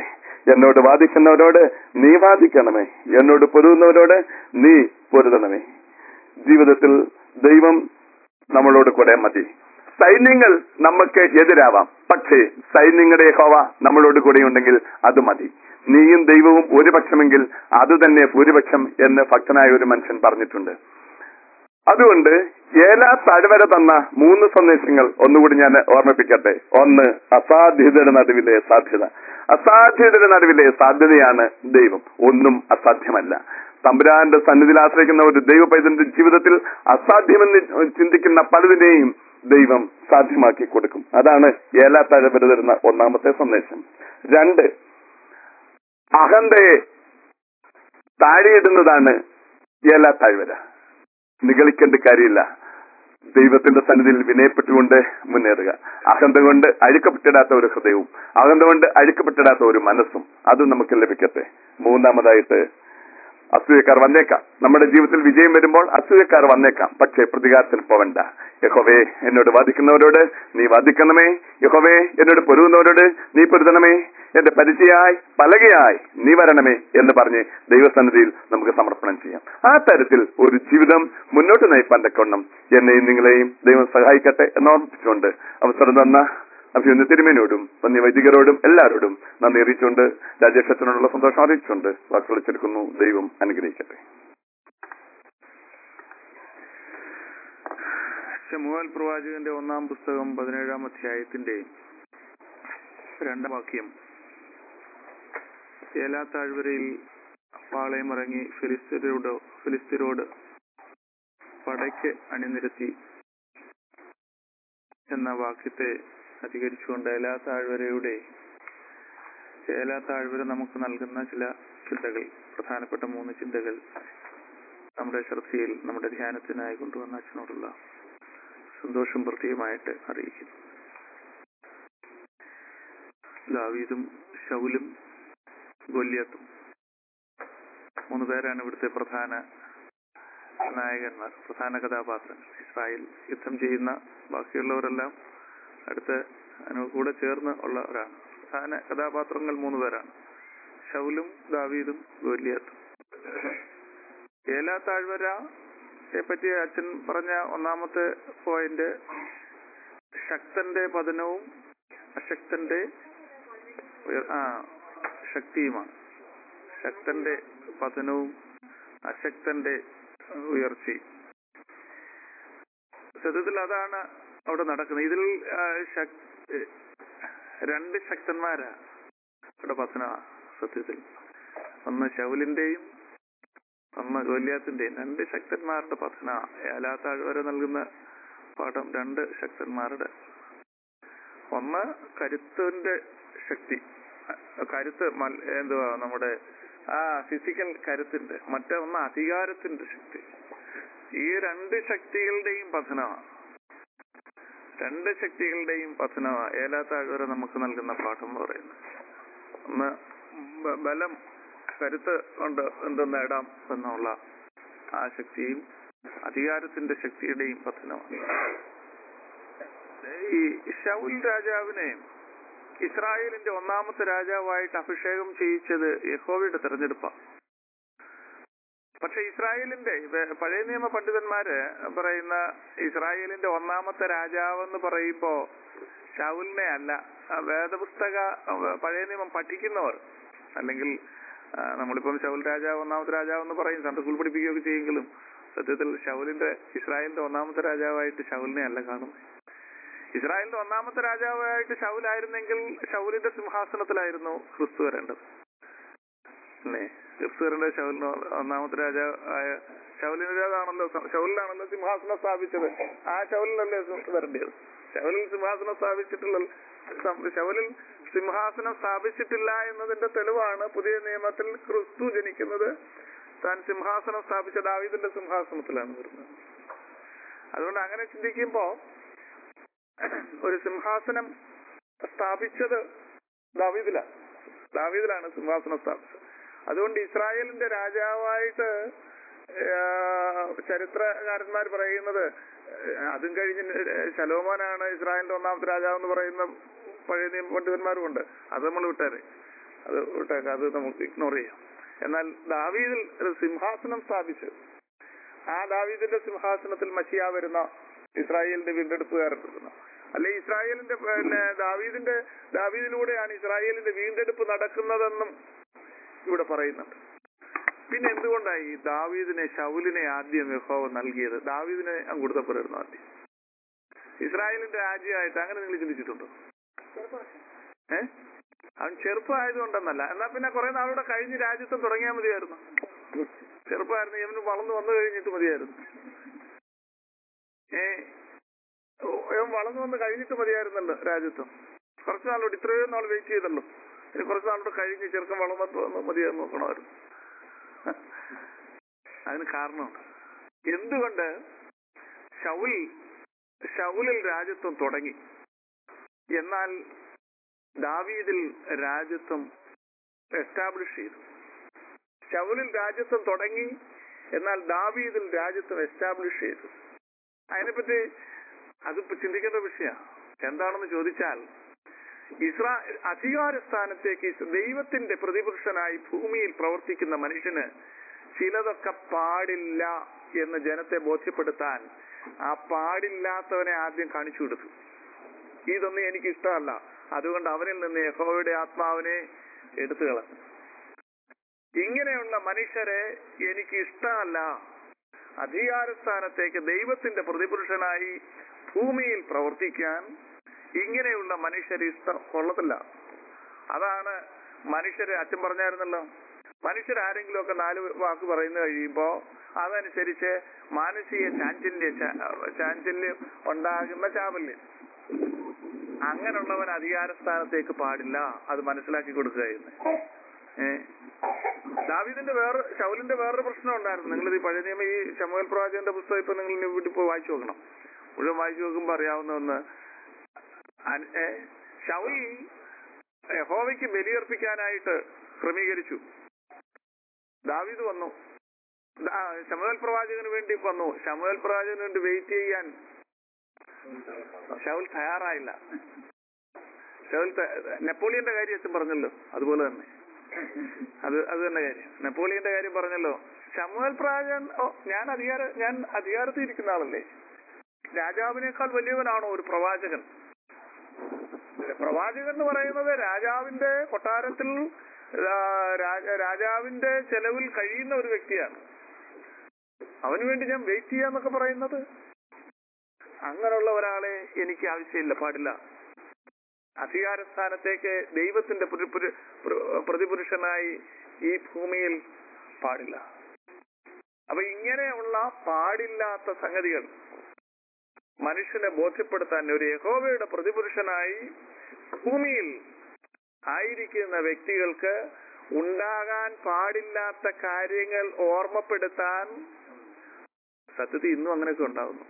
എന്നോട് വാദിക്കുന്നവരോട് നീ വാദിക്കണമേ എന്നോട് പൊരുതുന്നവരോട് നീ പൊരുതണമേ ജീവിതത്തിൽ ദൈവം നമ്മളോട് കൂടെ മതി സൈന്യങ്ങൾ നമുക്ക് എതിരാവാം പക്ഷേ സൈന്യങ്ങളുടെ ഹോവ നമ്മളോട് കൂടെ ഉണ്ടെങ്കിൽ അത് മതി നീയും ദൈവവും ഒരു പക്ഷമെങ്കിൽ അത് തന്നെ ഭൂരിപക്ഷം എന്ന് ഭക്തനായ ഒരു മനുഷ്യൻ പറഞ്ഞിട്ടുണ്ട് അതുകൊണ്ട് ഏലാ താഴ്വര തന്ന മൂന്ന് സന്ദേശങ്ങൾ ഒന്നുകൂടി ഞാൻ ഓർമ്മിപ്പിക്കട്ടെ ഒന്ന് അസാധ്യതയുടെ നടുവിലെ സാധ്യത അസാധ്യതയുടെ നടുവിലെ സാധ്യതയാണ് ദൈവം ഒന്നും അസാധ്യമല്ല തമ്പുരാന്റെ സന്നിധിയിൽ ആശ്രയിക്കുന്ന ഒരു ദൈവ പൈതന്റെ ജീവിതത്തിൽ അസാധ്യമെന്ന് ചിന്തിക്കുന്ന പലതിനെയും ദൈവം സാധ്യമാക്കി കൊടുക്കും അതാണ് ഏലാ താഴ്വര തരുന്ന ഒന്നാമത്തെ സന്ദേശം രണ്ട് അഹന്തയെ താഴെയിടുന്നതാണ് ഏലാ താഴ്വര നിഗളിക്കേണ്ട കാര്യമില്ല ദൈവത്തിന്റെ സന്നിധിയിൽ വിനയപ്പെട്ടുകൊണ്ട് മുന്നേറുക അഹന്ത കൊണ്ട് അഴുക്കപ്പെട്ടിടാത്ത ഒരു ഹൃദയവും അഹന്ത കൊണ്ട് അഴുക്കപ്പെട്ടിടാത്ത ഒരു മനസ്സും അതും നമുക്ക് ലഭിക്കട്ടെ മൂന്നാമതായിട്ട് അസൂയക്കാർ വന്നേക്കാം നമ്മുടെ ജീവിതത്തിൽ വിജയം വരുമ്പോൾ അസൂയക്കാർ വന്നേക്കാം പക്ഷേ പ്രതികാരത്തിന് പോവണ്ട യഹോവേ എന്നോട് വാദിക്കുന്നവരോട് നീ വാദിക്കണമേ യഹോവേ എന്നോട് പൊരുതുന്നവരോട് നീ പൊരുതണമേ എന്റെ പരിചയായി പലകയായി നീ വരണമേ എന്ന് പറഞ്ഞ് ദൈവസന്നിധിയിൽ നമുക്ക് സമർപ്പണം ചെയ്യാം ആ തരത്തിൽ ഒരു ജീവിതം മുന്നോട്ട് നയിപ്പാൻ തക്കവണ്ണം എന്നെയും നിങ്ങളെയും ദൈവം സഹായിക്കട്ടെ എന്നോർമ്മിച്ചുകൊണ്ട് അവസരം തന്ന അഭിയൊന്ന് തിരുമേനോടും വന്യ വൈദികരോടും എല്ലാവരോടും നന്ദി അറിയിച്ചുകൊണ്ട് രാജേഷത്തിനോടുള്ള സന്തോഷം അറിയിച്ചുകൊണ്ട് വാക്കുകൾ ചെറുക്കുന്നു ദൈവം അനുഗ്രഹിക്കട്ടെ ശമുവൽ പ്രവാചകന്റെ ഒന്നാം പുസ്തകം പതിനേഴാം അധ്യായത്തിന്റെ രണ്ടാം വാക്യം ഏലാ താഴ്വരയിൽ പാളയമിറങ്ങി ഫിലിസ്തീനോട് ഫിലിസ്തീനോട് പടയ്ക്ക് അണിനിരത്തി എന്ന വാക്യത്തെ അധികരിച്ചുകൊണ്ട് ഏലാ താഴ്വരയുടെ ഏലാ താഴ്വര നമുക്ക് നൽകുന്ന ചില ചിന്തകൾ പ്രധാനപ്പെട്ട മൂന്ന് ചിന്തകൾ നമ്മുടെ ശ്രദ്ധയിൽ നമ്മുടെ ധ്യാനത്തിനായി കൊണ്ടുവന്ന അച്ഛനോടുള്ള സന്തോഷം പ്രത്യേകമായിട്ട് അറിയിക്കുന്നു ദാവീദും ഷൗലും ഗൊല്യത്തും മൂന്ന് പേരാണ് ഇവിടുത്തെ പ്രധാന നായകന്മാർ പ്രധാന കഥാപാത്രങ്ങൾ ഇസ്രായേൽ യുദ്ധം ചെയ്യുന്ന ബാക്കിയുള്ളവരെല്ലാം അടുത്ത് അതിനോട് കൂടെ ചേർന്ന് ഉള്ളവരാണ് പ്രധാന കഥാപാത്രങ്ങൾ മൂന്ന് പേരാണ് ഷൗലും ദാവീദും ഗോലിയാത്തും ഏലാ താഴ്വരയെ പറ്റി അച്ഛൻ പറഞ്ഞ ഒന്നാമത്തെ പോയിന്റ് ശക്തന്റെ പതനവും അശക്തന്റെ ഉയർ- ആ ശക്തിയുമാണ് ശക്തന്റെ പതനവും അശക്തന്റെ ഉയർച്ചയും സത്യത്തിൽ അതാണ് അവിടെ നടക്കുന്നത് ഇതിൽ ആ, ശക്- ഏഹ്, രണ്ട് ശക്തന്മാരാ ഇവിടെ പത്തന സത്യത്തിൽ ഒന്ന് ശൗലിന്റെയും ഒന്ന് ഗോല്യാത്തിന്റെയും രണ്ട് ശക്തന്മാരുടെ പത്തന ഏലാ താഴ്വര നൽകുന്ന പാഠം രണ്ട് ശക്തന്മാരുടെ ഒന്ന് കരുത്തിന്റെ ശക്തി അഹ് കരുത്ത് മൽ- എന്തുവാ നമ്മുടെ ആ ഫിസിക്കൽ കരുത്തിന്റെ മറ്റേ ഒന്ന് അധികാരത്തിന്റെ ശക്തി ഈ രണ്ട് ശക്തികളുടെയും പതനമാണ് രണ്ട് ശക്തികളുടെയും പതനമാണ് ഏലാ താഴ്വര നമുക്ക് നൽകുന്ന പാഠം എന്ന് പറയുന്നത് ഒന്ന് ബ- ബലം കരുത്ത് കൊണ്ട് എന്ത് നേടാം എന്നുള്ള ആ ശക്തിയും അധികാരത്തിന്റെ ശക്തിയുടെയും പതനമാണ് ഈ ഷൗൽ രാജാവിനെ ഇസ്രായേലിന്റെ ഒന്നാമത്തെ രാജാവായിട്ട് അഭിഷേകം ചെയ്യിച്ചത് യഹോവയുടെ തെരഞ്ഞെടുപ്പാണ് പക്ഷെ ഇസ്രായേലിന്റെ വേ- പഴയ നിയമ പണ്ഡിതന്മാര് പറയുന്ന ഇസ്രായേലിന്റെ ഒന്നാമത്തെ രാജാവെന്ന് പറയുമ്പോ ഷൗലിനെ അല്ല ആ വേദപുസ്തക ആ, പഴയ നിയമം പഠിക്കുന്നവർ അല്ലെങ്കിൽ ആ, നമ്മളിപ്പം ശൗൽ രാജാവ് ഒന്നാമത്തെ രാജാവ് എന്ന് പറയും സൺഡേ സ്കൂൾ പഠിപ്പിക്കുകയൊക്കെ ചെയ്യുമെങ്കിലും സത്യത്തിൽ ഷൗലിന്റെ ഇസ്രായേലിന്റെ ഒന്നാമത്തെ രാജാവായിട്ട് ഷൗലിനെ അല്ല കാണുന്നത് ഇസ്രായേലിന്റെ ഒന്നാമത്തെ രാജാവായിട്ട് ഷൗലായിരുന്നെങ്കിൽ ഷൗലിന്റെ സിംഹാസനത്തിലായിരുന്നു ക്രിസ്തു വരേണ്ടത് അല്ലേ ക്രിസ്തു വരേണ്ടത് ഷൗലിന് ഒന്നാമത്തെ രാജാവായ ഷൗലിനാണല്ലോ ഷൗലിനാണല്ലോ സിംഹാസനം സ്ഥാപിച്ചത് ആ ഷൗലിനല്ലേ വരേണ്ടത് ഷൗലിൽ സിംഹാസനം സ്ഥാപിച്ചിട്ടുള്ള സം- ശൗലിൽ സിംഹാസനം സ്ഥാപിച്ചിട്ടില്ല എന്നതിന്റെ തെളിവാണ് പുതിയ നിയമത്തിൽ ക്രിസ്തു ജനിക്കുന്നത് താൻ സിംഹാസനം സ്ഥാപിച്ച ദാവീദിന്റെ സിംഹാസനത്തിലാണ് വരുന്നത് അതുകൊണ്ട് അങ്ങനെ ചിന്തിക്കുമ്പോ ഒരു സിംഹാസനം സ്ഥാപിച്ചത് ദാവീദിലാണ് ദാവീദിലാണ് സിംഹാസനം സ്ഥാപിച്ചത് അതുകൊണ്ട് ഇസ്രായേലിന്റെ രാജാവായിട്ട് ആ, ചരിത്രകാരന്മാർ പറയുന്നത് ആ, അതും കഴിഞ്ഞ് ശലോമോനാണ് ഇസ്രായേലിന്റെ ഒന്നാമത്തെ രാജാവ് എന്ന് പറയുന്ന പഴയ നിയമ പണ്ഡിതന്മാരുമുണ്ട് അത് നമ്മൾ വിട്ടേരെ അത് വിട്ടേക്കാം അത് നമുക്ക് ഇഗ്നോർ ചെയ്യാം എന്നാൽ ദാവീദിൽ ഒരു സിംഹാസനം സ്ഥാപിച്ച് ആ ദാവീദിന്റെ സിംഹാസനത്തിൽ മഷിയ വരുന്ന ഇസ്രായേലിന്റെ വീണ്ടെടുപ്പുകാരൻ വരുന്ന അല്ലെ ഇസ്രായേലിന്റെ പിന്നെ ദാവീദിന്റെ ദാവീദിലൂടെയാണ് ഇസ്രായേലിന്റെ വീണ്ടെടുപ്പ് നടക്കുന്നതെന്നും ഇവിടെ പറയുന്നുണ്ട് പിന്നെ എന്തുകൊണ്ടായി ദാവീദിനെ ശൗലിനെ ആദ്യം യഹോവ നൽകിയത് ദാവീദിനെ കൊടുത്തപ്പോഴായിരുന്നു ആദ്യം ഇസ്രായേലിന്റെ രാജ്യമായിട്ട് അങ്ങനെ നിങ്ങൾ ചിന്തിച്ചിട്ടുണ്ടോ ഏ അവൻ ചെറുപ്പമായതുകൊണ്ടെന്നല്ല എന്നാ പിന്നെ കുറെ നാളൂടെ കഴിഞ്ഞ് രാജ്യത്വം തുടങ്ങിയാൽ മതിയായിരുന്നു ചെറുപ്പമായിരുന്നു ഇവന് വളർന്നു വന്നു കഴിഞ്ഞിട്ട് മതിയായിരുന്നു ഏ ഓ, ഇവൻ വളർന്നു വന്ന് കഴിഞ്ഞിട്ട് മതിയായിരുന്നല്ലോ രാജ്യത്വം കുറച്ച് നാളോട് ഇത്രയും നാൾ വെയിറ്റ് ചെയ്തല്ലോ ഇനി കുറച്ച് നാളോട് കഴിഞ്ഞ് ചെറുക്കം വളർന്നിട്ട് വന്ന് മതിയായിരുന്നു നോക്കണമായിരുന്നു അതിന് കാരണമുണ്ട് എന്തുകൊണ്ട് ഷൗൽ ഷൗലിൽ രാജ്യത്വം തുടങ്ങി എന്നാൽ ദാവീദിൽ രാജ്യത്വം എസ്റ്റാബ്ലിഷ് ചെയ്തു ഷൗലിൽ രാജ്യത്വം തുടങ്ങി എന്നാൽ ദാവീദിൽ രാജ്യത്വം എസ്റ്റാബ്ലിഷ് ചെയ്തു അതിനെപ്പറ്റി അതിപ്പോ ചിന്തിക്കേണ്ട വിഷയമാണ് എന്താണെന്ന് ചോദിച്ചാൽ ഇസ്രാ അധികാര സ്ഥാനത്തേക്ക് ഇസ് ദൈവത്തിന്റെ പ്രതിപുരുഷനായി ഭൂമിയിൽ പ്രവർത്തിക്കുന്ന മനുഷ്യന് ചിലതൊക്കെ പാടില്ല എന്ന് ജനത്തെ ബോധ്യപ്പെടുത്താൻ ആ പാടില്ലാത്തവനെ ആദ്യം കാണിച്ചു കൊടുത്തു ഇതൊന്നും എനിക്ക് ഇഷ്ടമല്ല അതുകൊണ്ട് അവനിൽ നിന്ന് യഹോവയുടെ ആത്മാവിനെ എടുത്തു കളഞ്ഞു ഇങ്ങനെയുള്ള മനുഷ്യരെ എനിക്ക് ഇഷ്ടമല്ല അധികാരസ്ഥാനത്തേക്ക് ദൈവത്തിന്റെ പ്രതിപുരുഷനായി ഭൂമിയിൽ പ്രവർത്തിക്കാൻ ഇങ്ങനെയുള്ള മനുഷ്യർ ഇഷ്ടം കൊള്ളത്തില്ല അതാണ് മനുഷ്യരെ അച്ഛൻ പറഞ്ഞായിരുന്നല്ലോ മനുഷ്യർ ആരെങ്കിലും ഒക്കെ നാല് വാക്ക് പറയുന്ന കഴിയുമ്പോ അതനുസരിച്ച് മാനസിക ചാഞ്ചല്യ ചാഞ്ചല്യം ഉണ്ടാകുന്ന ചാവല്യം അങ്ങനെയുള്ളവൻ അധികാരസ്ഥാനത്തേക്ക് പാടില്ല അത് മനസ്സിലാക്കി കൊടുക്കുകയെന്ന് ഏ ദാവീദിന്റെ വേറെ ശൗലിന്റെ വേറൊരു പ്രശ്നം ഉണ്ടായിരുന്നു നിങ്ങൾ ഈ പഴയ നിയമം ഈ ശമുവൽ പ്രവാചകന്റെ പുസ്തകം ഇപ്പൊ നിങ്ങൾ ഇനി വീട്ടിൽ പോയി വായിച്ചു നോക്കണം മുഴുവൻ വായിച്ചു നോക്കുമ്പോ അറിയാവുന്ന ഒന്ന് അൻ- ഏ, ശൗൽ യഹോവയ്ക്ക് ബലിയർപ്പിക്കാനായിട്ട് ക്രമീകരിച്ചു ദാവീദ് വന്നു ദാ- ശമുവേൽ പ്രവാചകന് വേണ്ടി വന്നു ശമുവേൽ പ്രവാചകന് വേണ്ടി വെയിറ്റ് ചെയ്യാൻ ഷൗൽ തയ്യാറായില്ല ഷൗൽ ത- നെപ്പോളിയന്റെ കാര്യം അച്ഛൻ പറഞ്ഞല്ലോ അതുപോലെ തന്നെ അത് അത് തന്നെ കാര്യം നെപ്പോളിയന്റെ കാര്യം പറഞ്ഞല്ലോ ശമുവേൽ പ്രവാചകൻ ഓ ഞാൻ അധികാര ഞാൻ അധികാരത്തിൽ ഇരിക്കുന്ന ആളല്ലേ രാജാവിനേക്കാൾ വലിയവനാണോ ഒരു പ്രവാചകൻ പ്രവാചകൻ എന്ന് പറയുന്നത് രാജാവിന്റെ കൊട്ടാരത്തിൽ ആ, രാജ- രാജാവിന്റെ ചെലവിൽ കഴിയുന്ന ഒരു വ്യക്തിയാണ് അവന് വേണ്ടി ഞാൻ വെയിറ്റ് ചെയ്യാന്നൊക്കെ പറയുന്നത് അങ്ങനെയുള്ള ഒരാളെ എനിക്ക് ആവശ്യമില്ല പാടില്ല അധികാരസ്ഥാനത്തേക്ക് ദൈവത്തിന്റെ പുരു- പുരു- പ്ര- പ്രതിപുരുഷനായി ഈ ഭൂമിയിൽ പാടില്ല അപ്പൊ ഇങ്ങനെയുള്ള പാടില്ലാത്ത സംഗതികൾ മനുഷ്യനെ ബോധ്യപ്പെടുത്താൻ ഒരു യഹോവയുടെ പ്രതിപുരുഷനായി ഭൂമിയിൽ ആയിരിക്കുന്ന വ്യക്തികൾക്ക് ഉണ്ടാകാൻ പാടില്ലാത്ത കാര്യങ്ങൾ ഓർമ്മപ്പെടുത്താൻ സത്യത്തിൽ ഇന്നും അങ്ങനെയൊക്കെ ഉണ്ടാകുന്നു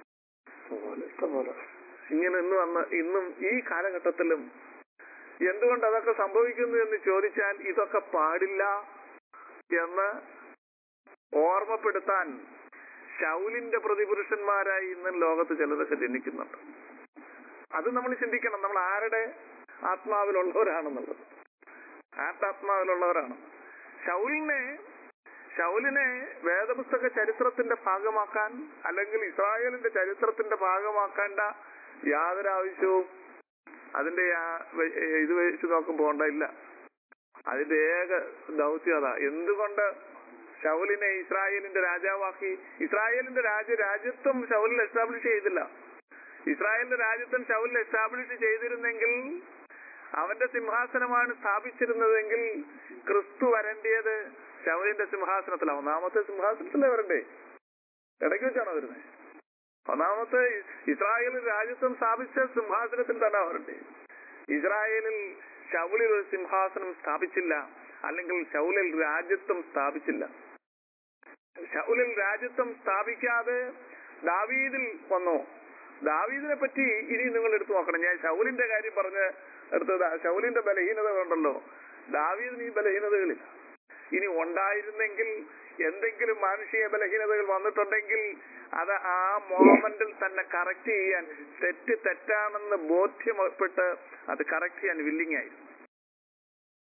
ഇങ്ങനെ ഇന്ന് വന്ന് ഇന്നും ഈ കാലഘട്ടത്തിലും എന്തുകൊണ്ട് അതൊക്കെ സംഭവിക്കുന്നു എന്ന് ചോദിച്ചാൽ ഇതൊക്കെ പാടില്ല എന്ന് ഓർമ്മപ്പെടുത്താൻ ശൗലിന്റെ പ്രതിപുരുഷന്മാരായി ഇന്നും ലോകത്ത് ചിലതൊക്കെ ജനിക്കുന്നുണ്ട് അത് നമ്മൾ ചിന്തിക്കണം നമ്മൾ ആരുടെ ആത്മാവിലുള്ളവരാണെന്നുള്ളത് ആത്മാവിലുള്ളവരാണ് ശൗലിനെ ശൗലിനെ വേദപുസ്തക ചരിത്രത്തിന്റെ ഭാഗമാക്കാൻ അല്ലെങ്കിൽ ഇസ്രായേലിന്റെ ചരിത്രത്തിന്റെ ഭാഗമാക്കേണ്ട യാതൊരു ആവശ്യവും അതിന്റെ ആ- വെ- ഇത് വെച്ച് നോക്കുമ്പോ ഉണ്ടായില്ല അതിന്റെ ഏക ദൗത്യം അതാ എന്തുകൊണ്ട് ശൗലിനെ ഇസ്രായേലിന്റെ രാജാവാക്കി ഇസ്രായേലിന്റെ രാജ രാജ്യത്വം ശൗലിൽ എസ്റ്റാബ്ലിഷ് ചെയ്തില്ല ഇസ്രായേലിന്റെ രാജ്യത്വം ശൗലിൽ എസ്റ്റാബ്ലിഷ് ചെയ്തിരുന്നെങ്കിൽ അവന്റെ സിംഹാസനമാണ് സ്ഥാപിച്ചിരുന്നതെങ്കിൽ ക്രിസ്തു വരേണ്ടിയത് ശൗലിന്റെ സിംഹാസനത്തിലാണ് ഒന്നാമത്തെ സിംഹാസനത്തിലേ വരണ്ടേ ഇടയ്ക്ക് വെച്ചാണോ വരുന്നത് ഒന്നാമത്തെ ഇസ്രായേലിൽ രാജ്യത്വം സ്ഥാപിച്ച സിംഹാസനത്തിൽ തന്നെ വരണ്ടേ ഇസ്രായേലിൽ ശൗലിൽ ഒരു സിംഹാസനം സ്ഥാപിച്ചില്ല അല്ലെങ്കിൽ ശൗലിൽ രാജ്യത്വം സ്ഥാപിച്ചില്ല ശൗലിൽ രാജ്യത്വം സ്ഥാപിക്കാതെ ദാവീദിൽ വന്നു ദാവീദിനെ പറ്റി ഇനി നിങ്ങൾ എടുത്തു നോക്കണം ഞാൻ ശൗലിന്റെ കാര്യം പറഞ്ഞ് എടുത്തത് ശൗലിന്റെ ബലഹീനത കണ്ടല്ലോ ദാവീദിന് ഈ ബലഹീനതകളില്ല ഇനി ഉണ്ടായിരുന്നെങ്കിൽ എന്തെങ്കിലും മാനുഷിക ബലഹീനതകൾ വന്നിട്ടുണ്ടെങ്കിൽ അത് ആ മോമെന്റിൽ തന്നെ കറക്റ്റ് ചെയ്യാൻ തെറ്റ് തെറ്റാണെന്ന് ബോധ്യപ്പെട്ട് അത് കറക്റ്റ് ചെയ്യാൻ വില്ലിങ് ആയിരുന്നു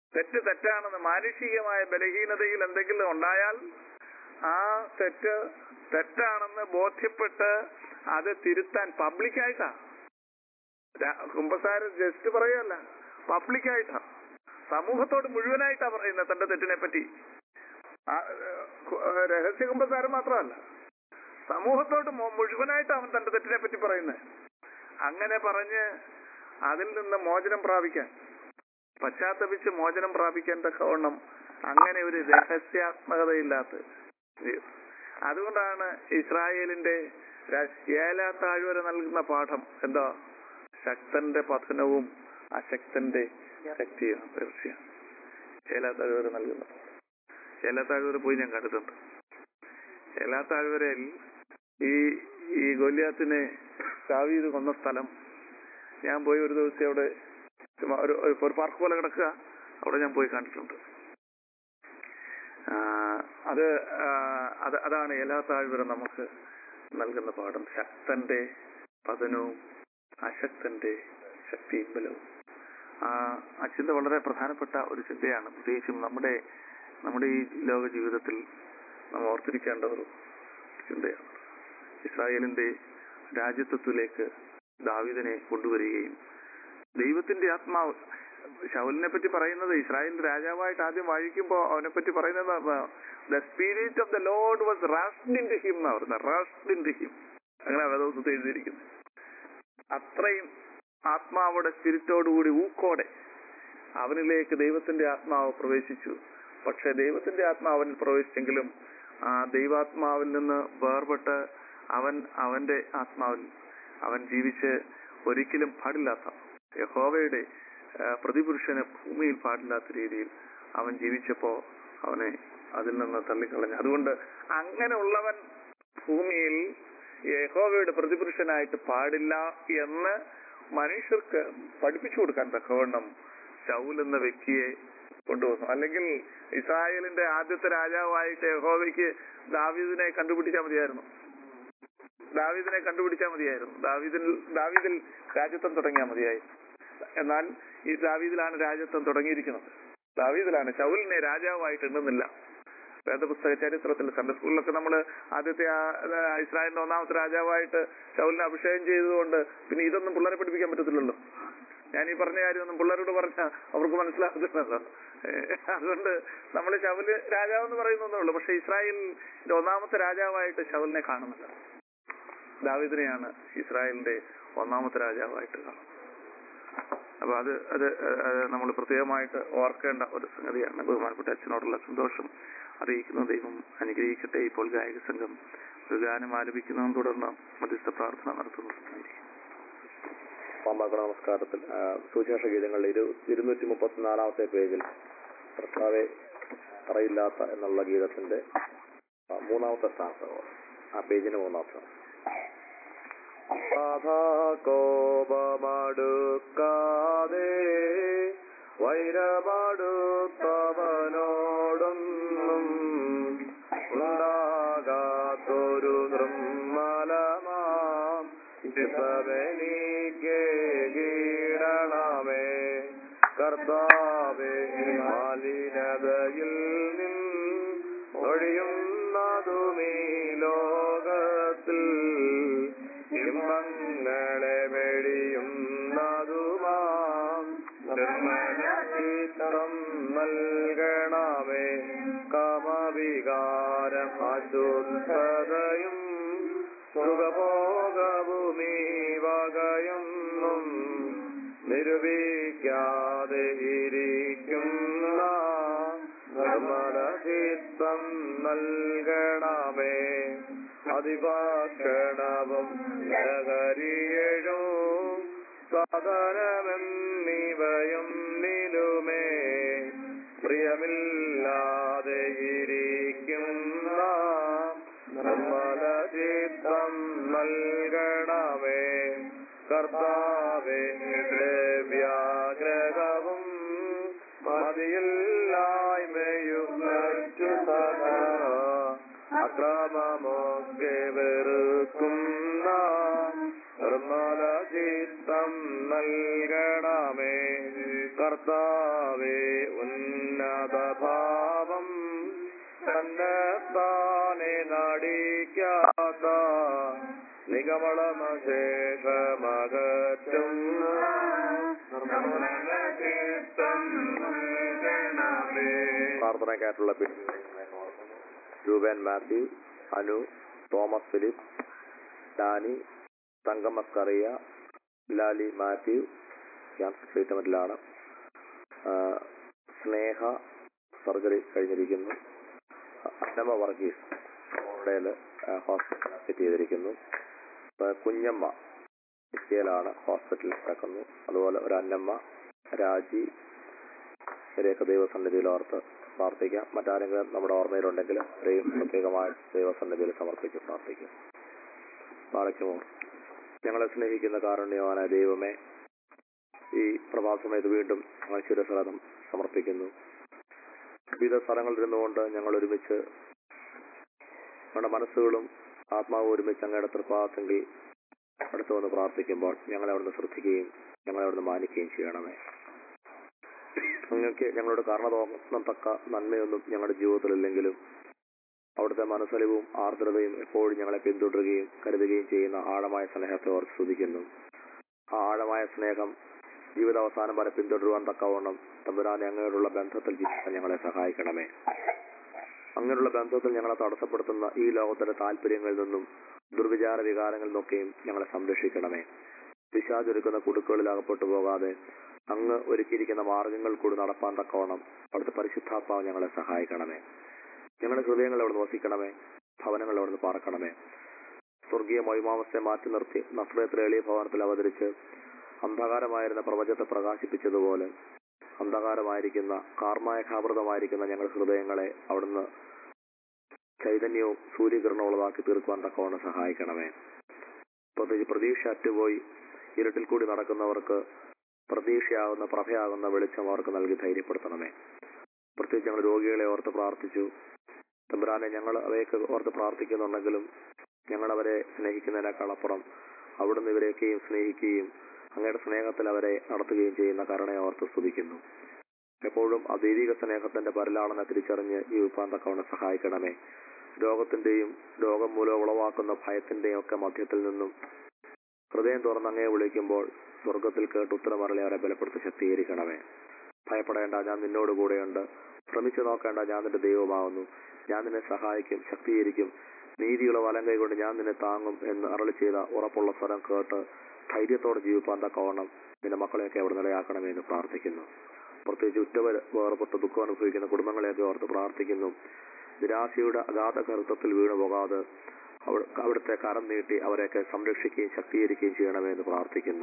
തെറ്റ് തെറ്റാണെന്ന് മാനുഷികമായ ബലഹീനതയിൽ എന്തെങ്കിലും ഉണ്ടായാൽ ആ തെറ്റ് തെറ്റാണെന്ന് ബോധ്യപ്പെട്ട് അത് തിരുത്താൻ പബ്ലിക്കായിട്ടാ കുമ്പസാരം ജസ്റ്റ് പറയല്ല പബ്ലിക്കായിട്ടാ സമൂഹത്തോട് മുഴുവനായിട്ടാ പറയുന്നത് തന്റെ തെറ്റിനെ പറ്റി ആ, ഏഹ്, രഹസ്യ കുമ്പസാരം മാത്രമല്ല സമൂഹത്തോട് മു- മുഴുവനായിട്ട് അവൻ തന്റെ തെറ്റിനെ പറ്റി പറയുന്നത് അങ്ങനെ പറഞ്ഞ് അതിൽ നിന്ന് മോചനം പ്രാപിക്കാൻ പശ്ചാത്തപിച്ച് മോചനം പ്രാപിക്കാൻ തക്കവണ്ണം അങ്ങനെ ഒരു രഹസ്യാത്മകതയില്ലാത്ത ജീവിതം. അതുകൊണ്ടാണ് ഇസ്രായേലിന്റെ ര- ഏലാ താഴ്വര നൽകുന്ന പാഠം എന്താ ശക്തന്റെ പതനവും അശക്തന്റെ ശക്തിയാണ് തീർച്ചയാണ് ഏലാ താഴ്വര നൽകുന്ന പാഠം ഏലാ താഴ്വര പോയി ഞാൻ കണ്ടിട്ടുണ്ട് ഏലാ താഴ്വരയിൽ ഈ ഈ ഗൊല്യാത്തിനെ ദാവീദ് കൊന്ന സ്ഥലം ഞാൻ പോയി ഒരു ദിവസം അവിടെ ചുമ്മാ ഒരു ഒരു- ഒരു പാർക്ക് പോലെ കിടക്കുക അവിടെ ഞാൻ പോയി കണ്ടിട്ടുണ്ട് ആ, അത് ആ, അത് അതാണ് എല്ലാ താഴ്വര നമുക്ക് നൽകുന്ന പാഠം ശക്തന്റെ പതനവും അശക്തന്റെ ശക്തിയും ബലവും ആ ആ ചിന്ത വളരെ പ്രധാനപ്പെട്ട ഒരു ചിന്തയാണ് പ്രത്യേകിച്ചും നമ്മുടെ നമ്മുടെ ഈ ലോക ജീവിതത്തിൽ നാം ഓർത്തിരിക്കേണ്ട ഒരു ചിന്തയാണ് ഇസ്രായേലിന്റെ രാജ്യത്വത്തിലേക്ക് ദാവീദിനെ കൊണ്ടുവരികയും ദൈവത്തിന്റെ ആത്മാവ് ശൗലിനെ പറ്റി പറയുന്നത് ഇസ്രായേലിന്റെ രാജാവായിട്ട് ആദ്യം വാഴിക്കുമ്പോൾ അവനെ പറ്റി പറയുന്നത് the spirit of the Lord was rushed into him എന്നാ പറയുന്നത് റാസ്ഡ് ഇൻ ടു ഹിം അങ്ങനെ വേദവസത്ത് എഴുതിയിരിക്കുന്നത് അത്രയും ആത്മാവുടെ സ്പിരിറ്റോടുകൂടി ഊക്കോടെ അവനിലേക്ക് ദൈവത്തിന്റെ ആത്മാവ് പ്രവേശിച്ചു പക്ഷെ ദൈവത്തിന്റെ ആത്മാവ് അവനിൽ പ്രവേശിച്ചെങ്കിലും ആ ദൈവാത്മാവിൽ നിന്ന് വേർപെട്ട് അവൻ അവന്റെ ആത്മാവിൽ അവൻ ജീവിച്ച് ഒരിക്കലും പാടില്ലാത്ത യഹോവയുടെ ആ, പ്രതിപുരുഷന് ഭൂമിയിൽ പാടില്ലാത്ത രീതിയിൽ അവൻ ജീവിച്ചപ്പോ അവനെ അതിൽ നിന്ന് തള്ളിക്കളഞ്ഞു അതുകൊണ്ട് അങ്ങനെയുള്ളവൻ ഭൂമിയിൽ യഹോവയുടെ പ്രതിപുരുഷനായിട്ട് പാടില്ല എന്ന് മനുഷ്യർക്ക് പഠിപ്പിച്ചു കൊടുക്കാൻ തക്കവണ്ണം ശൗൽ എന്ന വ്യക്തിയെ കൊണ്ടുവന്നു അല്ലെങ്കിൽ ഇസ്രായേലിന്റെ ആദ്യത്തെ രാജാവായിട്ട് യഹോവയ്ക്ക് ദാവീദിനെ കണ്ടുപിടിച്ചാൽ മതിയായിരുന്നു ദാവീദിനെ കണ്ടുപിടിച്ചാൽ മതിയായിരുന്നു ദാവീദിൽ ദാവീദിൽ രാജ്യത്വം തുടങ്ങിയാൽ മതിയായിരുന്നു എന്നാൽ ഈ ദാവീദിലാണ് രാജ്യത്വം തുടങ്ങിയിരിക്കുന്നത് ദാവീദിലാണ് ശൗലിനെ രാജാവായിട്ട് എണ്ണുന്നില്ല വേദപുസ്തക ചരിത്രത്തിൽ സൺഡേ സ്കൂളിലൊക്കെ നമ്മൾ ആദ്യത്തെ ആ, ആ, ഇസ്രായേലിന്റെ ഒന്നാമത്തെ രാജാവായിട്ട് ശൗലിനെ അഭിഷേകം ചെയ്തതുകൊണ്ട് പിന്നെ ഇതൊന്നും പിള്ളേരെ പഠിപ്പിക്കാൻ പറ്റത്തില്ലല്ലോ ഞാൻ ഈ പറഞ്ഞ കാര്യമൊന്നും പിള്ളേരോട് പറഞ്ഞ അവർക്ക് മനസ്സിലാകത്തില്ലല്ലോ ഏഹ് അതുകൊണ്ട് നമ്മൾ ശൗല് രാജാവെന്ന് പറയുന്നതേ ഉള്ളൂ പക്ഷെ ഇസ്രായേലിന്റെ ഒന്നാമത്തെ രാജാവായിട്ട് ശൗലിനെ കാണുന്നില്ല ദാവിദിനെയാണ് ഇസ്രായേലിന്റെ ഒന്നാമത്തെ രാജാവായിട്ട് കാണുന്നത് അപ്പൊ അത് അത് നമ്മൾ പ്രത്യേകമായിട്ട് ഓർക്കേണ്ട ഒരു സംഗതിയാണ് ബഹുമാനപ്പെട്ട അച്ഛനോടുള്ള സന്തോഷം അറിയിക്കുന്ന ദൈവം അനുഗ്രഹിക്കട്ടെ ഇപ്പോൾ ഗായക സംഘം ഒരു ഗാനം ആലപിക്കുന്നതും തുടർന്ന് മധ്യസ്ഥ പ്രാർത്ഥന നടത്തുന്നു പാമ്പാക്കട നമസ്കാരത്തിൽ ആ, സുവിശേഷ ഗീതങ്ങളുടെ ഇരു ഇരുന്നൂറ്റി മുപ്പത്തിനാലാമത്തെ പേജിൽ കർത്താവെ അറിയില്ലാത്ത എന്നുള്ള ഗീതത്തിന്റെ ആ, മൂന്നാമത്തെ സ്ഥാനം ആ പേജിന് മൂന്നാമത്തെ സ്ഥാനം കോപമടുക്കാതെ വൈരമടുത്തവനോടൊന്നും ഉണ്ടാകാത്തൊരു നിർമ്മലമാം ചിത്തമെനിക്ക് കീടണമേ കർത്താവേ മാലിനതയിൽ നിൻ ഒഴിയുന്നതുമീ ലോകത്തിൽ ഇമ്പങ്ങളെ വെടിയുന്നതുമാം നിർമ്മലചിത്രം നൽകണമേ കാമവികാരം അശുദ്ധതയും സുഖഭോഗവുമീ വകയൊന്നും നിരൂപിക്കാതെ ഇരിക്കുന്ന നിർമ്മലചിത്രം നൽകണമേ അതിഭാഷണവും നഗരിയഴും സദനമെന്നിവയും നിലുമേ പ്രിയമില്ലാതെ ഇരിക്കുന്ന നിർമ്മലചിത്രം നൽകണമേ കർത്താവേ ദ്രവ്യാഗ്രഹവും മതിയില്ലായ്മയും സദാ അക്രമമൊക്കെ വെറുക്കുന്ന നിർമ്മല ചിത്തം നൽകണമേ കർത്താവേ ഉന്നത ഭാവം തന്നെത്താനെ നടിക്കാത്ത നിഗമളമശേഷമകറ്റും നിർമ്മല ചിത്തം നൽകണമേ പ്രാർത്ഥനയ്ക്കായിട്ടുള്ള രൂപൻ മാത്യു അനു തോമസ് ഫിലിപ്പ് ഡാനി തങ്കമസ്കറിയ ലാലി മാത്യു ക്യാൻസർ ട്രീറ്റ്മെന്റിലാണ് ആ, സ്നേഹ സർജറി കഴിഞ്ഞിരിക്കുന്നു അന്നമ്മ വർഗീസ് കോടയില് ഹോസ്പിറ്റലിൽ അഡ്മിറ്റ് ചെയ്തിരിക്കുന്നു ആ, കുഞ്ഞമ്മ ഇസ്കയിലാണ് ഹോസ്പിറ്റലിൽ കിടക്കുന്നു അതുപോലെ ഒരു അന്നമ്മ രാജി ഇവരെയൊക്കെ ദൈവസന്നിധിയിൽ ഓർത്ത് പ്രാർത്ഥിക്കാം മറ്റാരെങ്കിലും നമ്മുടെ ഓർമ്മയിലുണ്ടെങ്കിൽ അവരെയും പ്രത്യേകമായി ദൈവസന്നിധിയിൽ സമർപ്പിച്ച് പ്രാർത്ഥിക്കും പാറയ്ക്കുമോ ഞങ്ങളെ സ്നേഹിക്കുന്ന കാരുണ്യവാനായ ദൈവമേ ഈ പ്രഭാസമയത്ത് വീണ്ടും ഞങ്ങൾ ശിരസലം സമർപ്പിക്കുന്നു വിവിധ സ്ഥലങ്ങളിൽ ഇരുന്നുകൊണ്ട് ഞങ്ങൾ ഒരുമിച്ച് ഞങ്ങളുടെ മനസ്സുകളും ആത്മാവും ഒരുമിച്ച് അങ്ങയുടെ തൃപ്പാസെങ്കിൽ അടുത്ത് വന്ന് പ്രാർത്ഥിക്കുമ്പോൾ ഞങ്ങളെ അവിടുന്ന് ശ്രദ്ധിക്കുകയും ഞങ്ങളെ അവിടുന്ന് മാനിക്കുകയും ചെയ്യണമേ നിങ്ങൾക്ക് ഞങ്ങളോട് കാരണം തോന്നാൻ തക്ക നന്മയൊന്നും ഞങ്ങളുടെ ജീവിതത്തിലില്ലെങ്കിലും അവിടുത്തെ മനസ്സലിവും ആർദ്രതയും എപ്പോഴും ഞങ്ങളെ പിന്തുടരുകയും കരുതുകയും ചെയ്യുന്ന ആഴമായ സ്നേഹത്തെ ഓർത്ത് സ്തുതിക്കുന്നു ആ ആഴമായ സ്നേഹം ജീവിതാവസാനം വരെ പിന്തുടരുവാൻ തക്കവണ്ണം തമ്പുരാനെ അങ്ങയോടുള്ള ബന്ധത്തിൽ ജീവിക്കാൻ ഞങ്ങളെ സഹായിക്കണമേ അങ്ങനെയുള്ള ബന്ധത്തിൽ ഞങ്ങളെ തടസ്സപ്പെടുത്തുന്ന ഈ ലോകത്തിന്റെ താല്പര്യങ്ങളിൽ നിന്നും ദുർവിചാര വികാരങ്ങളിൽ നിന്നൊക്കെയും ഞങ്ങളെ സംരക്ഷിക്കണമേ പിശാചൊരുക്കുന്ന കുടുക്കുകളിൽ അകപ്പെട്ടു പോകാതെ അങ്ങ് ഒരുക്കിയിരിക്കുന്ന മാർഗങ്ങൾ കൂടി നടപ്പാൻ തക്കവണ്ണം അവിടുത്തെ പരിശുദ്ധാത്മാവ് ഞങ്ങളെ സഹായിക്കണമേ ഞങ്ങളുടെ ഹൃദയങ്ങൾ അവിടെ വസിക്കണമേ ഭവനങ്ങൾ അവിടെ പാർക്കണമേ സ്വർഗീയ മഹിമാവസ്ഥയെ മാറ്റി നിർത്തി നസ്രയത്തിലെ എളിയ ഭവനത്തിൽ അവതരിച്ച് അന്ധകാരമായിരുന്ന പ്രപഞ്ചത്തെ പ്രകാശിപ്പിച്ചതുപോലെ അന്ധകാരമായിരിക്കുന്ന കാർമായകാവൃതമായിരിക്കുന്ന ഞങ്ങളുടെ ഹൃദയങ്ങളെ അവിടുന്ന് ചൈതന്യവും സൂര്യകിരണവും ഉള്ളതാക്കി തീർക്കുവാൻ തക്കവണ്ണം സഹായിക്കണമേ പ്രത്യേകിച്ച് പ്രതീക്ഷ അറ്റുപോയി ഇരുട്ടിൽ കൂടി നടക്കുന്നവർക്ക് പ്രതീക്ഷയാകുന്ന പ്രഭയാകുന്ന വെളിച്ചം അവർക്ക് നൽകി ധൈര്യപ്പെടുത്തണമേ പ്രത്യേകിച്ച് ഞങ്ങൾ രോഗികളെ ഓർത്ത് പ്രാർത്ഥിച്ചു തമ്പുരാനെ ഞങ്ങൾ അവയൊക്കെ ഓർത്ത് പ്രാർത്ഥിക്കുന്നുണ്ടെങ്കിലും ഞങ്ങൾ അവരെ സ്നേഹിക്കുന്നതിനേക്കാൾ അപ്പുറം അവിടുന്ന് ഇവരെയൊക്കെയും സ്നേഹിക്കുകയും അങ്ങയുടെ സ്നേഹത്തിൽ അവരെ നടത്തുകയും ചെയ്യുന്ന കരുണയെ ഓർത്ത് സ്തുതിക്കുന്നു എപ്പോഴും ആ ദൈവിക സ്നേഹത്തിന്റെ പരിലാളനെ തിരിച്ചറിഞ്ഞ് ജീവിക്കാൻ തക്കവണ്ണം സഹായിക്കണമേ രോഗത്തിന്റെയും രോഗം മൂലം ഉളവാക്കുന്ന ഭയത്തിന്റെയും ഒക്കെ മധ്യത്തിൽ നിന്നും ഹൃദയം തുറന്ന് അങ്ങയെ വിളിക്കുമ്പോൾ സ്വർഗത്തിൽ കേട്ട് ഉത്തരമറളെ അവരെ ബലപ്പെടുത്തി ശക്തീകരിക്കണമേ ഭയപ്പെടേണ്ട ഞാൻ നിന്നോട് കൂടെയുണ്ട് ശ്രമിച്ചു നോക്കേണ്ട ഞാൻ നിന്റെ ദൈവമാവുന്നു ഞാൻ നിന്നെ സഹായിക്കും ശക്തീകരിക്കും നീതിയുള്ള വലം കൈകൊണ്ട് ഞാൻ നിന്നെ താങ്ങും എന്ന് അരളി ചെയ്ത ഉറപ്പുള്ള സ്വരം കേട്ട് ധൈര്യത്തോടെ ജീവിപ്പാൻ തക്കവണ്ണം നിന്റെ മക്കളെയൊക്കെ അവിടെ നിലയാക്കണമേ എന്ന് പ്രാർത്ഥിക്കുന്നു പ്രത്യേകിച്ച് ഉറ്റവർ വേർപെട്ട് ദുഃഖം അനുഭവിക്കുന്ന കുടുംബങ്ങളെയൊക്കെ ഓർത്ത് പ്രാർത്ഥിക്കുന്നു നിരാശയുടെ അഗാധ കറുത്തത്തിൽ വീണു പോകാതെ അവ- അവിടുത്തെ കരം നീട്ടി അവരെയൊക്കെ സംരക്ഷിക്കുകയും ശക്തീകരിക്കുകയും ചെയ്യണമേ എന്ന് പ്രാർത്ഥിക്കുന്നു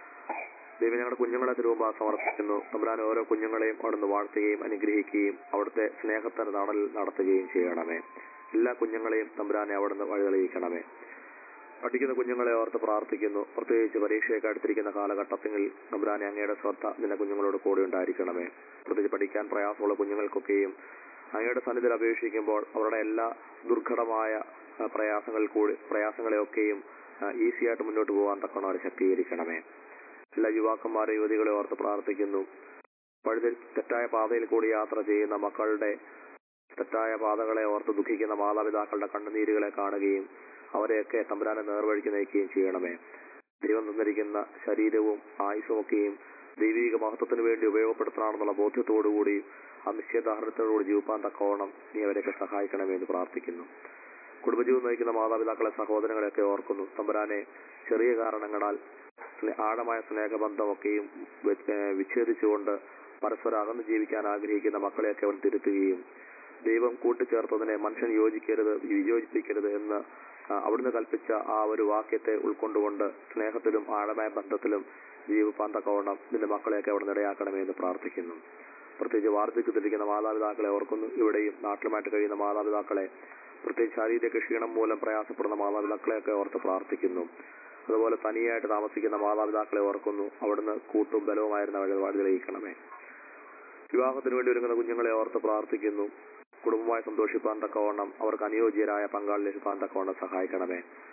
ദൈവം ഞങ്ങളുടെ കുഞ്ഞുങ്ങളെ തിരുവുമ്പ സമർപ്പിക്കുന്നു തമ്പുരാൻ ഓരോ കുഞ്ഞുങ്ങളെയും അവിടുന്ന് വാഴ്ത്തുകയും അനുഗ്രഹിക്കുകയും അവിടുത്തെ സ്നേഹത്തിന്റെ നടലിൽ നടത്തുകയും ചെയ്യണമേ എല്ലാ കുഞ്ഞുങ്ങളെയും തമ്പുരാനെ അവിടുന്ന് വഴിതെളിയിക്കണമേ പഠിക്കുന്ന കുഞ്ഞുങ്ങളെ ഓർത്ത് പ്രാർത്ഥിക്കുന്നു പ്രത്യേകിച്ച് പരീക്ഷയൊക്കെ അടുത്തിരിക്കുന്ന കാലഘട്ടത്തിൽ തമ്പുരാനെ അങ്ങയുടെ ശ്രദ്ധ നിന്റെ കുഞ്ഞുങ്ങളോട് കൂടെ ഉണ്ടായിരിക്കണമേ പ്രത്യേകിച്ച് പഠിക്കാൻ പ്രയാസമുള്ള കുഞ്ഞുങ്ങൾക്കൊക്കെയും അങ്ങയുടെ സന്നിധിയിൽ അപേക്ഷിക്കുമ്പോൾ അവരുടെ എല്ലാ ദുർഘടമായ ആ, പ്രയാസങ്ങൾ കൂടി പ്രയാസങ്ങളെയൊക്കെയും ഈസി ആയിട്ട് മുന്നോട്ട് പോകാൻ തക്കവണ്ണം അവരെ ശക്തീകരിക്കണമേ എല്ലാ യുവാക്കന്മാരെ യുവതികളെ ഓർത്ത് പ്രാർത്ഥിക്കുന്നു പഴുതിൽ തെറ്റായ പാതയിൽ കൂടി യാത്ര ചെയ്യുന്ന മക്കളുടെ തെറ്റായ പാതകളെ ഓർത്ത് ദുഃഖിക്കുന്ന മാതാപിതാക്കളുടെ കണ്ണുനീരുകളെ കാണുകയും അവരെയൊക്കെ തമ്പുരാനെ നേർവഴിക്ക് നയിക്കുകയും ചെയ്യണമേ ദൈവം തന്നിരിക്കുന്ന ശരീരവും ആയുസുമൊക്കെയും ദൈവിക മഹത്വത്തിന് വേണ്ടി ഉപയോഗപ്പെടുത്തണമെന്നുള്ള ബോധ്യത്തോടുകൂടി ആ നിശ്ചയദാഹരണത്തോടുകൂടി ജീവിപ്പാൻ തക്കവണ്ണം നീ അവരെയൊക്കെ സഹായിക്കണമേ എന്ന് പ്രാർത്ഥിക്കുന്നു കുടുംബജീവൻ നയിക്കുന്ന മാതാപിതാക്കളെ സഹോദരങ്ങളെയൊക്കെ ഓർക്കുന്നു തമ്പുരാനെ ചെറിയ കാരണങ്ങളാൽ സ്നേ- ആഴമായ സ്നേഹബന്ധമൊക്കെയും വെ- ഏഹ് വിച്ഛേദിച്ചുകൊണ്ട് പരസ്പരം അകന്ന് ജീവിക്കാൻ ആഗ്രഹിക്കുന്ന മക്കളെയൊക്കെ അവൻ തിരുത്തുകയും ദൈവം കൂട്ടിച്ചേർത്തതിനെ മനുഷ്യൻ യോജിക്കരുത് വിയോജിപ്പിക്കരുത് എന്ന് ആ, അവിടുന്ന് കൽപ്പിച്ച ആ ഒരു വാക്യത്തെ ഉൾക്കൊണ്ടുകൊണ്ട് സ്നേഹത്തിലും ആഴമായ ബന്ധത്തിലും ജീവിപ്പാൻ തക്കവണ്ണം നിന്റെ മക്കളെയൊക്കെ അവിടെ ഇടയാക്കണമേ എന്ന് പ്രാർത്ഥിക്കുന്നു പ്രത്യേകിച്ച് വാർദ്ധക്യത്തിലിരിക്കുന്ന മാതാപിതാക്കളെ ഓർക്കുന്നു ഇവിടെയും നാട്ടിലുമായിട്ട് കഴിയുന്ന മാതാപിതാക്കളെ പ്രത്യേകിച്ച് ശാരീരിക ക്ഷീണം മൂലം പ്രയാസപ്പെടുന്ന മാതാപിതാക്കളെയൊക്കെ ഓർത്ത് പ്രാർത്ഥിക്കുന്നു അതുപോലെ തനിയായിട്ട് താമസിക്കുന്ന മാതാപിതാക്കളെ ഓർക്കുന്നു അവിടുന്ന് കൂട്ടും ബലവുമായിരുന്ന വഴി തെളിയിക്കണമേ വിവാഹത്തിന് വേണ്ടി ഒരുങ്ങുന്ന കുഞ്ഞുങ്ങളെ ഓർത്ത് പ്രാർത്ഥിക്കുന്നു കുടുംബമായി സന്തോഷിപ്പാൻ തക്കവണ്ണം അവർക്ക് അനുയോജ്യരായ പങ്കാളി ലഭിക്കാൻ തക്കവണ്ണം സഹായിക്കണമേ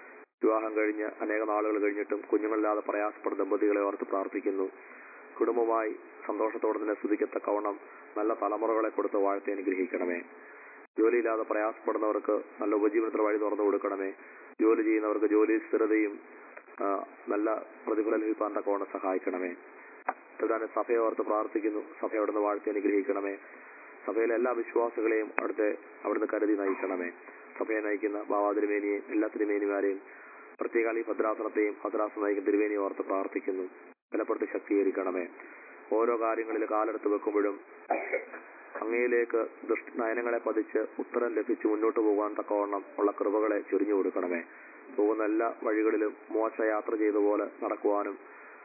വിവാഹം കഴിഞ്ഞ് അനേക നാളുകൾ കഴിഞ്ഞിട്ടും കുഞ്ഞുങ്ങളില്ലാതെ പ്രയാസപ്പെടുന്ന ദമ്പതികളെ ഓർത്ത് പ്രാർത്ഥിക്കുന്നു കുടുംബമായി സന്തോഷത്തോടെ തന്നെ സ്തുതിക്കത്തക്കവണ്ണം നല്ല തലമുറകളെ കൊടുത്ത് വാഴ്ത്തി അനുഗ്രഹിക്കണമേ ജോലിയില്ലാതെ പ്രയാസപ്പെടുന്നവർക്ക് നല്ല ഉപജീവനത്തിന് വഴി തുറന്നു കൊടുക്കണമേ ജോലി ചെയ്യുന്നവർക്ക് ജോലി സ്ഥിരതയും ആ, നല്ല പ്രതിഫലം ലഭിക്കാൻ തക്കവണ്ണം സഹായിക്കണമേ പ്രധാന സഭയെ ഓർത്ത് പ്രാർത്ഥിക്കുന്നു സഭയെ അവിടുന്ന് വാഴ്ത്തി അനുഗ്രഹിക്കണമേ സഭയിലെ എല്ലാ വിശ്വാസികളെയും അവിടുത്തെ അവിടുന്ന് കരുതി നയിക്കണമേ സഭയെ നയിക്കുന്ന ബാബാ തിരുമേനിയെയും എല്ലാ തിരുമേനിമാരെയും പ്രത്യേകാൽ ഈ ഭദ്രാസനത്തെയും ഭദ്രാസനം നയിക്കുന്ന തിരുമേനിയെ ഓർത്ത് പ്രാർത്ഥിക്കുന്നു ബലപ്പെടുത്തി ശക്തീകരിക്കണമേ ഓരോ കാര്യങ്ങളിൽ കാലെടുത്ത് വെക്കുമ്പോഴും അങ്ങയിലേക്ക് ദൃഷ്ടി നയനങ്ങളെ പതിച്ച് ഉത്തരം ലഭിച്ച് മുന്നോട്ട് പോകാൻ തക്കവണ്ണം ഉള്ള കൃപകളെ ചൊരിഞ്ഞു കൊടുക്കണമേ പോകുന്ന എല്ലാ വഴികളിലും മോശ യാത്ര ചെയ്ത പോലെ നടക്കുവാനും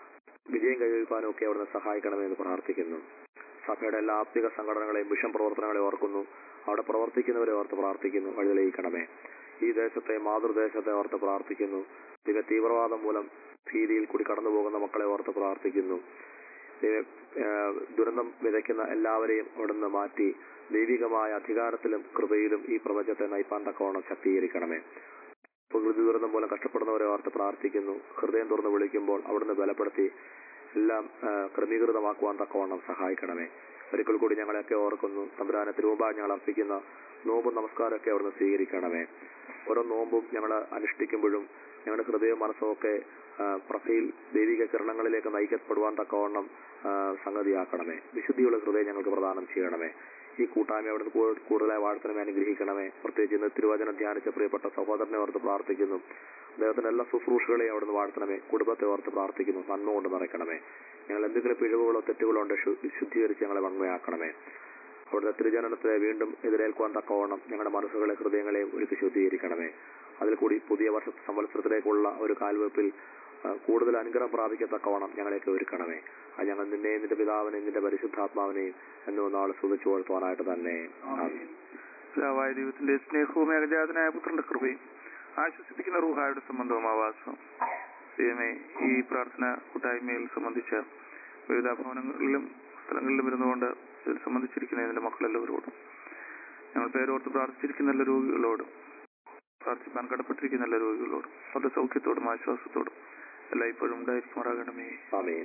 വിജയം കൈവരിക്കാനും ഒക്കെ അവിടുന്ന് സഹായിക്കണമേ എന്ന് പ്രാർത്ഥിക്കുന്നു സഭയുടെ എല്ലാ ആത്മിക സംഘടനകളെയും മിഷൻ പ്രവർത്തനങ്ങളെ ഓർക്കുന്നു അവിടെ പ്രവർത്തിക്കുന്നവരെ ഓർത്ത് പ്രാർത്ഥിക്കുന്നു വഴി തെളിയിക്കണമേ ഈ ദേശത്തെ മാതൃദേശത്തെ ഓർത്ത് പ്രാർത്ഥിക്കുന്നു ദിവ്യ തീവ്രവാദം മൂലം ഭീതിയിൽ കൂടി കടന്നു പോകുന്ന മക്കളെ ഓർത്ത് പ്രാർത്ഥിക്കുന്നു ദൈവ- ഏഹ് ദുരന്തം വിതയ്ക്കുന്ന എല്ലാവരെയും അവിടുന്ന് മാറ്റി ദൈവികമായ അധികാരത്തിലും കൃപയിലും ഈ പ്രപഞ്ചത്തെ നയിപ്പാൻ തക്കവണ്ണം ശക്തീകരിക്കണമേ പ്രകൃതി ദുരന്തം മൂലം കഷ്ടപ്പെടുന്നവരെ ഓർത്ത് പ്രാർത്ഥിക്കുന്നു ഹൃദയം തുറന്ന് വിളിക്കുമ്പോൾ അവിടുന്ന് ബലപ്പെടുത്തി എല്ലാം ആ, ക്രമീകൃതമാക്കുവാൻ തക്കവണ്ണം സഹായിക്കണമേ ഒരിക്കൽ കൂടി ഞങ്ങളെയൊക്കെ ഓർക്കുന്നു തമ്പുരാനെ തിരുമുമ്പായി ഞങ്ങൾ അർപ്പിക്കുന്ന നോമ്പും നമസ്കാരമൊക്കെ അവിടുന്ന് സ്വീകരിക്കണമേ ഓരോ നോമ്പും ഞങ്ങൾ അനുഷ്ഠിക്കുമ്പോഴും ഞങ്ങളുടെ ഹൃദയവും മനസ്സും ഒക്കെ ആ, പ്രഭയിൽ ദൈവിക കിരണങ്ങളിലേക്ക് നയിക്കപ്പെടുവാൻ തക്കവണ്ണം ആ, സംഗതിയാക്കണമേ വിശുദ്ധിയുള്ള ഹൃദയം ഞങ്ങൾക്ക് പ്രദാനം ചെയ്യണമേ ഈ കൂട്ടായ്മ അവിടുന്ന് കൂ- കൂടുതലായി വാഴ്ത്തണമേ അനുഗ്രഹിക്കണമേ പ്രത്യേകിച്ച് ഇന്ന് തിരുവചനം ധ്യാനിച്ച പ്രിയപ്പെട്ട സഹോദരനെ ഓർത്ത് പ്രാർത്ഥിക്കുന്നു അദ്ദേഹത്തിന്റെ എല്ലാ ശുശ്രൂഷകളെയും അവിടുന്ന് വാഴ്ത്തണമേ കുടുംബത്തെ ഓർത്ത് പ്രാർത്ഥിക്കുന്നു നന്മ കൊണ്ട് നിറയ്ക്കണമേ ഞങ്ങൾ എന്തെങ്കിലും പിഴവുകളോ തെറ്റുകളോ ഉണ്ട് ശു- ശുദ്ധീകരിച്ച് ഞങ്ങളെ വന്മയാക്കണമേ അവിടുത്തെ തിരുജനനത്തെ വീണ്ടും എതിരേൽക്കുവാൻ തക്കവണ്ണം ഞങ്ങളുടെ മനസ്സുകളെ ഹൃദയങ്ങളെ ഒരുക്കി ശുദ്ധീകരിക്കണമേ അതിൽ കൂടി പുതിയ വർഷ സംവത്സരത്തിലേക്കുള്ള ഒരു കാൽവെപ്പിൽ ആ, കൂടുതൽ അനുഗ്രഹം പ്രാപിക്കത്തക്കവണ്ണം ഞങ്ങളെയൊക്കെ ഒരുക്കണമേ അത് ഞങ്ങൾ നിന്നെയും നിന്റെ പിതാവിനെയും നിന്റെ പരിശുദ്ധാത്മാവിനെയും എന്നോ നാളെ സ്തുതിച്ചു വളർത്തുവാനായിട്ട് തന്നെ ആമേൻ. പിതാവായ ദൈവത്തിന്റെ സ്നേഹവും ഏകജാതനായ പുത്രന്റെ കൃപയും ആശ്വസിപ്പിക്കുന്ന റൂഹായുടെ സംബന്ധവും ആവാസവും ദൈവമേ ഈ പ്രാർത്ഥന കൂട്ടായ്മയിൽ സംബന്ധിച്ച വിവിധ ഭവനങ്ങളിലും സ്ഥലങ്ങളിലും ഇരുന്നുകൊണ്ട് ഇതിൽ സംബന്ധിച്ചിരിക്കുന്ന ഇതിന്റെ മക്കളെല്ലാവരോടും ഞങ്ങൾ പേരോർത്ത് പ്രാർത്ഥിച്ചിരിക്കുന്ന എല്ലാ രോഗികളോടും പ്രാർത്ഥിപ്പാൻ കടപ്പെട്ടിരിക്കുന്ന എല്ലാ രോഗികളോടും അവരുടെ സൗഖ്യത്തോടും ആശ്വാസത്തോടും എല്ലാം ഇപ്പോഴും ഉണ്ടായിരിക്കുമാറാകണമേ ആമേൻ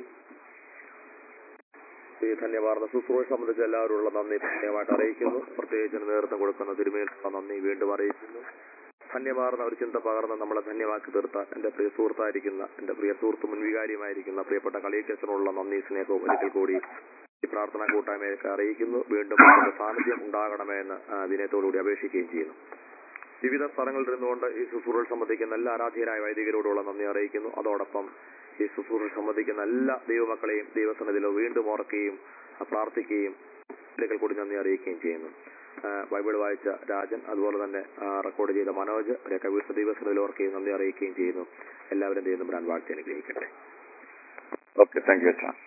ഈ ധന്യവാർന്ന ശുശ്രൂഷ സംബന്ധിച്ച് എല്ലാവരുള്ള നന്ദി പ്രത്യേകമായിട്ട് അറിയിക്കുന്നു പ്രത്യേകിച്ച് നേതൃത്വം കൊടുക്കുന്ന തിരുമേലുള്ള നന്ദി വീണ്ടും അറിയിക്കുന്നു ധന്യമാർന്ന ഒരു ചിന്ത പകർന്ന് നമ്മളെ ധന്യമാക്കി തീർത്ത എന്റെ പ്രിയ സുഹൃത്തായിരിക്കുന്ന എന്റെ പ്രിയ സുഹൃത്ത് മുൻവികാരിയുമായിരിക്കുന്ന പ്രിയപ്പെട്ട കളിയച്ചനുള്ള നന്ദി സ്നേഹവും ഒരിക്കൽ കൂടി ഈ പ്രാർത്ഥന കൂട്ടായ്മയൊക്കെ അറിയിക്കുന്നു വീണ്ടും അതിന്റെ സാന്നിധ്യം ഉണ്ടാകണമെന്ന് ആ, വിനയത്തോടുകൂടി അപേക്ഷിക്കുകയും ചെയ്യുന്നു വിവിധ സ്ഥലങ്ങളിൽ ഇരുന്നുകൊണ്ട് ഈ ശുശ്രൂഷ സംബന്ധിക്കുന്ന എല്ലാ ആരാധ്യരായ വൈദികരോടുള്ള നന്ദി അറിയിക്കുന്നു അതോടൊപ്പം ഈ ശുശ്രൂഷ സംബന്ധിക്കുന്ന എല്ലാ ദൈവമക്കളെയും ദൈവസന്നിധിയിൽ വീണ്ടും ഓർക്കുകയും ആ, പ്രാർത്ഥിക്കുകയും ഒരിക്കൽ കൂടി നന്ദി അറിയിക്കുകയും ചെയ്യുന്നു ആ, ബൈബിൾ വായിച്ച രാജൻ അതുപോലെ തന്നെ ആ, റെക്കോർഡ് ചെയ്ത മനോജ് അവരെയൊക്കെ വീട്ടിൽ ദൈവസന്നിധിയിൽ ഓർക്കുകയും നന്ദി അറിയിക്കുകയും ചെയ്യുന്നു എല്ലാവരും ദൈവം ഞാൻ വാഴ്ത്തി അനുഗ്രഹിക്കട്ടെ ഓക്കെ താങ്ക് യു അച്ഛാ